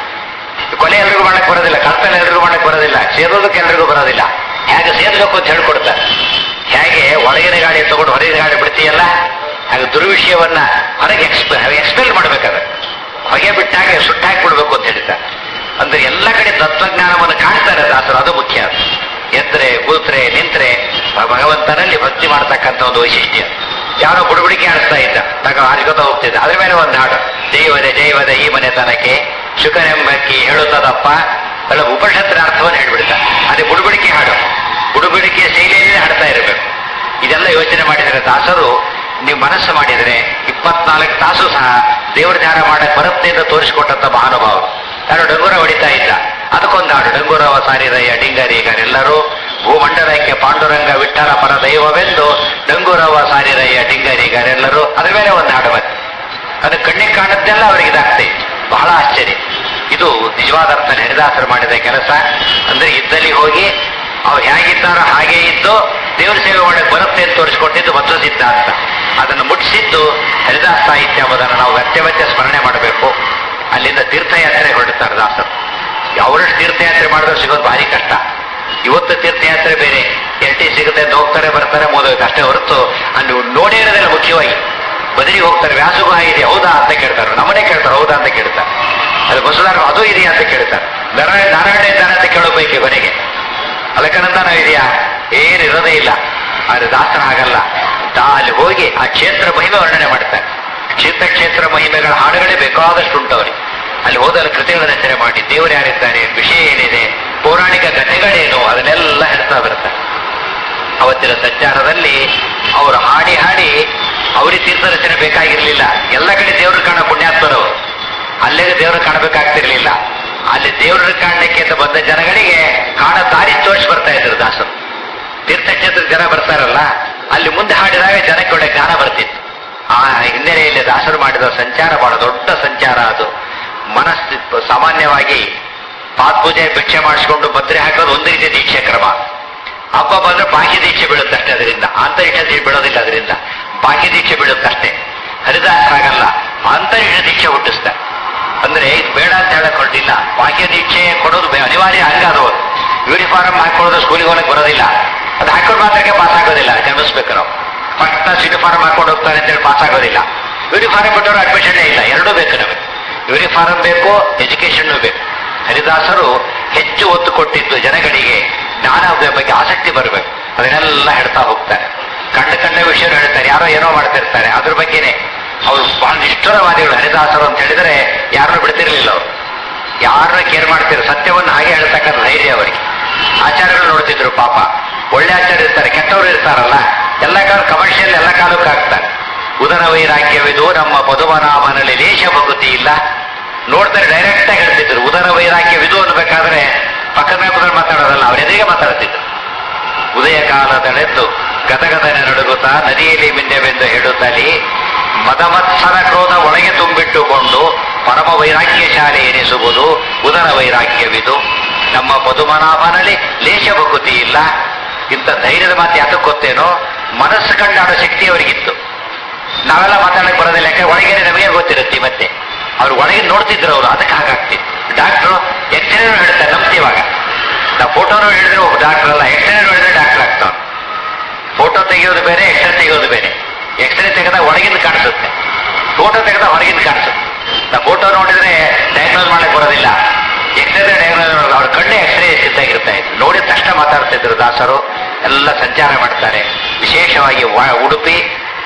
Speaker 1: ಕೊಲೆ ಎಲ್ರಿಗೂ ಮಾಡಕ್ ಬರೋದಿಲ್ಲ ಕರ್ತನ ಎಲ್ರಿಗೂ ಮಾಡಕ್ ಬರೋದಿಲ್ಲ ಸೇದೋದಕ್ಕೆ ಎಲ್ರಿಗೂ ಬರೋದಿಲ್ಲ ಹೇಗೆ ಸೇದಬೇಕು ಅಂತ ಹೇಳ್ಕೊಡ್ತಾರೆ ಹೇಗೆ ಒಳಗಿನ ಗಾಡಿ ತಗೊಂಡು ಹೊರಗಿನ ಗಾಡಿ ಬಿಡ್ತೀಯಲ್ಲ ಹಾಗೆ ದುರ್ವಿಷಯವನ್ನ ಹೊರಗೆ ಎಕ್ಸ್ಪ ಎಕ್ಸ್ಪೆಲ್ ಮಾಡ್ಬೇಕಾದ್ರೆ ಹೊಗೆ ಬಿಟ್ಟಾಗೆ ಸುಟ್ಟಾಕಿ ಬಿಡ್ಬೇಕು ಅಂತ ಹೇಳ್ತಾರೆ ಅಂದ್ರೆ ಎಲ್ಲ ಕಡೆ ತತ್ವಜ್ಞಾನವನ್ನು ಕಾಣ್ತಾರೆ ದಾಸರು ಅದು ಮುಖ್ಯ ಎದ್ರೆ ಕೂತ್ರೆ ನಿಂತ್ರೆ ಭ- ಭಗವಂತನಲ್ಲಿ ಭಕ್ತಿ ಮಾಡ್ತಕ್ಕಂಥ ಒಂದು ವೈಶಿಷ್ಟ್ಯ ಯಾರೋ ಬುಡುಬುಡಿಕೆ ಆಡಿಸ್ತಾ ಇದ್ದ ತಗ ಹಾರಿಕೋತ ಹೋಗ್ತಿದ್ದ ಅದ್ರ ಮೇಲೆ ಒಂದು ಹಾಡು ಜೈವದೆ ಜೈವದೆ ಈ ಮನೆತನಕ್ಕೆ ಶುಕನೆಂಬಕ್ಕಿ ಹೇಳುತ್ತದಪ್ಪ ಅಲ್ಲ ಉಪನಿಷತ್ತಿನ ಅರ್ಥವನ್ನು ಹೇಳ್ಬಿಡ್ತ ಅದೇ ಬುಡುಬುಡಿಕೆ ಹಾಡು ಬುಡುಬುಡಿಕೆ ಶೈಲಿಯಲ್ಲಿ ಹಾಡ್ತಾ ಇರಬೇಕು ಇದೆಲ್ಲ ಯೋಚನೆ ಮಾಡಿದರೆ ದಾಸರು ನೀವು ಮನಸ್ಸು ಮಾಡಿದರೆ ಇಪ್ಪತ್ನಾಲ್ಕು ತಾಸು ಸಹ ದೇವರ ಧ್ಯಾನ ಮಾಡಕ್ ಬರುತ್ತೆ ಅಂತ ತೋರಿಸಿಕೊಟ್ಟಂತ ಮಹಾನುಭಾವ ಯಾರು ಡಂಗುರ ಹೊಡಿತಾ ಇದ್ದ ಅದಕ್ಕೊಂದು ಹಾಡು ಡಂಗುರವ ಸಾರಿರಯ್ಯ ಡಿಂಗರಿಗರೆಲ್ಲರೂ ಭೂಮಂಡಲಕ್ಕೆ ಪಾಂಡುರಂಗ ವಿಠಲ ಪರ ದೈವವೆಂದು ಡಂಗುರವ ಸಾರಿರಯ್ಯ ಡಿಂಗರಿಗರೆಲ್ಲರೂ ಅದ್ರ ಮೇಲೆ ಒಂದು ಹಾಡು ಮತ್ತೆ ಅದು ಕಣ್ಣಿಗೆ ಕಾಣದ್ದೆಲ್ಲ ಅವರಿಗೆ ಇದಾಗ್ತಾ ಇತ್ತು ಬಹಳ ಆಶ್ಚರ್ಯ ಇದು ನಿಜವಾದ ಅರ್ಥ ಹರಿದಾಸರು ಮಾಡಿದ ಕೆಲಸ ಅಂದ್ರೆ ಇದ್ದಲ್ಲಿ ಹೋಗಿ ಅವ್ರು ಹೇಗಿದ್ದಾರೋ ಹಾಗೆ ಇದ್ದು ದೇವರ ಸೇವೆ ಮಾಡಕ್ಕೆ ಬರುತ್ತೆ ಅಂತ ತೋರಿಸಿಕೊಟ್ಟಿದ್ದು ಮಧ್ವ ಸಿದ್ಧಾಂತ ಅದನ್ನು ಮುಟ್ಟಿಸಿದ್ದು ಹರಿದಾಸ ಸಾಹಿತ್ಯ ಎಂಬುದನ್ನು ನಾವು ವ್ಯತ್ಯ ವ್ಯತ್ಯ ಸ್ಮರಣೆ ಮಾಡಬೇಕು ಅಲ್ಲಿಂದ ತೀರ್ಥಯಾತ್ರೆ ಹೊರಡ್ತಾರೆ ದಾಸರು ಅವರಷ್ಟು ತೀರ್ಥಯಾತ್ರೆ ಮಾಡಿದ್ರೆ ಸಿಗೋದು ಭಾರಿ ಕಷ್ಟ ಇವತ್ತು ತೀರ್ಥಯಾತ್ರೆ ಬೇರೆ ಎಲ್ ಟಿ ಸಿಗುತ್ತೆ ಅಂತ ಹೋಗ್ತಾರೆ ಬರ್ತಾರೆ ಮೋದೋಗುತ್ತೆ ಅಷ್ಟೇ ಹೊರತು ಅಲ್ಲಿ ನೋಡೇ ಇರೋದಿಲ್ಲ ಮುಖ್ಯವಾಗಿ ಬದಲಿಗೆ ಹೋಗ್ತಾರೆ ವ್ಯಾಸಗೂ ಇದೆ ಹೌದಾ ಅಂತ ಕೇಳ್ತಾರೆ ನಮ್ಮನೆ ಕೇಳ್ತಾರೆ ಹೌದಾ ಅಂತ ಕೇಳ್ತಾರೆ ಅದು ಬಸವದಾರ ಅದು ಇದೆಯಾ ಅಂತ ಕೇಳ್ತಾರೆ ನಾರಾಯಣ ನಾರಾಯಣ ಇದ್ದಾನೆ ಅಂತ ಕೇಳೋ ಪೈಕಿ ಕೊನೆಗೆ ಅಲಕನಂದನ ಇದೆಯಾ ಏನು ಇರೋದೇ ಇಲ್ಲ ಆದ್ರೆ ದಾಸನ ಆಗಲ್ಲ ತಾ ಅಲ್ಲಿ ಹೋಗಿ ಆ ಕ್ಷೇತ್ರ ಮಹಿಮೆ ವರ್ಣನೆ ಮಾಡ್ತಾರೆ ಕ್ಷೇತ್ರ ಕ್ಷೇತ್ರ ಮಹಿಮೆಗಳ ಹಾಡುಗಳೇ ಬೇಕಾದಷ್ಟು ಉಂಟವರಿಗೆ ಅಲ್ಲಿ ಹೋದಲ್ಲಿ ಕೃತಿಗಳ ರಚನೆ ಮಾಡಿ ದೇವರು ಯಾರಿದ್ದಾರೆ ವಿಷಯ ಏನಿದೆ ಪೌರಾಣಿಕ ಕಥೆಗಳೇನು ಅದನ್ನೆಲ್ಲ ಹೇಳ್ತಾ ಬರ್ತಾರೆ ಅವತ್ತಿನ ಸಂಚಾರದಲ್ಲಿ ಅವರು ಹಾಡಿ ಹಾಡಿ ಅವರಿಗೆ ತೀರ್ಥ ರಚನೆ ಬೇಕಾಗಿರ್ಲಿಲ್ಲ ಎಲ್ಲ ಕಡೆ ದೇವರು ಕಾಣೋ ಪುಣ್ಯಾತ್ಮರವರು ಅಲ್ಲಿಗೆ ದೇವರು ಕಾಣಬೇಕಾಗ್ತಿರ್ಲಿಲ್ಲ ಅಲ್ಲಿ ದೇವರ ಕಾಣಲಿಕ್ಕೆ ಅಂತ ಬಂದ ಜನಗಳಿಗೆ ಕಾಣ ದಾರಿ ತೋರಿಸಿ ಬರ್ತಾ ಇದ್ರು ದಾಸರು ತೀರ್ಥಕ್ಷೇತ್ರ ಜನ ಬರ್ತಾರಲ್ಲ ಅಲ್ಲಿ ಮುಂದೆ ಹಾಡಿದಾಗ ಜನಕ್ಕೆ ಒಳ್ಳೆ ಜ್ಞಾನ ಬರ್ತಿತ್ತು ಆ ಹಿನ್ನೆಲೆಯಲ್ಲಿ ದಾಸರು ಮಾಡಿದ ಸಂಚಾರ ಬಹಳ ದೊಡ್ಡ ಸಂಚಾರ ಅದು ಮನಸ್ಸು ಸಾಮಾನ್ಯವಾಗಿ ಪಾತ್ಪೂಜೆ ಭಿಕ್ಷೆ ಮಾಡಿಸ್ಕೊಂಡು ಭದ್ರೆ ಹಾಕೋದು ಒಂದು ರೀತಿಯ ದೀಕ್ಷೆ ಕ್ರಮ ಹಬ್ಬ ಬಂದ್ರೆ ಬಾಹ್ಯ ದೀಕ್ಷೆ ಬೀಳುತ್ತಷ್ಟೇ ಅದರಿಂದ ಆಂತರಿಕ ದೀಕ್ಷೆ ಬೀಳೋದಿಲ್ಲ ಅದರಿಂದ ಬಾಹ್ಯ ದೀಕ್ಷೆ ಬೀಳುತ್ತಷ್ಟೇ ಹರಿದಾಸರಾಗಲ್ಲ ಆಂತರಿಕ ದೀಕ್ಷೆ ಹುಟ್ಟಿಸ್ತಾರೆ ಅಂದ್ರೆ ಇದು ಬೇಡ ಅಂತ ಹೇಳಕ್ ಹೊರಟಿಲ್ಲ ಬಾಹ್ಯ ದೀಕ್ಷೆ ಕೊಡೋದು ಬೆ- ಅನಿವಾರ್ಯ ಹಂಗ ಅದು ಯೂನಿಫಾರ್ಮ್ ಹಾಕೊಳ್ಳೋದು ಸ್ಕೂಲಿಗೆ ಹೋಗಕ್ಕೆ ಬರೋದಿಲ್ಲ ಅದು ಹಾಕೊಂಡು ಮಾತ್ರಕ್ಕೆ ಪಾಸ್ ಆಗೋದಿಲ್ಲ ಗಮನಿಸ್ಬೇಕು ನಾವು ಫಸ್ಟ್ ಕ್ಲಾಸ್ ಯೂನಿಫಾರ್ಮ್ ಹಾಕೊಂಡು ಹೋಗ್ತಾರೆ ಅಂತೇಳಿ ಪಾಸ್ ಆಗೋದಿಲ್ಲ ಯೂನಿಫಾರ್ಮ್ ಬಿಟ್ಟವರು ಅಡ್ಮಿಷನ್ ಇಲ್ಲ ಎರಡೂ ಬೇಕು ನಮಗೆ ಯೂನಿಫಾರ್ಮ್ ಬೇಕು ಎಜುಕೇಶನ್ ಬೇಕು ಹರಿದಾಸರು ಹೆಚ್ಚು ಒತ್ತು ಕೊಟ್ಟಿದ್ದು ಜನಗಳಿಗೆ ಜ್ಞಾನ ಬಗ್ಗೆ ಆಸಕ್ತಿ ಬರಬೇಕು ಅದನ್ನೆಲ್ಲ ಹೇಳ್ತಾ ಹೋಗ್ತಾರೆ ಕಂಡ ಕಂಡ ವಿಷಯ ಹೇಳ್ತಾರೆ ಯಾರೋ ಏನೋ ಮಾಡ್ತಿರ್ತಾರೆ ಅದ್ರ ಬಗ್ಗೆನೆ ಅವರು ಬಹಳ ನಿಷ್ಠುರವಾದಿಗಳು ಹರಿದಾಸರು ಅಂತ ಹೇಳಿದ್ರೆ ಯಾರನ್ನು ಬಿಡ್ತಿರ್ಲಿಲ್ಲ ಅವರು ಯಾರನ್ನ ಕೇರ್ ಮಾಡ್ತಿದ್ರು ಸತ್ಯವನ್ನು ಹಾಗೆ ಹೇಳ್ತಕ್ಕಂಥ ಧೈರ್ಯ ಅವರಿಗೆ ಆಚಾರ್ಯಗಳು ನೋಡ್ತಿದ್ರು ಪಾಪ ಒಳ್ಳೆ ಆಚಾರ್ಯ ಇರ್ತಾರೆ ಕೆಟ್ಟವರು ಇರ್ತಾರಲ್ಲ ಎಲ್ಲ ಕಾಲ ಕಮರ್ಷಿಯಲ್ ಎಲ್ಲ ಕಾಲಕ್ಕೂ ಆಗ್ತಾರೆ ಉದರ ವೈರಾಗ್ಯವಿದು ನಮ್ಮ ಪದುಮನಾಮನಲ್ಲಿ ಲೇಷ ಭಕುತಿ ಇಲ್ಲ ನೋಡ್ತಾರೆ ಡೈರೆಕ್ಟ್ ಆಗಿ ಹೇಳ್ತಿದ್ರು ಉದರ ವೈರಾಗ್ಯವಿದು ಅನ್ಬೇಕಾದ್ರೆ ಪಕ್ಕದ ಕುದುರೆ ಮಾತಾಡೋದಲ್ಲ ಅವ್ರ ಎದುರಿಗೆ ಮಾತಾಡ್ತಿದ್ರು ಉದಯ ಕಾಲದಳೆದ್ದು ಗದಗದನೆ ನಡುಗುತ್ತಾ ನದಿಯಲ್ಲಿ ಮಿಂದೆವೆಂದು ಹೇಳುತ್ತಲಿ ಮದಮತ್ಸರ ಕ್ರೋಧ ಒಳಗೆ ತುಂಬಿಟ್ಟುಕೊಂಡು ಪರಮ ವೈರಾಗ್ಯ ಶಾಲೆ ಎನಿಸುವುದು ಉದರ ವೈರಾಗ್ಯವಿದು ನಮ್ಮ ಪದುಮನಾಭನಲ್ಲಿ ಲೇಷ ಭಕುತಿ ಇಲ್ಲ ಇಂಥ ಧೈರ್ಯದ ಮಾತು ಯಾತಕ್ಕೆ ಗೊತ್ತೇನೋ ಮನಸ್ಸು ಕಂಡಾಡೋ ಶಕ್ತಿ ಅವರಿಗಿತ್ತು ನಾವೆಲ್ಲ ಮಾತಾಡಕ್ ಬರೋದಿಲ್ಲ ಯಾಕೆ ಒಳಗೆ ನಮಗೆ ಗೊತ್ತಿರುತ್ತೆ ಮತ್ತೆ ಅವ್ರು ಒಳಗೆ ನೋಡ್ತಿದ್ರು ಅವರು ಅದಕ್ಕೆ ಹಾಗಾಗ್ತಿತ್ತು ಡಾಕ್ಟ್ರು ಎಕ್ಸ್ರೇನೂ ಹೇಳ್ತಾರೆ ನಂಬ್ತೀವಾಗ ನಾವು ಫೋಟೋನು ಹೇಳಿದ್ರೆ ಒಬ್ಬ ಡಾಕ್ಟರ್ ಅಲ್ಲ ಎಕ್ಸ್ರೇ ನೋಡಿದ್ರೆ ಡಾಕ್ಟರ್ ಆಗ್ತಾವ ಫೋಟೋ ತೆಗೆಯೋದು ಬೇರೆ ಎಕ್ಸ್ರೇ ತೆಗೆಯೋದು ಬೇರೆ ಎಕ್ಸ್ರೇ ತೆಗೆದ ಒಳಗಿಂದ ಕಾಣಿಸುತ್ತೆ ಫೋಟೋ ತೆಗೆದ ಹೊರಗಿಂದ ಕಾಣಿಸುತ್ತೆ ನಾವು ಫೋಟೋ ನೋಡಿದ್ರೆ ಡಯಾಗ್ನೋಸ್ ಮಾಡಕ್ ಬರೋದಿಲ್ಲ ಎಕ್ಸ್ರೇ ಡಯಾಗ್ನೋಸ್ ಮಾಡೋದು ಅವ್ರ ಕಣ್ಣೇ ಎಕ್ಸ್ರೇ ಸಿದ್ಧಾಗಿರ್ತಾ ಇತ್ತು ನೋಡಿದ ತಕ್ಷಣ ಮಾತಾಡ್ತಿದ್ರು ದಾಸರು ಎಲ್ಲ ಸಂಚಾರ ಮಾಡ್ತಾರೆ ವಿಶೇಷವಾಗಿ ವ- ಉಡುಪಿ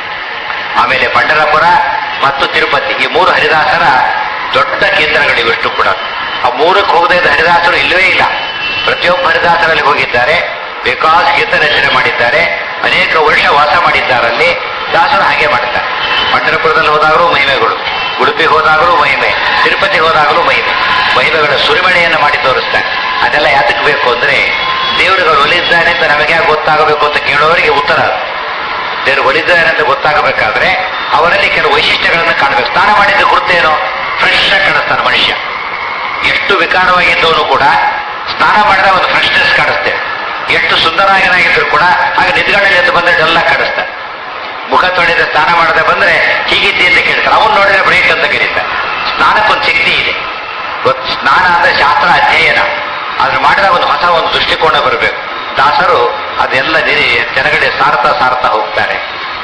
Speaker 1: ಆಮೇಲೆ ಪಂಡರಪುರ ಮತ್ತು ತಿರುಪತಿ ಈ ಮೂರು ಹರಿದಾಸರ ದೊಡ್ಡ ಕೇಂದ್ರಗಳಿವೆ ಇಷ್ಟು ಕೂಡ ಆ ಮೂರಕ್ಕೆ ಹೋಗದೇ ಇದ್ದ ಹರಿದಾಸರು ಇಲ್ಲವೇ ಇಲ್ಲ ಪ್ರತಿಯೊಬ್ಬ ಹರಿದಾಸರಲ್ಲಿ ಹೋಗಿದ್ದಾರೆ ಬೇಕಾಸ್ ಕೀರ್ತನ ರಚನೆ ಮಾಡಿದ್ದಾರೆ ಅನೇಕ ವರ್ಷ ವಾಸ ಮಾಡಿದ್ದಾರಲ್ಲಿ ದಾಸರು ಹಾಗೆ ಮಾಡ್ತಾರೆ ಪಂಡರಪುರದಲ್ಲಿ ಹೋದಾಗಲೂ ಮಹಿಮೆಗಳು ಉಡುಪಿಗೆ ಹೋದಾಗಲೂ ಮಹಿಮೆ ತಿರುಪತಿ ಹೋದಾಗಲೂ ಮಹಿಮೆ ಮಹಿಮೆಗಳ ಸುರಿಮಳೆಯನ್ನು ಮಾಡಿ ತೋರಿಸ್ತಾರೆ ಅದೆಲ್ಲ ಯಾತಕ್ಕೆ ಬೇಕು ಅಂದ್ರೆ ದೇವರುಗಳು ಒಲಿದ್ದಾನೆ ಅಂತ ನಮಗೆ ಯಾಕೆ ಗೊತ್ತಾಗಬೇಕು ಅಂತ ಕೇಳೋರಿಗೆ ಉತ್ತರ ಅದು. ದೇವರು ಒಲಿದ್ದಾರೆ ಅಂತ ಗೊತ್ತಾಗಬೇಕಾದ್ರೆ ಅವರಲ್ಲಿ ಕೆಲವು ವೈಶಿಷ್ಟ್ಯಗಳನ್ನು ಕಾಣಬೇಕು ಸ್ನಾನ ಮಾಡಿದ ಗುರುತೇನು ಫ್ರೆಶ್ ಆಗಿ ಕಾಣಿಸ್ತಾನೆ ಮನುಷ್ಯ ಎಷ್ಟು ವಿಕಾರವಾಗಿದ್ದವನು ಕೂಡ ಸ್ನಾನ ಮಾಡಿದ ಒಂದು ಫ್ರೆಶ್ನೆಸ್ ಕಾಣಿಸ್ತೇವೆ ಎಷ್ಟು ಸುಂದರಾಗನಾಗಿದ್ರು ಕೂಡ ಆಗ ನಿದ್ಗಣ್ಣಲ್ಲಿ ಎದ್ದು ಬಂದ್ರೆ ಡಲ್ಲ ಕಾಣಿಸ್ತಾನೆ ಮುಖ ತೊಳೆದ ಸ್ನಾನ ಮಾಡದೆ ಬಂದ್ರೆ ಹೀಗಿದ್ದಿ ಅಂತ ಕೇಳ್ತಾರೆ ಅವನು ನೋಡಿದ್ರೆ ಬ್ರೇಕ್ ಅಂತ ಕರೀತಾರೆ ಸ್ನಾನಕ್ಕೊಂದು ಶಕ್ತಿ ಇದೆ ಗೊತ್ತು ಸ್ನಾನ ಅಂದ್ರೆ ಶಾಸ್ತ್ರ ಅಧ್ಯಯನ ಅದ್ರ ಮಾಡಿದ ಒಂದು ಹೊಸ ಒಂದು ದೃಷ್ಟಿಕೋನ ಬರಬೇಕು ದಾಸರು ಅದೆಲ್ಲ ನಿರಿ ಜನಗಳಿಗೆ ಸಾರ್ತಾ ಸಾರ್ತಾ ಹೋಗ್ತಾರೆ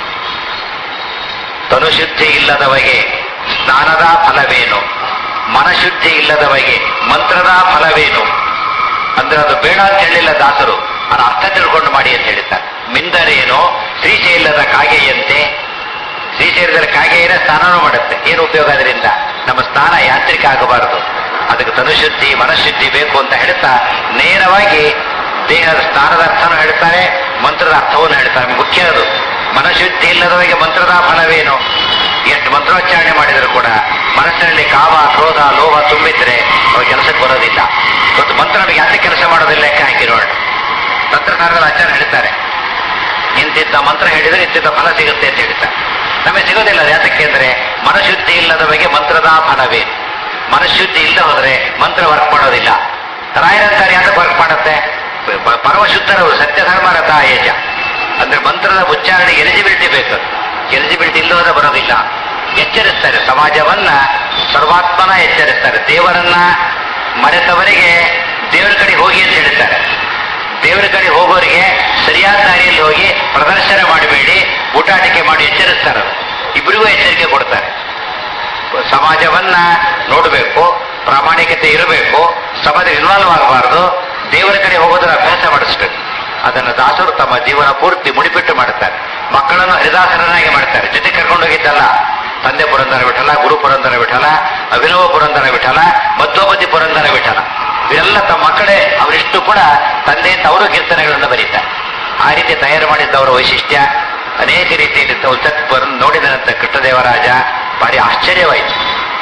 Speaker 1: ತನುಶುದ್ಧಿ ಇಲ್ಲದವಗೆ ಸ್ನಾನದ ಫಲವೇನು ಮನಶುದ್ಧಿ ಇಲ್ಲದವಗೆ ಮಂತ್ರದ ಫಲವೇನು ಅಂದ್ರೆ ಅದು ಬೇಡ ಅಂತ ಹೇಳಿಲ್ಲ ದಾಸರು ಅದರ ಅರ್ಥ ತಿಳ್ಕೊಂಡು ಮಾಡಿ ಅಂತ ಹೇಳಿದ್ದಾರೆ ಮಿಂದರೇನು ಶ್ರೀಶೈಲದ ಕಾಗೆಯಂತೆ ಶ್ರೀಶೈಲದಲ್ಲಿ ಕಾಗೆಯನ್ನ ಸ್ನಾನನೂ ಮಾಡುತ್ತೆ ಏನು ಉಪಯೋಗ ಅದರಿಂದ ನಮ್ಮ ಸ್ನಾನ ಯಾಂತ್ರಿಕ ಆಗಬಾರದು ಅದಕ್ಕೆ ತನುಶುದ್ಧಿ ಮನಃಶುದ್ಧಿ ಬೇಕು ಅಂತ ಹೇಳ್ತಾ ನೇರವಾಗಿ ದೇಹದ ಸ್ನಾನದ ಅರ್ಥನೂ ಹೇಳ್ತಾರೆ ಮಂತ್ರದ ಅರ್ಥವನ್ನು ಹೇಳ್ತಾರೆ ಮುಖ್ಯ ಅದು ಮನಃಶುದ್ಧಿ ಇಲ್ಲದವರಿಗೆ ಮಂತ್ರದ ಫಲವೇನು ಎಷ್ಟು ಮಂತ್ರೋಚ್ಚಾರಣೆ ಮಾಡಿದ್ರು ಕೂಡ ಮನಸ್ಸಿನಲ್ಲಿ ಕಾಮ ಕ್ರೋಧ ಲೋಭ ತುಂಬಿದ್ರೆ ಅವ್ರ ಕೆಲಸಕ್ಕೆ ಬರೋದಿಲ್ಲ ಇವತ್ತು ಮಂತ್ರ ನಮಗೆ ಯಾಕೆ ಕೆಲಸ ಮಾಡೋದಿಲ್ಲ ಲೆಕ್ಕ ಹಾಕಿ ನೋಡೋಣ ತಂತ್ರಸಾರದಲ್ಲಿ ಆಚಾರ ಹೇಳ್ತಾರೆ ಇಂತಿದ್ದ ಮಂತ್ರ ಹೇಳಿದ್ರೆ ಇಂತಿದ್ದ ಫಲ ಸಿಗುತ್ತೆ ಅಂತ ಹೇಳ್ತಾರೆ ನಮಗೆ ಸಿಗೋದಿಲ್ಲ ಅದು ಯಾತಕ್ಕೆ ಅಂದ್ರೆ ಮನಶುದ್ಧಿ ಇಲ್ಲದ ಬಗ್ಗೆ ಮಂತ್ರದ ಫಲವೇ ಮನಶುದ್ಧಿ ಇಲ್ಲದೆ ಹೋದ್ರೆ ಮಂತ್ರ ವರ್ಕ್ ಮಾಡೋದಿಲ್ಲ ರಾಯರಂತಾರೆ ಯಾತಕ್ಕೆ ವರ್ಕ್ ಮಾಡುತ್ತೆ ಪ- ಪರಮಶುದ್ಧರವರು ಸತ್ಯ ಧರ್ಮರ ತಾಯೇಜ ಅಂದ್ರೆ ಮಂತ್ರದ ಉಚ್ಚಾರಣೆ ಎಲಿಜಿಬಿಲಿಟಿ ಬೇಕು ಎಲಿಜಿಬಿಲಿಟಿ ಇಲ್ಲದ ಬರೋದಿಲ್ಲ ಎಚ್ಚರಿಸ್ತಾರೆ ಸಮಾಜವನ್ನ ಸರ್ವಾತ್ಮನ ಎಚ್ಚರಿಸ್ತಾರೆ ದೇವರನ್ನ ಮರೆತವರಿಗೆ ದೇವರ ಕಡೆ ಹೋಗಿ ಅಂತ ಹೇಳ್ತಾರೆ ದೇವರ ಕಡೆ ಹೋಗೋರಿಗೆ ಸರಿಯಾದ ದಾರಿಯಲ್ಲಿ ಹೋಗಿ ಪ್ರದರ್ಶನ ಮಾಡಬೇಡಿ ಊಟಾಟಿಕೆ ಮಾಡಿ ಎಚ್ಚರಿಸ್ತಾರೆ ಅವ್ರು. ಇಬ್ಬರಿಗೂ ಎಚ್ಚರಿಕೆ ಕೊಡ್ತಾರೆ ಸಮಾಜವನ್ನ ನೋಡಬೇಕು ಪ್ರಾಮಾಣಿಕತೆ ಇರಬೇಕು ಸಮಾಜ ಇನ್ವಾಲ್ವ್ ಆಗಬಾರದು ದೇವರ ಕಡೆ ಹೋಗೋದರ ಅಭ್ಯಾಸ ಮಾಡಿಸ್ಬೇಕು ಅದನ್ನು ದಾಸರು ತಮ್ಮ ಜೀವನ ಪೂರ್ತಿ ಮುಡಿಪಿಟ್ಟು ಮಾಡುತ್ತಾರೆ ಮಕ್ಕಳನ್ನು ಹರಿದಾಸರನ್ನಾಗಿ ಮಾಡ್ತಾರೆ ಜೊತೆ ಕರ್ಕೊಂಡು ಹೋಗಿದ್ದಲ್ಲ ತಂದೆ ಪುರಂದರ ವಿಠಲ ಗುರು ಪುರಂದರ ವಿಠಲ ಅಭಿನವ ಪುರಂದರ ವಿಠಲ ಮಧ್ವಪತಿ ಪುರಂದರ ವಿಠಲ ಇವೆಲ್ಲ ತಮ್ಮ ಮಕ್ಕಳೇ ಅವರಿಷ್ಟು ಕೂಡ ತಂದೆ ಅಂತ ಅವರು ಕೀರ್ತನೆಗಳನ್ನು ಬರೀತಾರೆ ಆ ರೀತಿ ತಯಾರು ಮಾಡಿದ್ದವರ ವೈಶಿಷ್ಟ್ಯ ಅನೇಕ ರೀತಿಯಲ್ಲಿ ಉಲ್ಸತ್ ನೋಡಿದಂತ ಕೃಷ್ಣದೇವರಾಜ ಭಾರಿ ಆಶ್ಚರ್ಯವಾಯಿತು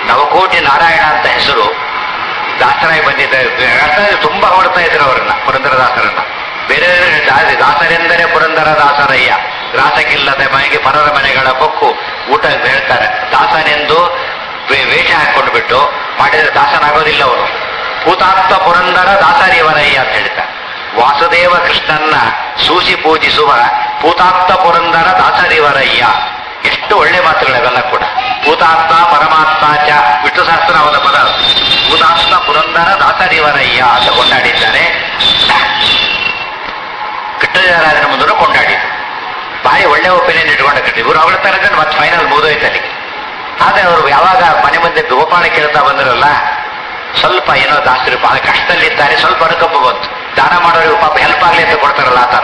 Speaker 1: ನವಕೋಟಿ ನಾರಾಯಣ ಅಂತ ಹೆಸರು ದಾಸರಾಗಿ ಬಂದಿದ್ದಾರೆ ದಾಸರಾಗಿ ತುಂಬಾ ಹೊಡ್ತಾ ಇದ್ರು ಅವರನ್ನ ಪುರಂದರದಾಸರನ್ನ ಬೇರೆ ಬೇರೆ ಜಾ- ದಾಸರೆಂದರೆ ಪುರಂದರ ದಾಸರಯ್ಯ ಗ್ರಾಸಕ್ಕಿಲ್ಲದೆ ಮನೆಗೆ ಪರರ ಮನೆಗಳ ಕೊಕ್ಕು ಊಟ ಹೇಳ್ತಾರೆ ದಾಸನೆಂದು ವೇ- ವೇಷ ಹಾಕೊಂಡು ಬಿಟ್ಟು ಮಾಡಿದ್ರೆ ದಾಸನಾಗೋದಿಲ್ಲ ಅವನು ಭೂತಾತ್ಮ ಪುರಂದರ ದಾಸರಿವರಯ್ಯ ಅಂತ ಹೇಳ್ತಾರೆ ವಾಸುದೇವ ಕೃಷ್ಣನ್ನ ಸೂಸಿ ಪೂಜಿಸುವ ಭೂತಾತ್ಮ ಪುರಂದರ ದಾಸರಿವರಯ್ಯ ಎಷ್ಟು ಒಳ್ಳೆ ಮಾತುಗಳಿವೆಲ್ಲ ಕೂಡ ಭೂತಾತ್ಮ ಪರಮಾತ್ಮ ಚ ವಿಷ್ಣು ಸಹಸ್ರನಾಮದ ಪದ ಭೂತಾತ್ಮ ಪುರಂದರ ದಾಸರಿವರಯ್ಯ ಅಂತ ಕೊಂಡಾಡಿದ್ದಾರೆ ಕೃಷ್ಣರಾಜನ ಮುಂದೂ ಕೊಂಡಾಡಿದ್ರು ಭಾರಿ ಒಳ್ಳೆ ಒಪಿನಿಯನ್ ಇಟ್ಕೊಂಡ ಕಟ್ಟಿ ಇವರು ಅವಳ ತನಕ ಮತ್ತೆ ಫೈನಲ್ ಮುಗಿದೋಯ್ತು ಅಲ್ಲಿಗೆ ಆದ್ರೆ ಅವರು ಯಾವಾಗ ಮನೆ ಮುಂದೆ ಗೋಪಾಲ ಕೇಳ್ತಾ ಬಂದ್ರಲ್ಲ ಸ್ವಲ್ಪ ಏನೋ ದಾಸರು ಬಹಳ ಕಷ್ಟದಲ್ಲಿದ್ದಾರೆ ಸ್ವಲ್ಪ ಅನುಕಂಪ ಬಂತು ದಾನ ಮಾಡೋರಿಗೆ ಪಾಪ ಹೆಲ್ಪ್ ಆಗ್ಲಿ ಅಂತ ಕೊಡ್ತಾರಲ್ಲ ಆ ತರ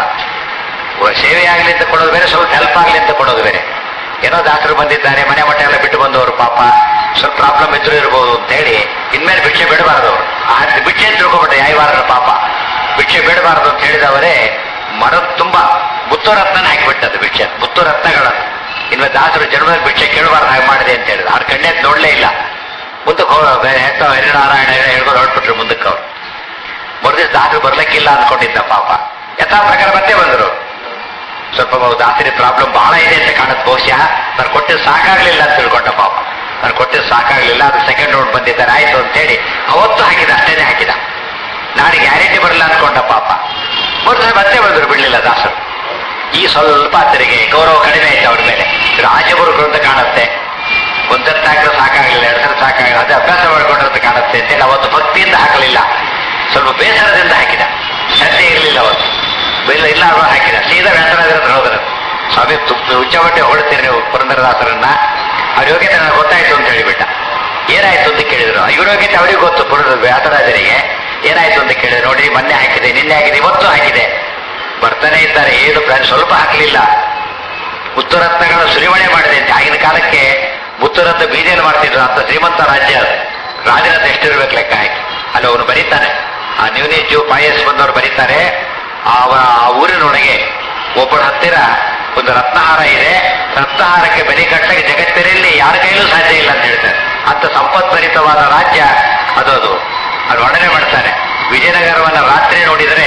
Speaker 1: ಓ- ಸೇವೆ ಆಗ್ಲಿ ಅಂತ ಕೊಡೋದು ಬೇರೆ ಸ್ವಲ್ಪ ಹೆಲ್ಪ್ ಆಗ್ಲಿ ಅಂತ ಕೊಡೋದು ಬೇರೆ ಏನೋ ದಾಸರು ಬಂದಿದ್ದಾರೆ ಮನೆ ಮಠ ಎಲ್ಲ ಬಿಟ್ಟು ಬಂದವರು ಪಾಪ ಸ್ವಲ್ಪ ಪ್ರಾಬ್ಲಮ್ ಇದ್ರು ಇರ್ಬೋದು ಅಂತ ಹೇಳಿ ಇನ್ಮೇಲೆ ಭಿಕ್ಷೆ ಬಿಡಬಾರದು ಅವರು ಆ ಭಿಕ್ಷೆ ಅಂತ ತಿಳ್ಕೊಬಿಟ್ಟೆ ಯಾವಾರ ಪಾಪ ಭಿಕ್ಷೆ ಬಿಡಬಾರದು ಅಂತ ಹೇಳಿದವರೇ ಮರದ ತುಂಬಾ ಮುತ್ತುರತ್ನ ಹಾಕಿಬಿಟ್ಟದ್ದು ಭಿಕ್ಷೆ ಮುತ್ತುರತ್ನಗಳನ್ನು ಇನ್ಮೇಲೆ ದಾಸರು ಜನ್ಮದಲ್ಲಿ ಭಿಕ್ಷೆ ಕೇಳಬಾರ್ದು ಹಾಗೆ ಮಾಡಿದೆ ಅಂತ ಹೇಳಿದ ಅವ್ರ ಕಣ್ಣೆತ್ ನೋಡ್ಲೇ ಇಲ್ಲ ಮುಂದಕ್ಕೆ ಹೋಗ ಹರಿನಾರಾಯಣ ಹೇಳ್ಕೊಂಡು ಹೊರಟ್ಬಿಟ್ರು ಮುಂದಕ್ಕೆ ಅವ್ರು ಮರುದಿವ್ಸ ದಾಸರು ಬರ್ಲಿಕ್ಕಿಲ್ಲ ಅನ್ಕೊಂಡಿದ್ದ ಪಾಪ ಯಥಾ ಪ್ರಕಾರ ಮತ್ತೆ ಬಂದರು ಸ್ವಲ್ಪ ದಾಸರಿ ಪ್ರಾಬ್ಲಮ್ ಬಹಳ ಇದೆ ಅಂತ ಕಾಣುತ್ತೆ ಬಹುಶಃ ನಾನು ಕೊಟ್ಟಿದ್ದು ಸಾಕಾಗ್ಲಿಲ್ಲ ಅಂತ ತಿಳ್ಕೊಂಡ ಪಾಪ ನಾನು ಕೊಟ್ಟಿದ್ದು ಸಾಕಾಗ್ಲಿಲ್ಲ ಅದು ಸೆಕೆಂಡ್ ರೌಂಡ್ ಬಂದಿದ್ದಾರೆ ಆಯ್ತು ಅಂತೇಳಿ ಅವತ್ತು ಹಾಕಿದ ಅಷ್ಟೇನೆ ಹಾಕಿದ ನಾಳೆ ಗ್ಯಾರಂಟಿ ಬರಲ್ಲ ಅನ್ಕೊಂಡ ಪಾಪ ಮರುದಿವಸ ಮತ್ತೆ ಬಂದರು ಬಿಡ್ಲಿಲ್ಲ ದಾಸರು ಈ ಸ್ವಲ್ಪ ತೆರಿಗೆ ಗೌರವ ಕಡಿಮೆ ಆಯ್ತು ಅವ್ರ ಮೇಲೆ ರಾಜಗುರುಗಳು ಅಂತ ಕಾಣುತ್ತೆ ಒಂದತ್ತು ಹಾಕಿದ್ರೆ ಸಾಕಾಗಲಿಲ್ಲ ಎರಡು ಸಲ ಸಾಕಾಗಲಿಲ್ಲ ಅದೇ ಅಭ್ಯಾಸ ಮಾಡ್ಕೊಂಡಿರೋದು ಕಾಣುತ್ತೆ ಅಂತೇಳಿ ಅವತ್ತು ಭಕ್ತಿಯಿಂದ ಹಾಕಲಿಲ್ಲ ಸ್ವಲ್ಪ ಬೇಸರದಿಂದ ಹಾಕಿದ ಶ್ರದ್ಧೆ ಇರಲಿಲ್ಲ ಅವತ್ತು ಇಲ್ಲ ಇಲ್ಲ ಅವರು ಹಾಕಿದ ಸೀದಾ ವ್ಯಾಸರಾಜರ ಹೋದ್ರ ಸ್ವಾಮಿ ತುಪ್ಪ ಉಚ್ಚಬಟ್ಟೆ ಹೊಡ್ತೀರಿ ನೀವು ಪುರಂದರದಾಸರನ್ನ ಅವ್ರ ಯೋಗ್ಯತೆ ನನಗೆ ಗೊತ್ತಾಯ್ತು ಅಂತ ಹೇಳಿಬಿಟ್ಟ ಏನಾಯ್ತು ಅಂತ ಕೇಳಿದ್ರು ಇವ್ರ ಯೋಗ್ಯತೆ ಅವರಿಗೆ ಗೊತ್ತು ಪುರಂದರ ವ್ಯಾಸರಾಜರಿಗೆ ಏನಾಯ್ತು ಅಂತ ಕೇಳಿದ್ರು ನೋಡಿ ಮೊನ್ನೆ ಹಾಕಿದೆ ನಿನ್ನೆ ಹಾಕಿದೆ ಇವತ್ತು ಹಾಕಿದೆ ಬರ್ತಾನೆ ಇದ್ದಾರೆ ಏನು ಪ್ಲಾನ್ ಸ್ವಲ್ಪ ಹಾಕಲಿಲ್ಲ ಮುತ್ತುರತ್ನಗಳ ಸುರಿಮಣೆ ಮಾಡಿದೆ ಅಂತ ಆಗಿನ ಕಾಲಕ್ಕೆ ಮುತ್ತುರತ್ನ ಬೀದಿಯನ್ನು ಮಾಡ್ತಿದ್ರು ಅಂತ ಶ್ರೀಮಂತ ರಾಜ್ಯ ಅದು ರಾಜರತ್ನ ಎಷ್ಟಿರ್ಬೇಕು ಲೆಕ್ಕ ಹಾಕಿ ಅಲ್ಲಿ ಅವನು ಬರೀತಾನೆ ಆ ನ್ಯೂನೇಜು ಪಾಯಸ್ ಬಂದವರು ಬರೀತಾರೆ ಆ ಆ ಊರಿನೊಳಗೆ ಒಬ್ಬರ ಹತ್ತಿರ ಒಂದು ರತ್ನಹಾರ ಇದೆ ರತ್ನಹಾರಕ್ಕೆ ಬೆಲೆ ಕಟ್ಟಕ್ಕೆ ಜಗತ್ತಿನಲ್ಲಿ ಯಾರ ಕೈಲೂ ಸಾಧ್ಯ ಇಲ್ಲ ಅಂತ ಹೇಳ್ತಾರೆ ಅಂತ ಸಂಪತ್ಭರಿತವಾದ ರಾಜ್ಯ ಅದು ಅದು ಅದು ವರ್ಣನೆ ಮಾಡ್ತಾನೆ ವಿಜಯನಗರವನ್ನ ರಾತ್ರಿ ನೋಡಿದರೆ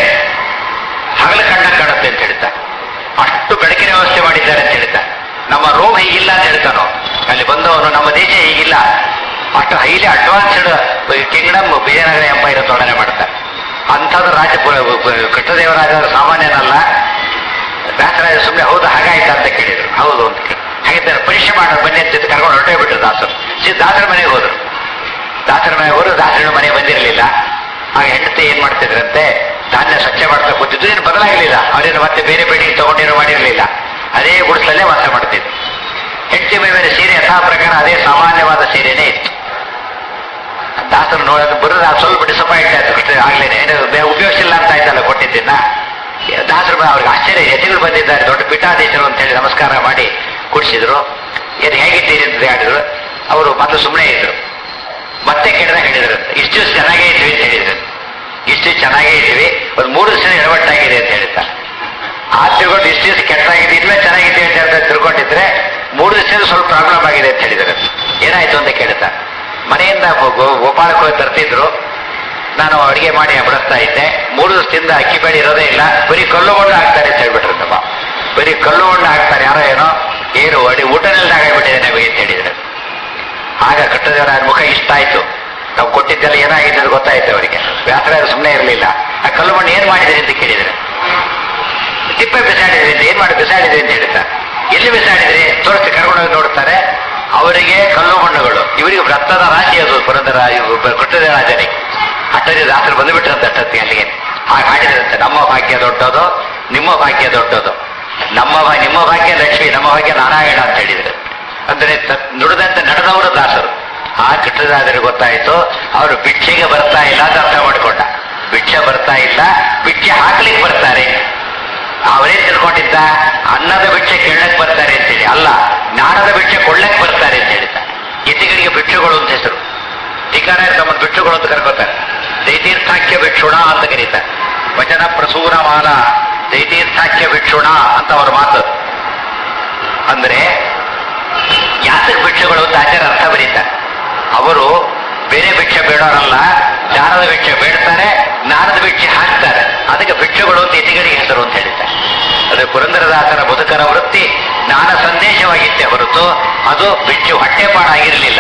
Speaker 1: ಹಗಲು ಕಣ್ಣ ಕಾಣುತ್ತೆ ಅಂತ ಹೇಳ್ತಾರೆ ಅಷ್ಟು ಬೆಳಕಿನ ವ್ಯವಸ್ಥೆ ಮಾಡಿದ್ದಾರೆ ಅಂತ ಹೇಳ್ತಾರೆ ನಮ್ಮ ರೋಮ್ ಹೀಗಿಲ್ಲ ಅಂತ ಹೇಳ್ತಾನೋ ಅಲ್ಲಿ ಬಂದವನು ನಮ್ಮ ದೇಶ ಹೀಗಿಲ್ಲ ಅಷ್ಟು highly advanced kingdom Vijayanagara empire ತೊಡನೆ ಮಾಡ್ತಾರೆ ಅಂಥದ್ದು ರಾಜ ಕೃಷ್ಣದೇವರಾಜರು ಸಾಮಾನ್ಯನಲ್ಲ ವ್ಯಾಸರಾಜ ಸುಮ್ಮನೆ ಹೌದು ಹಾಗಾಯ್ತಾ ಅಂತ ಕೇಳಿದ್ರು ಹೌದು ಅಂತ ಕೇಳಿ ಹಾಗಿದ್ದಾರೆ ಪರೀಕ್ಷೆ ಮಾಡೋದು ಬನ್ನಿ ಅಂತ ಕರ್ಕೊಂಡು ಹೊರಟೇ ಬಿಟ್ರು ದಾಸರು ಸಿ ದಾಸರ ಮನೆಗೆ ಹೋದ್ರು ದಾಸರ ಮನೆಗೆ ಹೋದ್ರು ದಾಸರ ಮನೆ ಬಂದಿರಲಿಲ್ಲ ಆಗ ಹೆಂಡತಿ ಏನ್ ಮಾಡ್ತಿದ್ರಂತೆ ಧಾನ್ಯ ಸ್ವಚ್ಛ ಮಾಡ್ತಾ ಕೂತಿದ್ದು ಏನು ಬದಲಾಗಲಿಲ್ಲ ಅವರೇನು ಮತ್ತೆ ಬೇರೆ ಬೇಡಿಗೆ ತಗೊಂಡೇನು ಮಾಡಿರಲಿಲ್ಲ ಅದೇ ಗುಡಿಸಲಲ್ಲೇ ವಾಸ ಮಾಡ್ತಿದ್ರು ಹೆಂಡತಿ ಮೈ ಮೇಲೆ ಸೀರೆ ಯಥಾ ಪ್ರಕಾರ ಅದೇ ಸಾಮಾನ್ಯವಾದ ಸೀರೆನೇ ಇತ್ತು ದಾಸರು ನೋಡೋದು ಬರೋದು ಅದು ಸ್ವಲ್ಪ ಡಿಸಪಾಯಿಂಟ್ ಆಯ್ತು ಕೃಷ್ಣ ಆಗ್ಲೇನೆ ಏನು ಬೇ- ಉಪಯೋಗಿಸಿಲ್ಲ ಅಂತ ಆಯ್ತಲ್ಲ ಕೊಟ್ಟಿದ್ದನ್ನ ದಾಸರು ಬ- ಅವ್ರಿಗೆ ಆಶ್ಚರ್ಯ ಯತಿಗಳು ಬಂದಿದ್ದಾರೆ ದೊಡ್ಡ ಪೀಠಾಧೀಶರು ಅಂತ ಹೇಳಿ ನಮಸ್ಕಾರ ಮಾಡಿ ಕುಡಿಸಿದ್ರು ಏನು ಹೇಗಿದ್ದೀರಿ ಅಂತ ಹೇಳಿದ್ರು ಅವರು ಮೊದಲು ಸುಮ್ಮನೆ ಇದ್ರು ಮತ್ತೆ ಕೆಡದ ಹೇಳಿದ್ರು ಇಷ್ಟು ದಿವಸ ಚೆನ್ನಾಗೇ ಇದ್ವಿ ಅಂತ ಹೇಳಿದ್ರು ಇಷ್ಟು ದಿವಸ ಚೆನ್ನಾಗೇ ಇದ್ವಿ ಒಂದು ಮೂರು ದಿವಸ ಎಡವಟ್ಟಾಗಿದೆ ಅಂತ ಹೇಳ್ತಾರೆ ಆ ತಿಳ್ಕೊಂಡು ಇಷ್ಟು ದಿವಸ ಕೆಟ್ಟದಾಗಿದೆ ಇನ್ಮೇಲೆ ಚೆನ್ನಾಗಿದೆ ಅಂತ ಹೇಳ್ತಾ ತಿಳ್ಕೊಂಡಿದ್ರೆ ಮೂರು ದಿವಸ ಸ್ವಲ್ಪ ಪ್ರಾಬ್ಲಮ್ ಆಗಿದೆ ಅಂತ ಹೇಳಿದ್ರು ಏನಾಯ್ತು ಅಂತ ಕೇಳ್ತಾ ಮನೆಯಿಂದ ಗೋ- ಗೋ- ಗೋಪಾಲಕ್ಕೆ ಹೋಗಿ ತರ್ತಿದ್ರು ನಾನು ಅಡಿಗೆ ಮಾಡಿ ಬಡಿಸ್ತಾ ಇದ್ದೆ ಮೂರು ದಿವಸದಿಂದ ಅಕ್ಕಿ ಬೇಳೆ ಇರೋದೇ ಇಲ್ಲ ಬರೀ ಕಲ್ಲು ಮಣ್ಣು ಹಾಕ್ತಾರೆ ಅಂತ ಹೇಳ್ಬಿಟ್ರಂತಮ್ಮ ಬರೀ ಕಲ್ಲು ಮಣ್ಣು ಹಾಕ್ತಾರೆ ಯಾರೋ ಏನೋ ಏನು ಅಡಿ ಊಟನೆಲ್ಲ ಆಗಿಬಿಟ್ಟಿದೆ ನಮಗೆ ಅಂತ ಹೇಳಿದ್ರು ಆಗ ಕಟ್ಟದೇವರ ಮುಖ ಇಷ್ಟ ಆಯ್ತು ನಾವು ಕೊಟ್ಟಿದ್ದೆಲ್ಲ ಏನಾಗಿದೆ ಅಂತ ಗೊತ್ತಾಯ್ತು ಅವರಿಗೆ ವ್ಯಾಸರಾಜ ಸುಮ್ಮನೆ ಇರಲಿಲ್ಲ ಆ ಕಲ್ಲು ಮಣ್ಣು ಏನ್ ಮಾಡಿದ್ರಿ ಅಂತ ಕೇಳಿದ್ರೆ ತಿಪ್ಪೆ ಬಿಸಾಡಿದ್ರಿ ಅಂತ ಏನ್ ಮಾಡಿ ಬಿಸಾಡಿದ್ರಿ ಅಂತ ಹೇಳ್ತಾರೆ ಎಲ್ಲಿ ಬಿಸಾಡಿದ್ರಿ ತೋರಿಸಿ ಕರ್ಕೊಂಡೋಗಿ ನೋಡ್ತಾರೆ ಅವರಿಗೆ ಕಲ್ಲು ಮಣ್ಣುಗಳು ಇವರಿಗೆ ರಕ್ತದ ರಾಶಿ ಅದು ಪುರಂದರ ಕೃಷ್ಣದ ರಾಜನಿಗೆ ಅಟ್ಟದಿ ದಾಸರು ಬಂದುಬಿಟ್ರಂತೆ ಅಷ್ಟೊತ್ತಿಗೆ ಅಲ್ಲಿಗೆ ಹಾಗೆ ಹಾಡಿದ್ರಂತೆ ನಮ್ಮ ಭಾಗ್ಯ ದೊಡ್ಡದು ನಿಮ್ಮ ಭಾಗ್ಯ ದೊಡ್ಡದು ನಮ್ಮ ಭಾ- ನಿಮ್ಮ ಭಾಗ್ಯ ಲಕ್ಷ್ಮಿ ನಮ್ಮ ಭಾಗ್ಯ ನಾರಾಯಣ ಅಂತ ಹೇಳಿದ್ರು ಅಂದ್ರೆ ತ- ನುಡಿದಂತೆ ನಡೆದವರು ದಾಸರು ಆ ಕೃಷ್ಣದಾಸರಿಗೆ ಗೊತ್ತಾಯ್ತು ಅವರು ಭಿಕ್ಷೆಗೆ ಬರ್ತಾ ಇಲ್ಲ ಅಂತ ಅರ್ಥ ಮಾಡ್ಕೊಂಡ ಭಿಕ್ಷೆ ಬರ್ತಾ ಇಲ್ಲ ಭಿಕ್ಷೆ ಹಾಕ್ಲಿಕ್ಕೆ ಬರ್ತಾರೆ ಅವರೇ ತಿಳ್ಕೊಂಡಿದ್ದ ಅನ್ನದ ಭಿಕ್ಷೆ ಕೇಳಕ್ ಬರ್ತಾರೆ ಅಂತೇಳಿ ಅಲ್ಲ ಜ್ಞಾನದ ಭಿಕ್ಷೆ ಕೊಳ್ಳಕ್ ಬರ್ತಾರೆ ಅಂತ ಹೇಳಿದ್ದ ಯತಿಗಳಿಗೆ ಭಿಕ್ಷುಗಳು ಅಂತ ಹೆಸರು ಟೀಕಾರ ತಮ್ಮ ಭಿಕ್ಷುಗಳು ಅಂತ ಕರ್ಕೋತಾರೆ ದೈತೀರ್ಥಾಖ್ಯ ಭಿಕ್ಷುಣ ಅಂತ ಕರೀತಾರೆ ವಚನ ಪ್ರಸೂನ ಮಾಲ ದೈತೀರ್ಥಾಖ್ಯ ಭಿಕ್ಷುಣ ಅಂತ ಅವರ ಮಾತು ಅಂದ್ರೆ ಯಾತಕ್ ಭಿಕ್ಷುಗಳು ಅಂತ ಆಚಾರ ಅರ್ಥ ಬರೀತಾರೆ ಅವರು ಬೇರೆ ಭಿಕ್ಷೆ ಬೇಡೋರಲ್ಲ ಜ್ಞಾನದ ಭಿಕ್ಷೆ ಬೇಡ್ತಾರೆ ಜ್ಞಾನದ ಭಿಕ್ಷೆ ಹಾಕ್ತಾರೆ ಅದಕ್ಕೆ ಭಿಕ್ಷೆಗಳು ಅಂತ ಇತಿಗಳಿಗೆ ಹೆಸರು ಅಂತ ಹೇಳ್ತಾರೆ ಅದು ಪುರಂದರದಾಸರ ಬದುಕರ ವೃತ್ತಿ ಜ್ಞಾನ ಸಂದೇಶವಾಗಿತ್ತೆ ಹೊರತು ಅದು ಭಿಕ್ಷು ಹೊಟ್ಟೆಪಾಡಾಗಿರಲಿಲ್ಲ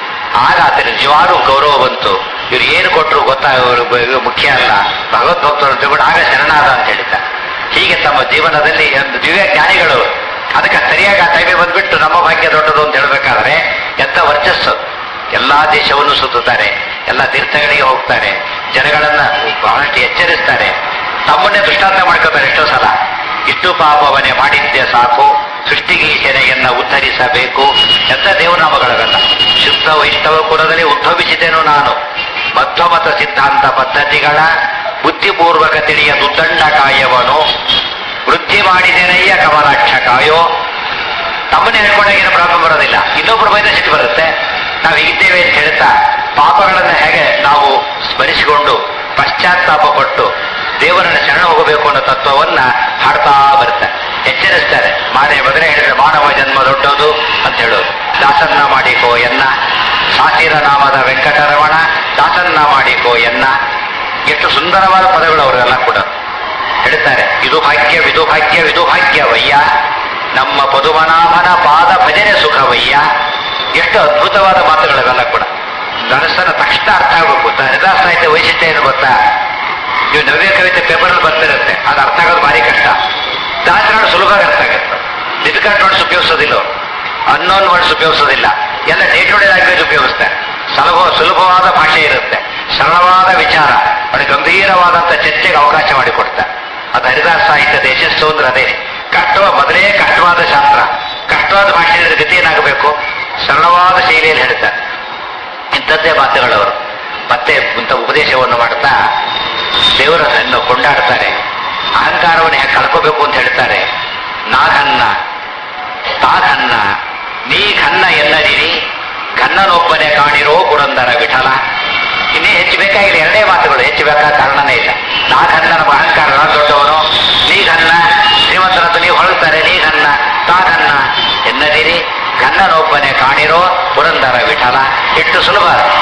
Speaker 1: ಆಗ ಆತನ ನಿಜವಾರು ಗೌರವ ಬಂತು ಇವ್ರು ಏನು ಕೊಟ್ಟರು ಗೊತ್ತಾ ಇವರು ಇವರು ಮುಖ್ಯ ಅಲ್ಲ ಭಗವದ್ಭಕ್ತರು ತಗೊಂಡು ಆಗ ಶರಣಾದ ಅಂತ ಹೇಳ್ತಾರೆ ಹೀಗೆ ತಮ್ಮ ಜೀವನದಲ್ಲಿ ಒಂದು ದಿವ್ಯ ಜ್ಞಾನಿಗಳು ಅದಕ್ಕೆ ಸರಿಯಾಗಿ ಆ ಟೈಮಿಗೆ ಬಂದ್ಬಿಟ್ಟು ನಮ್ಮ ಭಾಗ್ಯ ದೊಡ್ಡದು ಅಂತ ಹೇಳ್ಬೇಕಾದ್ರೆ ಎಂತ ವರ್ಚಸ್ಸು ಎಲ್ಲಾ ದೇಶವನ್ನು ಸುತ್ತುತ್ತಾರೆ ಎಲ್ಲ ತೀರ್ಥಗಳಿಗೆ ಹೋಗ್ತಾರೆ ಜನಗಳನ್ನ ಬಹಳಷ್ಟು ಎಚ್ಚರಿಸ್ತಾರೆ ತಮ್ಮನ್ನೇ ದೃಷ್ಟಾಂತ ಮಾಡ್ಕೋತಾರೆ ಎಷ್ಟೋ ಸಲ ಇಷ್ಟು ಪಾಪವನ್ನೇ ಮಾಡಿದ್ದೆ ಸಾಕು ಸೃಷ್ಟಿಗೀಶನೆಯನ್ನ ಉದ್ಧರಿಸಬೇಕು ಎಂತ ದೇವನಾಮಗಳವೆಲ್ಲ ಶುದ್ಧ ವೈಷ್ಣವ ಕುಲದಲ್ಲಿ ಉದ್ಭವಿಸಿದೆನು ನಾನು ಮಧ್ವಮತ ಸಿದ್ಧಾಂತ ಪದ್ಧತಿಗಳ ಬುದ್ಧಿಪೂರ್ವಕ ತಿಳಿಯ ದುದ್ದಂಡ ಕಾಯವನು ವೃದ್ಧಿ ಮಾಡಿದೆನಯ್ಯ ಕಮಲಾಕ್ಷ ಕಾಯೋ ತಮ್ಮನ್ನೇ ಹೇಳ್ಕೊಂಡಾಗ ಏನು ಪ್ರಾಬ್ಲಮ್ ಬರೋದಿಲ್ಲ ಇನ್ನೊಬ್ಬರ ಬೈದ ಸಿಟ್ಟು ಬರುತ್ತೆ ನಾವು ಇದ್ದೇವೆ ಅಂತ ಹೇಳ್ತಾ ಪಾಪಗಳನ್ನ ಹೇಗೆ ನಾವು ಸ್ಮರಿಸಿಕೊಂಡು ಪಶ್ಚಾತ್ತಾಪ ಪಟ್ಟು ದೇವರನ್ನ ಶರಣ ಹೋಗಬೇಕು ಅನ್ನೋ ತತ್ವವನ್ನ ಹಾಡ್ತಾ ಬರುತ್ತೆ ಎಚ್ಚರಿಸ್ತಾರೆ ಮಾರೆ ಬದಲೇ ಹೇಳಿದ್ರೆ ಮಾನವ ಜನ್ಮ ದೊಡ್ಡದು ಅಂತ ಹೇಳೋದು ದಾಸನ್ನ ಮಾಡಿಕೋ ಎನ್ನ ಸಾಸಿರ ನಾಮದ ವೆಂಕಟರಮಣ ದಾಸನ್ನ ಮಾಡಿಕೋ ಎನ್ನ ಎಷ್ಟು ಸುಂದರವಾದ ಪದಗಳು ಅವರೆಲ್ಲ ಕೂಡ ಹೇಳ್ತಾರೆ ಇದು ಭಾಗ್ಯ ವಿದು ಭಾಗ್ಯ ವಿದು ಭಾಗ್ಯವಯ್ಯ ನಮ್ಮ ಪದುಮನಾಭನ ಪಾದ ಭಜನೆ ಸುಖವಯ್ಯ ಎಷ್ಟು ಅದ್ಭುತವಾದ ಮಾತುಗಳಿವೆಲ್ಲ ಕೂಡ ನನಸನ್ನ ತಕ್ಷಣ ಅರ್ಥ ಆಗಬೇಕು ಹರಿದಾಸ ಸಾಹಿತ್ಯ ವೈಶಿಷ್ಟ್ಯ ಏನು ಗೊತ್ತಾ ನೀವು ನವ್ಯ ಕವಿತೆ ಪೇಪರಲ್ಲಿ ಬರ್ತಿರುತ್ತೆ ಅದು ಅರ್ಥ ಆಗೋದು ಭಾರಿ ಕಷ್ಟ ದಾಸರಾಡು ಸುಲಭವಾಗಿ ಅರ್ಥ ಆಗುತ್ತೆ ಡಿಫಿಕಲ್ಟ್ ವರ್ಡ್ಸ್ ಉಪಯೋಗಿಸೋದಿಲ್ಲ ಅವ್ರು ಅನ್ನೋನ್ ವರ್ಡ್ಸ್ ಉಪಯೋಗಿಸೋದಿಲ್ಲ ಎಲ್ಲ ಡೇ ಟು ಡೇ ಲ್ಯಾಂಗ್ವೇಜ್ ಉಪಯೋಗಿಸ್ತಾರೆ ಸುಲಭ ಸುಲಭವಾದ ಭಾಷೆ ಇರುತ್ತೆ ಸರಳವಾದ ವಿಚಾರ ಅದು ಗಂಭೀರವಾದಂಥ ಚರ್ಚೆಗೆ ಅವಕಾಶ ಮಾಡಿಕೊಡ್ತಾರೆ ಅದು ಹರಿದಾಸ ಸಾಹಿತ್ಯದ ಯಶಸ್ಸು ಅಂದ್ರೆ ಅದೇ ಕಷ್ಟವ ಮೊದಲೇ ಕಷ್ಟವಾದ ಶಾಸ್ತ್ರ ಕಷ್ಟವಾದ ಭಾಷೆಯ ಗತಿ ಏನಾಗಬೇಕು ಸರಳವಾದ ಶೈಲಿಯಲ್ಲಿ ಹೇಳ್ತಾರೆ ಇಂಥದ್ದೇ ಮಾತುಗಳವರು ಮತ್ತೆ ಇಂಥ ಉಪದೇಶವನ್ನು ಮಾಡ್ತಾ ದೇವರನ್ನು ಕೊಂಡಾಡ್ತಾರೆ ಅಹಂಕಾರವನ್ನು ಹೇಗೆ ಕಳ್ಕೋಬೇಕು ಅಂತ ಹೇಳ್ತಾರೆ ನಾಗನ್ನ ತಾಗನ್ನ ನೀ ಘನ್ನ ಎಲ್ಲರಿರಿ ಘನ್ನನೊಬ್ಬನೇ ಕಾಣಿರೋ ಪುರಂದರ ವಿಠಲ ಇನ್ನೇ ಹೆಚ್ಚು ಬೇಕಾಗಿಲ್ಲ ಎರಡೇ ಮಾತುಗಳು ಹೆಚ್ಚು ಬೇಕಾದ ಕಾರಣನೇ ಇಲ್ಲ ನಾ ಘನ್ನ ನಮ್ಮ ಅಹಂಕಾರ ನಾನು ದೊಡ್ಡವನು ನೀ ಘನ್ನ ಶ್ರೀಮಂತರಂತ ನೀವು ಹೊರಡ್ತಾರೆ ನೀ ಘನ್ನ ತಾ ಘನ್ನ ಎನ್ನದಿರಿ ಘನ್ನನೊಬ್ಬನೇ ಕಾಣಿರೋ ಪುರಂದರ ವಿಠಲ ಎಷ್ಟು ಸುಲಭ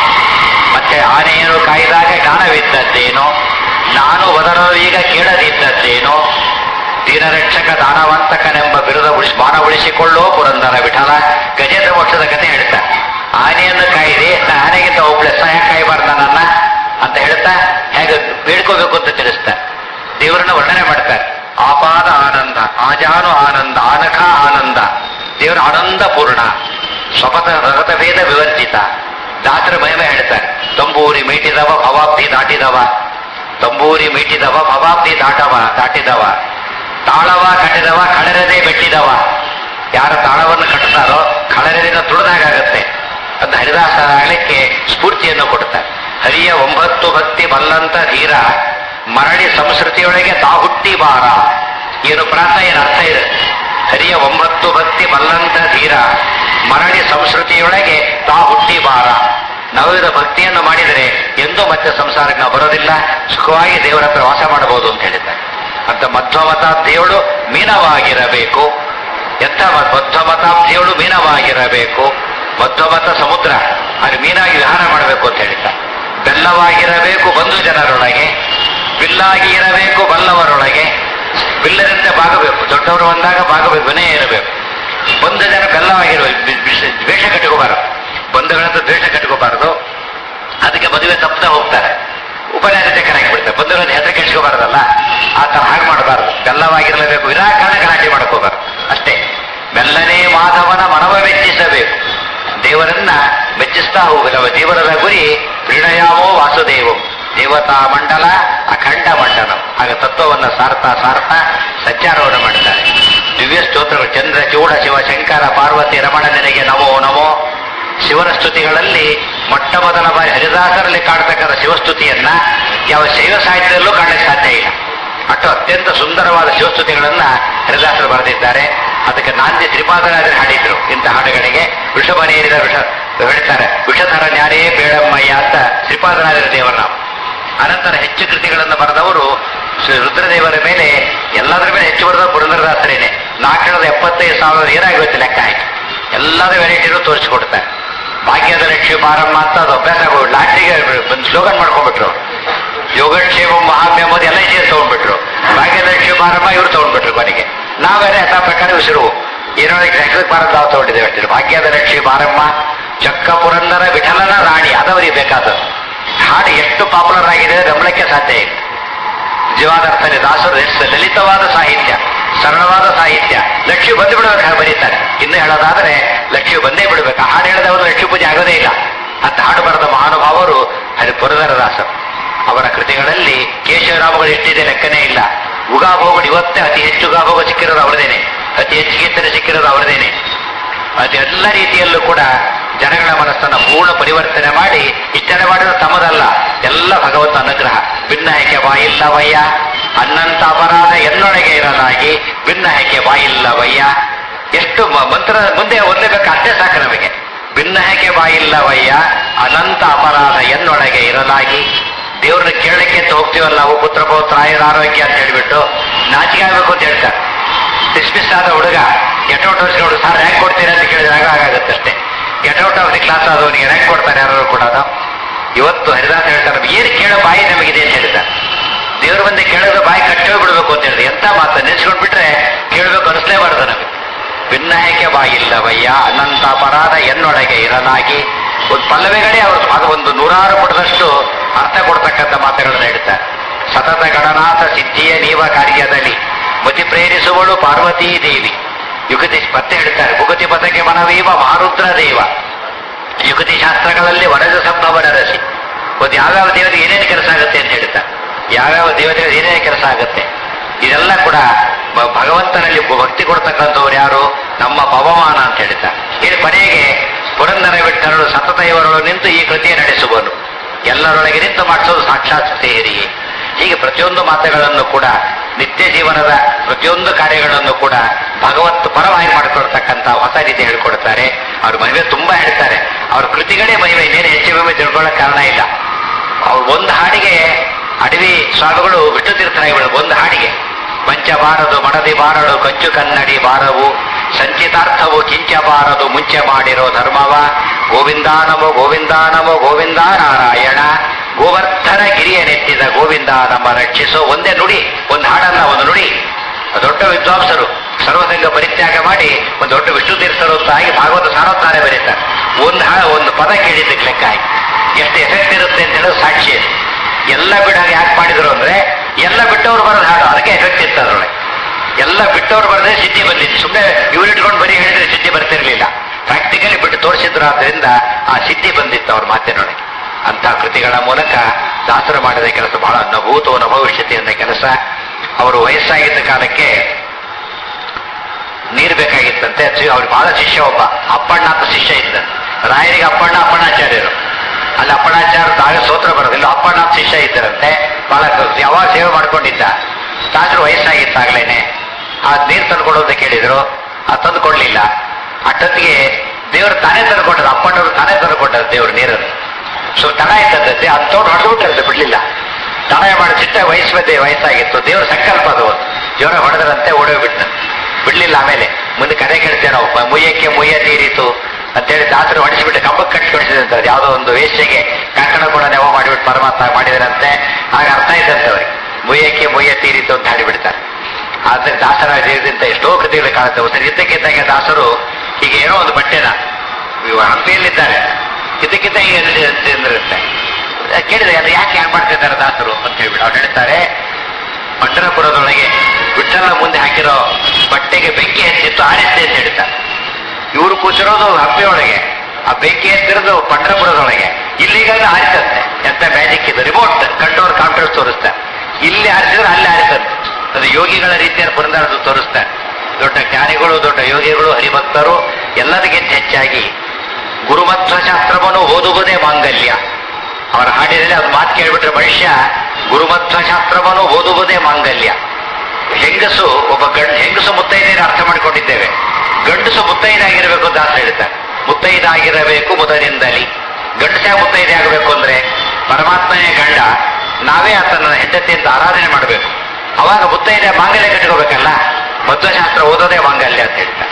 Speaker 1: ಮತ್ತೆ ಆನೆಯನ್ನು ಕಾಯ್ದಾಗ ಜ್ಞಾನವಿದ್ದದ್ದೇನೋ ನಾನು ಒದರಲು ಈಗ ಕೇಳದಿದ್ದದ್ದೇನೋ ದೀನರಕ್ಷಕ ದಾನವಂತಕನೆಂಬ ಬಿರುದ ಉಳಿಸಿ ಬಾಣ ಉಳಿಸಿಕೊಳ್ಳೋ ಪುರಂದರ ವಿಠಲ ಗಜೇಂದ್ರ ಮೋಕ್ಷದ ಕಥೆ ಹೇಳ್ತಾರೆ ಆನೆಯನ್ನು ಕಾಯ್ದೆ ನಾ ಆನೆಗಿಂತ ಒಬ್ಳೆ ಸಹಾಯ ಕಾಯಬಾರ್ದ ನನ್ನ ಅಂತ ಹೇಳ್ತಾ ಹೇಗೆ ಬೇಡ್ಕೋಬೇಕು ಅಂತ ತಿಳಿಸ್ತಾರೆ ದೇವರನ್ನ ವರ್ಣನೆ ಮಾಡ್ತಾರೆ ಆಪಾದ ಆನಂದ ಆಜಾನು ಆನಂದ ಆನಖ ಆನಂದ ದೇವರ ಆನಂದ ಪೂರ್ಣ ಸ್ವಪಥ ರಗತ ಭೇದ ವಿವರ್ಜಿತ ದಾಸರ ಮಹಿಮೆ ಹೇಳ್ತಾರೆ ತಂಬೂರಿ ಮೀಟಿದವ ಭವಾಬ್ಧಿ ದಾಟಿದವ ತಂಬೂರಿ ಮೀಟಿದವ ಭವಾಬ್ಧಿ ದಾಟವ ದಾಟಿದವ ತಾಳವ ಕಟ್ಟಿದವ ಕಳರದೆ ಬೆಟ್ಟಿದವ ಯಾರ ತಾಳವನ್ನು ಕಟ್ಟುತ್ತಾರೋ ಕಳರದಿಂದ ತುಳಿದಾಗತ್ತೆ ಅಂತ ಹರಿದಾಸ ಆಗಲಿಕ್ಕೆ ಸ್ಫೂರ್ತಿಯನ್ನು ಕೊಡುತ್ತಾರೆ ಹರಿಯ ಒಂಬತ್ತು ಭಕ್ತಿ ಬಲ್ಲಂತ ಧೀರ ಮರಳಿ ಸಂಸ್ಕೃತಿಯೊಳಗೆ ತಾ ಹುಟ್ಟಿ ಬಾರ ಏನು ಪ್ರಾಸ ಏನು ಅರ್ಥ ಇದೆ ಹರಿಯ ಒಂಬತ್ತು ಭಕ್ತಿ ಬಲ್ಲಂತ ಧೀರ ಮರಳಿ ಸಂಸ್ಕೃತಿಯೊಳಗೆ ತಾ ಹುಟ್ಟಿ ಬಾರ ನವವಿಧ ಭಕ್ತಿಯನ್ನು ಮಾಡಿದರೆ ಎಂದೂ ಮತ್ತೆ ಸಂಸಾರಕ್ಕೆ ನಾವು ಬರೋದಿಲ್ಲ ಸುಖವಾಗಿ ದೇವರ ಹತ್ರ ವಾಸ ಮಾಡಬಹುದು ಅಂತ ಹೇಳಿದ್ದಾರೆ ಅಂತ ಮಧ್ವಮತಾಬ್ಧಿಯವಳು ಮೀನವಾಗಿರಬೇಕು ಎಂಥ ಮ- ಮಧ್ವಮತಾಬ್ಧಿಯವಳು ಮೀನವಾಗಿರಬೇಕು ಮಧ್ವಮತ ಸಮುದ್ರ ಅಲ್ಲಿ ಮೀನಾಗಿ ವಿಹಾರ ಮಾಡಬೇಕು ಅಂತ ಹೇಳಿದ್ದಾರೆ ಬೆಲ್ಲವಾಗಿರಬೇಕು ಬಂಧು ಜನರೊಳಗೆ ಬಿಲ್ಲಾಗಿ ಇರಬೇಕು ಬಲ್ಲವರೊಳಗೆ ಬಿಲ್ಲರಂತೆ ಬಾಗಬೇಕು ದೊಡ್ಡವರು ಬಂದಾಗ ಬಾಗಬೇಕು ವಿನಯ ಇರಬೇಕು ಬಂಧು ಜನ ಬೆಲ್ಲವಾಗಿರಬೇಕು ಬಿ- ಬಿಸ್- ದ್ವೇಷ ಕಟ್ಕೋಬಾರದು ಬಂಧುಗಳಂತ ದ್ವೇಷ ಕಟ್ಕೋಬಾರದು ಅದಕ್ಕೆ ಮದುವೆ ತಪ್ಪದೆ ಹೋಗ್ತಾರೆ ಉಪನ್ಯಾಸ ಬಿಡ್ತಾರೆ ಬಂಧುಗಳನ್ನ ಹೆಸರು ಕೆಡಿಸ್ಕೋಬಾರ್ದಲ್ಲ ಆ ತರ ಹಾಗೆ ಮಾಡಬಾರ್ದು ಬೆಲ್ಲವಾಗಿರಲೇಬೇಕು ವಿನಾಕಾರಣ ಗಲಾಟೆ ಮಾಡ್ಕೋಬಾರ್ದು ಅಷ್ಟೇ ಮೆಲ್ಲನೆ ಮಾಧವನ ಮನವ ಮೆಚ್ಚಿಸಬೇಕು ದೇವರನ್ನ ಮೆಚ್ಚಿಸ್ತಾ ಹೋಗು ನಮ್ಮ ಜೀವನದ ಗುರಿ ಪ್ರಣಯಾಮೋ ವಾಸುದೇವಂ ದೇವತಾ ಮಂಡಲ ಅಖಂಡ ಮಂಡಲಂ ಆಗ ತತ್ವವನ್ನ ಸಾರ್ತಾ ಸಾರ್ತಾ ಸಂಚಾರವನ್ನು ಮಾಡ್ತಾರೆ ದಿವ್ಯ ಸ್ತೋತ್ರಗಳು ಚಂದ್ರ ಚೂಡ ಶಿವ ಶಂಕರ ಪಾರ್ವತಿ ರಮಣ ನಿನಗೆ ನಮೋ ನಮೋ ಶಿವನ ಸ್ತುತಿಗಳಲ್ಲಿ ಮೊಟ್ಟ ಮೊದಲ ಬಾರಿ ಹರಿದಾಸರಲ್ಲಿ ಕಾಡ್ತಕ್ಕಂಥ ಶಿವಸ್ತುತಿಯನ್ನ ಯಾವ ಶೈವ ಸಾಹಿತ್ಯದಲ್ಲೂ ಕಾಣಲಿಕ್ಕೆ ಸಾಧ್ಯ ಇಲ್ಲ ಅಷ್ಟು ಅತ್ಯಂತ ಸುಂದರವಾದ ಶಿವಸ್ತುತಿಗಳನ್ನ ಹರಿದಾಸರು ಬರೆದಿದ್ದಾರೆ ಅದಕ್ಕೆ ನಾಂದಿ ತ್ರಿಪಾದರಾಜರು ಹಾಡಿದ್ರು ಇಂಥ ಹಾಡುಗಳಿಗೆ ವೃಷಭ ನೇರಿದ ವೃಷ ಹೇಳ್ತಾರೆ ವಿಷಧರ ನ್ಯಾರೇ ಬೇಡಮ್ಮಯ್ಯ ಅಂತ ಶ್ರೀಪಾದರಾಜರ ದೇವರ ನಾವು ಅನಂತರ ಹೆಚ್ಚು ಕೃತಿಗಳನ್ನು ಬರೆದವರು ಶ್ರೀ ರುದ್ರದೇವರ ಮೇಲೆ ಎಲ್ಲದರ ಮೇಲೆ ಹೆಚ್ಚು ಬರೆದ ಪುರಂದರದಾಸರೇನೆ ನಾಲ್ಕರದ ಎಪ್ಪತ್ತೈದು ಸಾವಿರ ಏನಾಗುತ್ತೆ ಲೆಕ್ಕ ಆಯ್ತು ಎಲ್ಲದ ವೆರೈಟಿನೂ ತೋರಿಸಿಕೊಡ್ತಾರೆ ಭಾಗ್ಯದ ಲಕ್ಷ್ಮಿ ಬಾರಮ್ಮ ಅಂತ ಅದು ಅಭ್ಯಾಸ ಲಾಟ್ರಿಗೆ ಒಂದು ಸ್ಲೋಗನ್ ಮಾಡ್ಕೊಂಡ್ಬಿಟ್ರು ಯೋಗಕ್ಷೇಮ ಮಹಾಮ್ಯ ಎಂಬುದು ಎಲ್ಲ ಜೆ ತಗೊಂಡ್ಬಿಟ್ರು ಭಾಗ್ಯದ ಲಕ್ಷ್ಮಿ ಬಾರಮ್ಮ ಇವ್ರು ತಗೊಂಡ್ಬಿಟ್ರು ಕೊನೆಗೆ ನಾವೇನೆ ಯಥಾ ಪ್ರಕಾರ ಉಸಿರು ಏನೋ ಲೆಕ್ಕಕ್ಕೆ ಬಾರದು ನಾವು ತಗೊಂಡಿದ್ದೇವೆ ಅಷ್ಟೇ ಭಾಗ್ಯದ ಲಕ್ಷ್ಮಿ ಬಾರಮ್ಮ ಚಕ್ಕ ಪುರಂದರ ವಿಠಲನ ರಾಣಿ ಅದವರಿಗೆ ಬೇಕಾದದ್ದು ಹಾಡು ಎಷ್ಟು ಪಾಪ್ಯುಲರ್ ಆಗಿದೆ ನಂಬಳಕ್ಕೆ ಸಾಧ್ಯ ಇಲ್ಲ ನಿಜವಾದ ಅರ್ಥದಲ್ಲಿ ದಾಸರು ಎಷ್ಟು ಲಲಿತವಾದ ಸಾಹಿತ್ಯ ಸರಳವಾದ ಸಾಹಿತ್ಯ ಲಕ್ಷ್ಮಿ ಬಂದು ಬಿಡಬೇಕು ಬರೀತಾರೆ ಇನ್ನು ಹೇಳೋದಾದ್ರೆ ಲಕ್ಷ್ಮಿ ಬಂದೇ ಬಿಡಬೇಕು ಆ ಹಾಡು ಹೇಳದವರು ಲಕ್ಷ್ಮಿ ಪೂಜೆ ಆಗೋದೇ ಇಲ್ಲ ಅಂತ ಹಾಡು ಬರೆದ ಮಹಾನುಭಾವರು ಅದು ಪುರದರದಾಸರು ಅವರ ಕೃತಿಗಳಲ್ಲಿ ಕೇಶವರಾಮಗಳು ಎಷ್ಟಿದೆ ಲೆಕ್ಕನೇ ಇಲ್ಲ ಉಗಾಭೋಗಗಳು ಇವತ್ತೇ ಅತಿ ಹೆಚ್ಚು ಉಗಾಭೋಗ ಸಿಕ್ಕಿರೋದು ಅವರದೇನೆ ಅತಿ ಹೆಚ್ಚು ಕೀರ್ತನೆ ಸಿಕ್ಕಿರೋದು ಅವರದೇನೆ ಅದೆಲ್ಲ ರೀತಿಯಲ್ಲೂ ಕೂಡ ಜನಗಳ ಮನಸ್ಸನ್ನ ಪೂರ್ಣ ಪರಿವರ್ತನೆ ಮಾಡಿ ಇಷ್ಟನೆ ಮಾಡಿದ್ರೆ ತಮ್ಮದಲ್ಲ ಎಲ್ಲ ಭಗವಂತ ಅನುಗ್ರಹ ಭಿನ್ನ ಹೆಕೆ ಬಾಯಿಲ್ಲವಯ್ಯ ಅನ್ನಂತ ಅಪರಾಧ ಎನ್ನೊಳಗೆ ಇರಲಾಗಿ ಭಿನ್ನ ಹೆಕೆ ಬಾಯಿಲ್ಲವಯ್ಯ ಎಷ್ಟು ಮ- ಮಂತ್ರ ಮುಂದೆ ಓದಲೇಬೇಕು ಅಷ್ಟೇ ಸಾಕು ನಮಗೆ ಭಿನ್ನ ಹೆಕೆ ಬಾಯಿಲ್ಲವಯ್ಯ ಅನಂತ ಅಪರಾಧ ಎನ್ನೊಳಗೆ ಇರಲಾಗಿ ದೇವ್ರನ್ನ ಕೇಳಲಿಕ್ಕೆ ಅಂತ ಹೋಗ್ತೀವಲ್ಲ ನಾವು ಪುತ್ರ ಪೌತ್ರ ಆಯುರ ಆರೋಗ್ಯ ಅಂತ ಹೇಳ್ಬಿಟ್ಟು ನಾಚಿಕೆ ಆಗ್ಬೇಕು ಅಂತ ಹೇಳ್ತಾರೆ ಡಿಸ್ಮಿಸ್ ಆದ ಹುಡುಗ ಗೆಟೌಟ್ ವರ್ಷ ಹುಡುಗ ಸರ್ ರ್ಯಾಂಕ್ ಕೊಡ್ತೀರಾ ಅಂತ ಕೇಳಿದಾಗ ಆಗುತ್ತೆ ಅಷ್ಟೇ ಗೆಟೌಟ್ ಆಫ್ ದಿ ಕ್ಲಾಸ್ ಆದವನಿಗೆ ರ್ಯಾಂಕ್ ಕೊಡ್ತಾರೆ ಯಾರು ಕೂಡ ಇವತ್ತು ಹರಿದಾಸ್ ಹೇಳ್ತಾರೆ ಏನು ಕೇಳೋ ಬಾಯಿ ನಮಗಿದೆ ಅಂತ ಹೇಳ್ತಾರೆ ದೇವ್ರ ಬಂದೆ ಕೇಳೋದು ಬಾಯಿ ಕಟ್ಟೇ ಬಿಡಬೇಕು ಅಂತ ಹೇಳಿದ್ರೆ ಎಂತ ಮಾತು ನೆನೆಸ್ಕೊಂಡ್ಬಿಟ್ರೆ ಕೇಳಬೇಕು ಅನಿಸ್ಲೇಬಾರ್ದು ನಮಗೆ ಭಿನ್ನಹೆಗೆ ಬಾಯಿಲ್ಲವಯ್ಯ ಅನಂತ ಅಪರಾಧ ಎನ್ನೊಳಗೆ ಇರಲಾಗಿ ಒಂದು ಪಲ್ಲವೆಗಳೇ ಅವರು ಅದು ಒಂದು ನೂರಾರು ಪುಟದಷ್ಟು ಅರ್ಥ ಕೊಡ್ತಕ್ಕಂಥ ಮಾತುಗಳನ್ನು ಹೇಳ್ತಾರೆ ಸತತ ಗಣನಾಥ ಸಿದ್ಧಿಯ ನೀವ ಕಾರ್ಯದಲ್ಲಿ ಮತಿ ಪ್ರೇರಿಸುವಳು ಪಾರ್ವತೀ ದೇವಿ ಯುಗತಿ ಮತ್ತೆ ಹೇಳ್ತಾರೆ ಭುಗತಿ ಪಥಕ್ಕೆ ಮನವೀವ ಮಾರುದ್ರ ದೇವ ಯುಗತಿ ಶಾಸ್ತ್ರಗಳಲ್ಲಿ ವರಜ ಸಂಭವ ರಸಿ ಒಂದು ಯಾವ್ಯಾವ ದೇವತೆ ಏನೇನು ಕೆಲಸ ಆಗುತ್ತೆ ಅಂತ ಹೇಳ್ತಾರೆ ಯಾವ್ಯಾವ ದೇವತೆಗಳು ಏನೇನು ಕೆಲಸ ಆಗುತ್ತೆ ಇದೆಲ್ಲ ಕೂಡ ಭ- ಭಗವಂತನಲ್ಲಿ ಭಕ್ತಿ ಕೊಡ್ತಕ್ಕಂಥವ್ರು ಯಾರು ನಮ್ಮ ಪವಮಾನ ಅಂತ ಹೇಳ್ತಾರೆ ಇಲ್ಲಿ ಕೊನೆಗೆ ಪುರಂದರ ವಿಠಲರು ಸತತ ಇವರೊಳು ನಿಂತು ಈ ಕೃತಿಯ ನಡೆಸುವನು ಎಲ್ಲರೊಳಗೆ ನಿಂತು ಮಾಡಿಸೋದು ಸಾಕ್ಷಾತ್ ಸೇರಿ ಹೀಗೆ ಪ್ರತಿಯೊಂದು ಮಾತುಗಳನ್ನು ಕೂಡ ನಿತ್ಯ ಜೀವನದ ಪ್ರತಿಯೊಂದು ಕಾರ್ಯಗಳನ್ನು ಕೂಡ ಭಗವತ್ ಪರವಾಗಿ ಮಾಡಿಕೊಡ್ತಕ್ಕಂಥ ಹೊಸ ರೀತಿ ಹೇಳ್ಕೊಡ್ತಾರೆ ಅವ್ರ ಮಹಿಮೆ ತುಂಬಾ ಹೇಳ್ತಾರೆ ಅವ್ರ ಕೃತಿಗಳೇ ಮಹಿಮೆ ಇನ್ನೇನು ಹೆಚ್ಚು ಮಹಿಮೆ ತಿಳ್ಕೊಳ್ಳೋಕೆ ಕಾರಣ ಇಲ್ಲ ಅವ್ರು ಒಂದು ಹಾಡಿಗೆ ಅಡವಿ ಸ್ವಾಮಿಗಳು ವಿಷ್ಣು ತೀರ್ಥರಾಗಿಗಳು ಒಂದು ಹಾಡಿಗೆ ಪಂಚ ಬಾರದು ಮಡದಿ ಬಾರಡು ಕಂಚು ಕನ್ನಡಿ ಬಾರವು ಸಂಚಿತಾರ್ಥವು ಕಿಂಚ ಬಾರದು ಮುಂಚೆ ಮಾಡಿರೋ ಧರ್ಮವ ಗೋವಿಂದಾನಮೋ ಗೋವಿಂದಾನಮೋ ಗೋವಿಂದ ನಾರಾಯಣ ಗೋವರ್ಧನ ಗಿರಿಯ ನೆತ್ತಿದ ಗೋವಿಂದ ನಮ್ಮ ರಕ್ಷಿಸೋ ಒಂದೇ ನುಡಿ ಒಂದು ಹಾಡಲ್ಲ ಒಂದು ನುಡಿ ದೊಡ್ಡ ವಿದ್ವಾಂಸರು ಸರ್ವಸಂಗ ಪರಿತ್ಯಾಗ ಮಾಡಿ ಒಂದು ದೊಡ್ಡ ವಿಷ್ಣು ತೀರ್ಥರು ಅಂತ ಆಗಿ ಭಾಗವತ ಸಾರೋತ್ತಾರೆ ಬರೀತಾರೆ ಒಂದು ಹಾ ಒಂದು ಪದ ಕೇಳಿದ್ದಕ್ಕೆ ಲೆಕ್ಕ ಆಗಿ ಎಷ್ಟು ಎಫೆಕ್ಟ್ ಇರುತ್ತೆ ಅಂತ ಹೇಳೋದು ಸಾಕ್ಷಿ ಅದು. ಎಲ್ಲ ಬಿಡಾಗ ಯಾಕೆ ಮಾಡಿದ್ರು ಅಂದ್ರೆ ಎಲ್ಲ ಬಿಟ್ಟವ್ರು ಬರೋದು ಹಾಡು ಅದಕ್ಕೆ ಎಫೆಕ್ಟ್ ಇತ್ತು ಅದ್ರೊಳಗೆ ಎಲ್ಲ ಬಿಟ್ಟವ್ರು ಬರದೆ ಸಿದ್ಧಿ ಬಂದಿತ್ತು ಸುಮ್ಮನೆ ಇವ್ರು ಇಟ್ಕೊಂಡು ಬರೀ ಹೇಳಿದ್ರೆ ಸಿದ್ಧಿ ಬರ್ತಿರ್ಲಿಲ್ಲ ಪ್ರಾಕ್ಟಿಕಲಿ ಬಿಟ್ಟು ತೋರಿಸಿದ್ರು ಆದ್ರಿಂದ ಆ ಸಿದ್ಧಿ ಬಂದಿತ್ತು ಅವ್ರ ಮಾತಿನೊಳಗೆ ಅಂತ ಕೃತಿಗಳ ಮೂಲಕ ದಾಸರು ಮಾಡಿದ ಕೆಲಸ ಬಹಳ ಅನುಭೂತ ಅನುಭವಿಷ್ಯತೆಯಿಂದ ಕೆಲಸ ಅವರು ವಯಸ್ಸಾಗಿದ್ದ ಕಾಲಕ್ಕೆ ನೀರು ಬೇಕಾಗಿತ್ತಂತೆ ಸಿ- ಅವ್ರಿಗೆ ಬಹಳ ಶಿಷ್ಯ ಒಬ್ಬ ಅಪ್ಪಣ್ಣ ಅಂತ ಶಿಷ್ಯ ಇದ್ದ ರಾಯರಿಗೆ ಅಪ್ಪಣ್ಣ ಅಪ್ಪಣ್ಣಾಚಾರ್ಯರು ಅಲ್ಲಿ ಅಪ್ಪಣ್ಣಾಚಾರ್ಯ ಆಗ ಸೋತ್ರ ಬರೋದಿಲ್ಲ ಅಪ್ಪಣ್ಣ ಅಂತ ಶಿಷ್ಯ ಇದ್ದರಂತೆ ಬಹಳ ಕ- ಯಾವಾಗ ಸೇವೆ ಮಾಡ್ಕೊಂಡಿದ್ದ ದಾಸರು ವಯಸ್ಸಾಗಿತ್ತಾಗ್ಲೇನೆ ಆ ನೀರು ತಂದ್ಕೊಡೋದು ಕೇಳಿದ್ರು ಆ ತಂದು ಕೊಡ್ಲಿಲ್ಲ ಅಷ್ಟೊತ್ತಿಗೆ ದೇವರು ತಾನೇ ತಂದುಕೊಟ್ಟರು ಅಪ್ಪಣ್ಣವರು ತಾನೇ ತಂದುಕೊಟ್ಟರು ದೇವರು ನೀರನ್ನು ಸೊ ತಡ ಇದ್ದದ್ದಂತೆ ಅದು ತೋಡು ಹೊಡೆದ್ಬಿಟ್ಟಿರುತ್ತೆ ಬಿಡ್ಲಿಲ್ಲ ತಡ ಮಾಡಿ ಚಿಟ್ಟ ವಯಸ್ಸು ಮಧ್ಯೆ ವಯಸ್ಸಾಗಿತ್ತು ದೇವ್ರ ಸಂಕಲ್ಪ ಅದು ಜೋರ ಹೊಡೆದರಂತೆ ಓಡೋಗ್ಬಿಟ್ಟ ಬಿಡ್ಲಿಲ್ಲ ಆಮೇಲೆ ಮುಂದೆ ಕತೆ ಕೇಳ್ತೇವೆ ನಾವು ಮ- ಮುಯ್ಯಕ್ಕೆ ಮುಯ್ಯ ತೀರಿತು ಅಂತೇಳಿ ದಾಸರು ಹೊಡಿಸಿಬಿಟ್ಟು ಕಂಬಕ್ಕೆ ಕಟ್ಟಿ ಹೊಡಿಸಿದಂತೆ ಅದು ಯಾವುದೋ ಒಂದು ವೇಶ್ಯೆಗೆ ಕಂಕಣ ಕೂಡ ನೆವ ಮಾಡಿಬಿಟ್ಟು ಪರಮಾತ್ಮ ಮಾಡಿದರಂತೆ ಆಗ ಅರ್ಥ ಇದ್ದಂತೆ ಅವ್ರಿಗೆ ಮುಯ್ಯಕ್ಕೆ ಮುಯ್ಯ ತೀರಿತು ಅಂತ ಹಾಡಿಬಿಡ್ತಾರೆ ಆದ್ರೆ ದಾಸರ ಜೀವಿತ ಎಷ್ಟೋ ಕೃತಿಗಳು ಕಾಣುತ್ತೆ ಒಂದು ಇದ್ದಕ್ಕಿದ್ದಂಗೆ ದಾಸರು ಈಗ ಏನೋ ಒಂದು ಬಟ್ಟೆನ ಇವ ಹಂಪಿಯಲ್ಲಿದ್ದಾರೆ ಇದಕ್ಕಿಂತ ಈಗ ಇರುತ್ತೆ ಕೇಳಿದ್ರೆ ಅದು ಯಾಕೆ ಯಾಕೆ ಮಾಡ್ತಿದ್ದಾರೆ ದಾಸರು ಅಂತ ಹೇಳ್ಬಿಟ್ಟು ಅವ್ರು ಹೇಳ್ತಾರೆ ಪಂಡರಪುರದೊಳಗೆ ವಿಠಲ ಮುಂದೆ ಹಾಕಿರೋ ಬಟ್ಟೆಗೆ ಬೆಂಕಿ ಹಚ್ಚಿತ್ತು ಆರಿಸಿದೆ ಅಂತ ಹೇಳ್ತಾರೆ ಇವರು ಕೂತಿರೋದು ಹಂಪಿಯೊಳಗೆ ಆ ಬೆಂಕಿ ಹತ್ತಿರೋದು ಪಂಡರಪುರದೊಳಗೆ ಇಲ್ಲಿಗಾದ್ರೆ ಆರಿಸಂತೆ ಎಂತ ಮ್ಯಾಜಿಕ್ ಇದು ರಿಮೋಟ್ ಕಂಟ್ರೋಲ್ ಕಾಂಟ್ರೋಲ್ ತೋರಿಸ್ತಾರೆ ಇಲ್ಲಿ ಆರಿಸಿದ್ರೆ ಅಲ್ಲಿ ಆರಿಸಂತೆ ಅದು ಯೋಗಿಗಳ ರೀತಿಯ ಪುರಂದರದು ತೋರಿಸ್ತಾರೆ ದೊಡ್ಡ ಜ್ಞಾನಿಗಳು ದೊಡ್ಡ ಯೋಗಿಗಳು ಹರಿಭಕ್ತರು ಎಲ್ಲದಕ್ಕಿಂತ ಹೆಚ್ಚಾಗಿ ಗುರುಮತ್ವ ಶಾಸ್ತ್ರವನ್ನು ಓದುವುದೇ ಮಾಂಗಲ್ಯ ಅವರ ಹಾಡಿನಲ್ಲಿ ಅದು ಮಾತು ಕೇಳಿಬಿಟ್ರೆ ಮನುಷ್ಯ ಗುರುಮತ್ವ ಶಾಸ್ತ್ರವನ್ನು ಓದುವುದೇ ಮಾಂಗಲ್ಯ ಹೆಂಗಸು ಒಬ್ಬ ಗಂಡ ಹೆಂಗಸು ಮುತ್ತೈದೆಯನ್ನು ಅರ್ಥ ಮಾಡಿಕೊಂಡಿದ್ದೇವೆ ಗಂಡಸು ಮುತ್ತೈದಾಗಿರಬೇಕು ಅಂತ ಆಸೆ ಹೇಳ್ತಾರೆ ಮುತ್ತೈದಾಗಿರಬೇಕು ಮೊದಲಿಂದಲಿ ಗಂಡಸ ಮುತ್ತೈದೆ ಆಗಬೇಕು ಅಂದ್ರೆ ಪರಮಾತ್ಮನೇ ಗಂಡ ನಾವೇ ಆತನ ಹೆಂಡತಿಯಿಂದ ಆರಾಧನೆ ಮಾಡಬೇಕು ಅವಾಗ ಮುತ್ತೈದೆ ಮಾಂಗಲ್ಯ ಕಟ್ಕೋಬೇಕಲ್ಲ ಮಧ್ವಶಾಸ್ತ್ರ ಓದೋದೇ ಮಾಂಗಲ್ಯ ಅಂತ ಹೇಳ್ತಾರೆ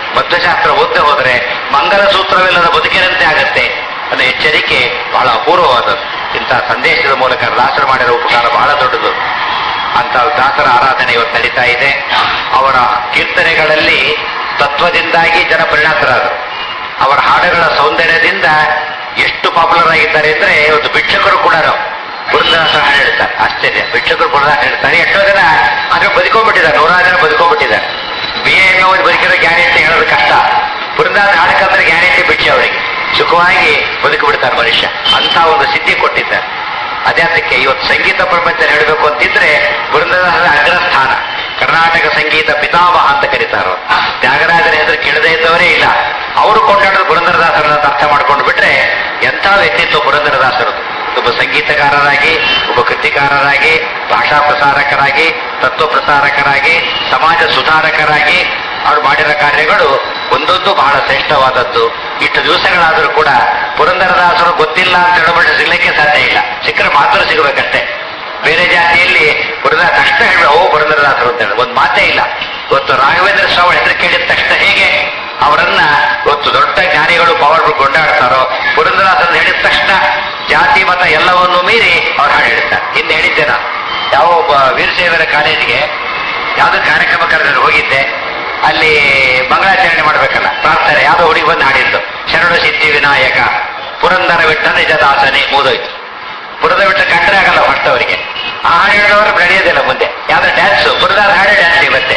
Speaker 1: ಮಧ್ವಶಾಸ್ತ್ರ ಓದದೆ ಹೋದರೆ ಮಂಗಲ ಸೂತ್ರವಿಲ್ಲದ ಬದುಕಿನಂತೆ ಆಗತ್ತೆ ಅನ್ನೋ ಎಚ್ಚರಿಕೆ ಬಹಳ ಅಪೂರ್ವವಾದದ್ದು ಇಂಥ ಸಂದೇಶದ ಮೂಲಕ ದಾಸರು ಮಾಡಿರೋ ಉಪಕಾರ ಬಹಳ ದೊಡ್ಡದು ಅಂತ ದಾಸರ ಆರಾಧನೆ ಇವತ್ತು ನಡೀತಾ ಇದೆ ಅವರ ಕೀರ್ತನೆಗಳಲ್ಲಿ ತತ್ವದಿಂದಾಗಿ ಜನ ಪರಿಣತರಾದರು ಅವರ ಹಾಡುಗಳ ಸೌಂದರ್ಯದಿಂದ ಎಷ್ಟು ಪಾಪ್ಯುಲರ್ ಆಗಿದ್ದಾರೆ ಅಂದ್ರೆ ಇವತ್ತು ಭಿಕ್ಷಕರು ಕೂಡ ಪುರಂದರದಾಸ ಹಾಡು ಹೇಳ್ತಾರೆ ಆಶ್ಚರ್ಯ ಭಿಕ್ಷಕರು ಪುರಂದರ ಹೇಳ್ತಾರೆ ಎಷ್ಟೋ ಜನ ಆದ್ರೆ ಬದುಕೊಂಡ್ಬಿಟ್ಟಿದ್ದಾರೆ ನೂರಾರು ಜನ ಬದುಕೊಂಡ್ಬಿಟ್ಟಿದ್ದಾರೆ ಬಿ ಎ ಬದುಕಿರೋ ಗ್ಯಾರಂಟಿ ಹೇಳೋದು ಕಷ್ಟ ಪುರಂದರ ಹಾಡಕ್ಕಂದ್ರೆ ಗ್ಯಾರಂಟಿ ಭಿಕ್ಷೆ ಅವರಿಗೆ ಸುಖವಾಗಿ ಬದುಕು ಬಿಡ್ತಾರೆ ಮನುಷ್ಯ ಅಂತ ಒಂದು ಸಿದ್ಧಿ ಕೊಟ್ಟಿದ್ದಾರೆ ಅದೇ ಅದಕ್ಕೆ ಇವತ್ತು ಸಂಗೀತ ಪ್ರಪಂಚ ಹೇಳಬೇಕು ಅಂತಿದ್ರೆ ಪುರಂದರದಾಸರ ಅಗ್ರಸ್ಥಾನ ಕರ್ನಾಟಕ ಸಂಗೀತ ಪಿತಾಮಹ ಅಂತ ಕರೀತಾರೋ ತ್ಯಾಗರಾಜರ ಹೆಸರು ಕೇಳದೇ ಇದ್ದವರೇ ಇಲ್ಲ ಅವರು ಕೊಂಡಾಡೋದು ಪುರಂದರದಾಸರನ್ನ ಅಂತ ಅರ್ಥ ಮಾಡ್ಕೊಂಡು ಬಿಟ್ರೆ ಎಂಥ ವ್ಯಕ್ತಿತ್ವ ಪುರಂದರದಾಸರದು ಒಬ್ಬ ಸಂಗೀತಗಾರರಾಗಿ ಒಬ್ಬ ಕೃತಿಕಾರರಾಗಿ ಭಾಷಾ ಪ್ರಸಾರಕರಾಗಿ ತತ್ವ ಪ್ರಸಾರಕರಾಗಿ ಸಮಾಜ ಸುಧಾರಕರಾಗಿ ಅವರು ಮಾಡಿರೋ ಕಾರ್ಯಗಳು ಒಂದೊಂದು ಬಹಳ ಶ್ರೇಷ್ಠವಾದದ್ದು ಇಷ್ಟು ದಿವಸಗಳಾದರೂ ಕೂಡ ಪುರಂದರದಾಸರು ಗೊತ್ತಿಲ್ಲ ಅಂತ ಹೇಳಬಿಟ್ಟು ಸಿಗ್ಲಿಕ್ಕೆ ಸಾಧ್ಯ ಇಲ್ಲ ಸಿಕ್ಕರೆ ಮಾತ್ರ ಸಿಗಬೇಕಷ್ಟೇ ಬೇರೆ ಜಾತಿಯಲ್ಲಿ ಪುರಂದರ ತಕ್ಷಣ ಹೇಳಿ ಓ ಪುರಂದರದಾಸರು ಅಂತ ಹೇಳಿ ಒಂದು ಮಾತೇ ಇಲ್ಲ ಇವತ್ತು ರಾಘವೇಂದ್ರ ಸ್ವಾಮಿ ಹೆಸರು ಕೇಳಿದ ತಕ್ಷಣ ಹೇಗೆ ಅವರನ್ನ ಇವತ್ತು ದೊಡ್ಡ ಜ್ಞಾನಿಗಳು ಪವರ್ ಕೊಂಡಾಡ್ತಾರೋ ಪುರಂದರದಾಸರನ್ನು ಹೇಳಿದ ತಕ್ಷಣ ಜಾತಿ ಮತ ಎಲ್ಲವನ್ನೂ ಮೀರಿ ಅವ್ರು ಹಾಡು ಹೇಳ್ತಾರೆ ಹಿಂದೆ ಹೇಳಿದ್ದೆ ನಾನು ಯಾವ ಒಬ್ಬ ವೀರಶೈವರ ಕಾಲೇಜಿಗೆ ಯಾವ್ದೋ ಕಾರ್ಯಕ್ರಮ ಕರೆದ್ರೆ ಹೋಗಿದ್ದೆ ಅಲ್ಲಿ ಮಂಗಳಾಚರಣೆ ಮಾಡ್ಬೇಕಲ್ಲ ಪ್ರಾರ್ಥನೆ ಯಾವ್ದೋ ಹುಡುಗಿ ಬಂದು ಹಾಡಿದ್ದು ಶರಣ ಸಿದ್ಧಿ ವಿನಾಯಕ ಪುರಂದರ ಬಿಟ್ಟ ನಿಜದಾಸನೆ ಮೂದೋಯ್ತು ಪುರದ ಬಿಟ್ಟ ಕಂಡ್ರೆ ಆಗಲ್ಲ ಫಸ್ಟ್ ಅವರಿಗೆ ಆ ಹಾಡು ಹೇಳಿದವರು ಬೆಳೆಯೋದಿಲ್ಲ ಮುಂದೆ ಯಾವ್ದೋ ಡ್ಯಾನ್ಸ್ ಪುರದಾರ ಹಾಡೆ ಡ್ಯಾನ್ಸ್ ಇವತ್ತೆ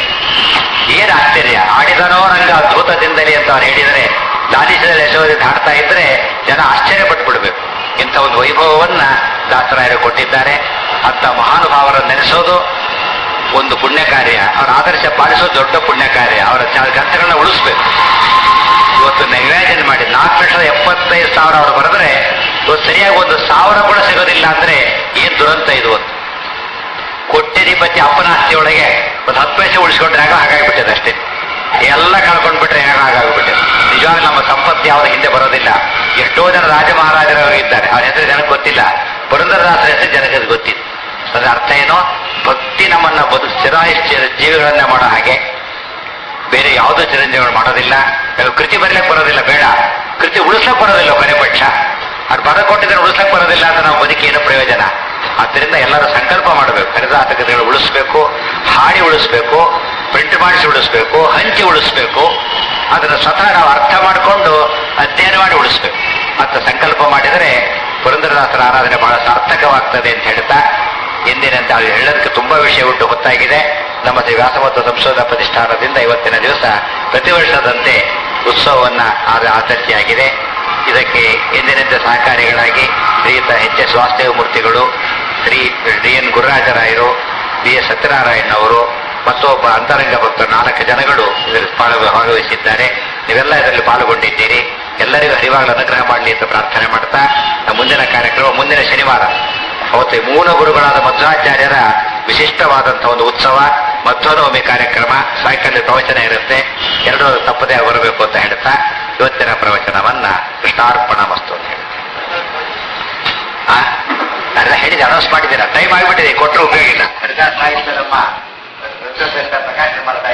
Speaker 1: ಏನ್ ಆಶ್ಚರ್ಯ ಆಡಿದನೋ ರಂಗ ಅದ್ಭುತದಿಂದಲೇ ಅಂತ ಅವ್ರು ಹೇಳಿದರೆ ಲಾಲಿಸಿದ ಯಶೋದಿಂದ ಹಾಡ್ತಾ ಇದ್ರೆ ಜನ ಆಶ್ಚರ್ಯ ಪಟ್ಟು ಬಿಡ್ಬೇಕು ಇಂಥ ಒಂದು ವೈಭವವನ್ನ ದಾಸರಾಯರು ಕೊಟ್ಟಿದ್ದಾರೆ ಅಂತ ಮಹಾನುಭಾವರನ್ನು ನೆನೆಸೋದು ಒಂದು ಪುಣ್ಯ ಕಾರ್ಯ ಅವರ ಆದರ್ಶ ಪಾಲಿಸೋದು ದೊಡ್ಡ ಪುಣ್ಯ ಕಾರ್ಯ ಅವರ ಚ- ಗ್ರಂಥಗಳನ್ನ ಉಳಿಸ್ಬೇಕು ಇವತ್ತು ನೈವೇದ್ಯ ಮಾಡಿ ನಾಲ್ಕು ಲಕ್ಷದ ಎಪ್ಪತ್ತೈದು ಸಾವಿರ ಅವರು ಬರೆದ್ರೆ ಇವತ್ತು ಸರಿಯಾಗಿ ಒಂದು ಸಾವಿರ ಕೂಡ ಸಿಗೋದಿಲ್ಲ ಅಂದ್ರೆ ಏನ್ ದುರಂತ ಇದು ಒಂದು ಕೊಟ್ಟಿಧಿಪತಿ ಅಪ್ಪನ ಆಸ್ತಿಯೊಳಗೆ ಒಂದು ಹತ್ತು ಪೈಸೆ ಉಳಿಸ್ಕೊಂಡ್ರೆ ಆಗ ಹಾಗಾಗ್ಬಿಟ್ಟಿದೆ ಅಷ್ಟೇ ಎಲ್ಲ ಕಳ್ಕೊಂಡ್ಬಿಟ್ರೆ ಹೇಗ ಹಾಗಾಗ್ಬಿಟ್ಟಿದೆ ನಿಜವಾಗ ನಮ್ಮ ಸಂಪತ್ತು ಯಾವ್ದು ಹಿಂದೆ ಬರೋದಿಲ್ಲ ಎಷ್ಟೋ ಜನ ರಾಜ ಮಹಾರಾಜರವರು ಇದ್ದಾರೆ ಅವ್ರ ಹೆಸರು ಜನಕ್ಕೆ ಗೊತ್ತಿಲ್ಲ ಪುರಂದರದಾಸರ ಹೆಸರು ಜನಕ್ಕೆ ಅದು ಗೊತ್ತಿದೆ ಅದರ ಅರ್ಥ ಏನು ಭಕ್ತಿ ನಮ್ಮನ್ನ ಬದು ಸ್ಥಿರಾಯುಷ್ ಜೀವಿಗಳನ್ನ ಮಾಡೋ ಹಾಗೆ ಬೇರೆ ಯಾವುದೂ ಚಿರಂಜೀವಿಗಳು ಮಾಡೋದಿಲ್ಲ ನಾವು ಕೃತಿ ಬರಲಿಕ್ಕೆ ಬರೋದಿಲ್ಲ ಬೇಡ ಕೃತಿ ಉಳಿಸ್ಲಕ್ ಬರೋದಿಲ್ಲ ಕೊನೆ ಪಕ್ಷ ಅದು ಬರ ಕೊಟ್ಟಿದ್ರೆ ಉಳಿಸ್ಲಕ್ ಬರೋದಿಲ್ಲ ಅಂತ ನಾವು ಬದುಕಿ ಏನು ಪ್ರಯೋಜನ ಆದ್ದರಿಂದ ಎಲ್ಲರೂ ಸಂಕಲ್ಪ ಮಾಡಬೇಕು ಹರಿದಾಸ ಕೃತಿಗಳು ಉಳಿಸ್ಬೇಕು ಹಾಡಿ ಉಳಿಸ್ಬೇಕು ಪ್ರಿಂಟ್ ಮಾಡಿಸಿ ಉಳಿಸ್ಬೇಕು ಹಂಚಿ ಉಳಿಸ್ಬೇಕು ಅದನ್ನು ಸ್ವತಃ ನಾವು ಅರ್ಥ ಮಾಡಿಕೊಂಡು ಅಧ್ಯಯನ ಮಾಡಿ ಉಳಿಸ್ಬೇಕು ಅಂತ ಸಂಕಲ್ಪ ಮಾಡಿದರೆ ಪುರಂದರದಾಸರ ಆರಾಧನೆ ಬಹಳ ಸಾರ್ಥಕವಾಗ್ತದೆ ಅಂತ ಹೇಳ್ತಾ ಎಂದಿನಂತೆ ಅದು ಹೇಳೋದಕ್ಕೆ ತುಂಬಾ ವಿಷಯ ಉಂಟು ಗೊತ್ತಾಗಿದೆ ನಮ್ಮ ಶ್ರೀ ವ್ಯಾಸಮತ್ವ ಸಂಶೋಧನಾ ಪ್ರತಿಷ್ಠಾನದಿಂದ ಇವತ್ತಿನ ದಿವಸ ಪ್ರತಿ ವರ್ಷದಂತೆ ಉತ್ಸವವನ್ನ ಆದ ಆಚರಿಸಿಯಾಗಿದೆ ಇದಕ್ಕೆ ಎಂದಿನಂತೆ ಸಹಕಾರಿಗಳಾಗಿ ಶ್ರೀಯುತ ಎಚ್ ಎಸ್ ವಾಸ್ತವ ಮೂರ್ತಿಗಳು ಶ್ರೀ ಡಿ ಎನ್ ಗುರುರಾಜರಾಯರು ಬಿ ಎಸ್ ಸತ್ಯನಾರಾಯಣ ಅವರು ಮತ್ತೊಬ್ಬ ಅಂತರಂಗ ಭಕ್ತರು ನಾಲ್ಕು ಜನಗಳು ಇದರಲ್ಲಿ ಪಾಲು ಭಾಗವಹಿಸಿದ್ದಾರೆ ನೀವೆಲ್ಲ ಇದರಲ್ಲಿ ಪಾಲ್ಗೊಂಡಿದ್ದೀರಿ ಎಲ್ಲರಿಗೂ ಹರಿವಾಗಲ ಅನುಗ್ರಹ ಮಾಡಲಿ ಅಂತ ಪ್ರಾರ್ಥನೆ ಮಾಡ್ತಾ ನಮ್ಮ ಮುಂದಿನ ಕಾರ್ಯಕ್ರಮ ಮುಂದಿನ ಶನಿವಾರ ಅವತ್ತು ಈ ಮೂಲ ಗುರುಗಳಾದ ಮಧ್ವಾಚಾರ್ಯರ ವಿಶಿಷ್ಟವಾದಂತಹ ಒಂದು ಉತ್ಸವ ಮಧ್ವನವಮಿ ಕಾರ್ಯಕ್ರಮ ಸಾಯಂಕಾಲ ಪ್ರವಚನ ಇರುತ್ತೆ ಎರಡೂ ತಪ್ಪದೇ ಬರಬೇಕು ಅಂತ ಹೇಳ್ತಾ ಇವತ್ತಿನ ಪ್ರವಚನವನ್ನ ಕೃಷ್ಣಾರ್ಪಣ ಮಸ್ತು ಅಂತ ಹೇಳಿ ಆ? ನಾನೆಲ್ಲ ಹೇಳಿದೆ ಅನೌನ್ಸ್ ಮಾಡಿದ್ದೀರಾ ಟೈಮ್ ಆಗಿಬಿಟ್ಟಿದೆ ಕೊಟ್ಟರು ಉಪಯೋಗ ಇಲ್ಲ ಹರಿದಾಸ್ ಸಾಹಿತ್ಯ ನಮ್ಮ ಪ್ರಕಾಶ ಮಾಡ್ತಾ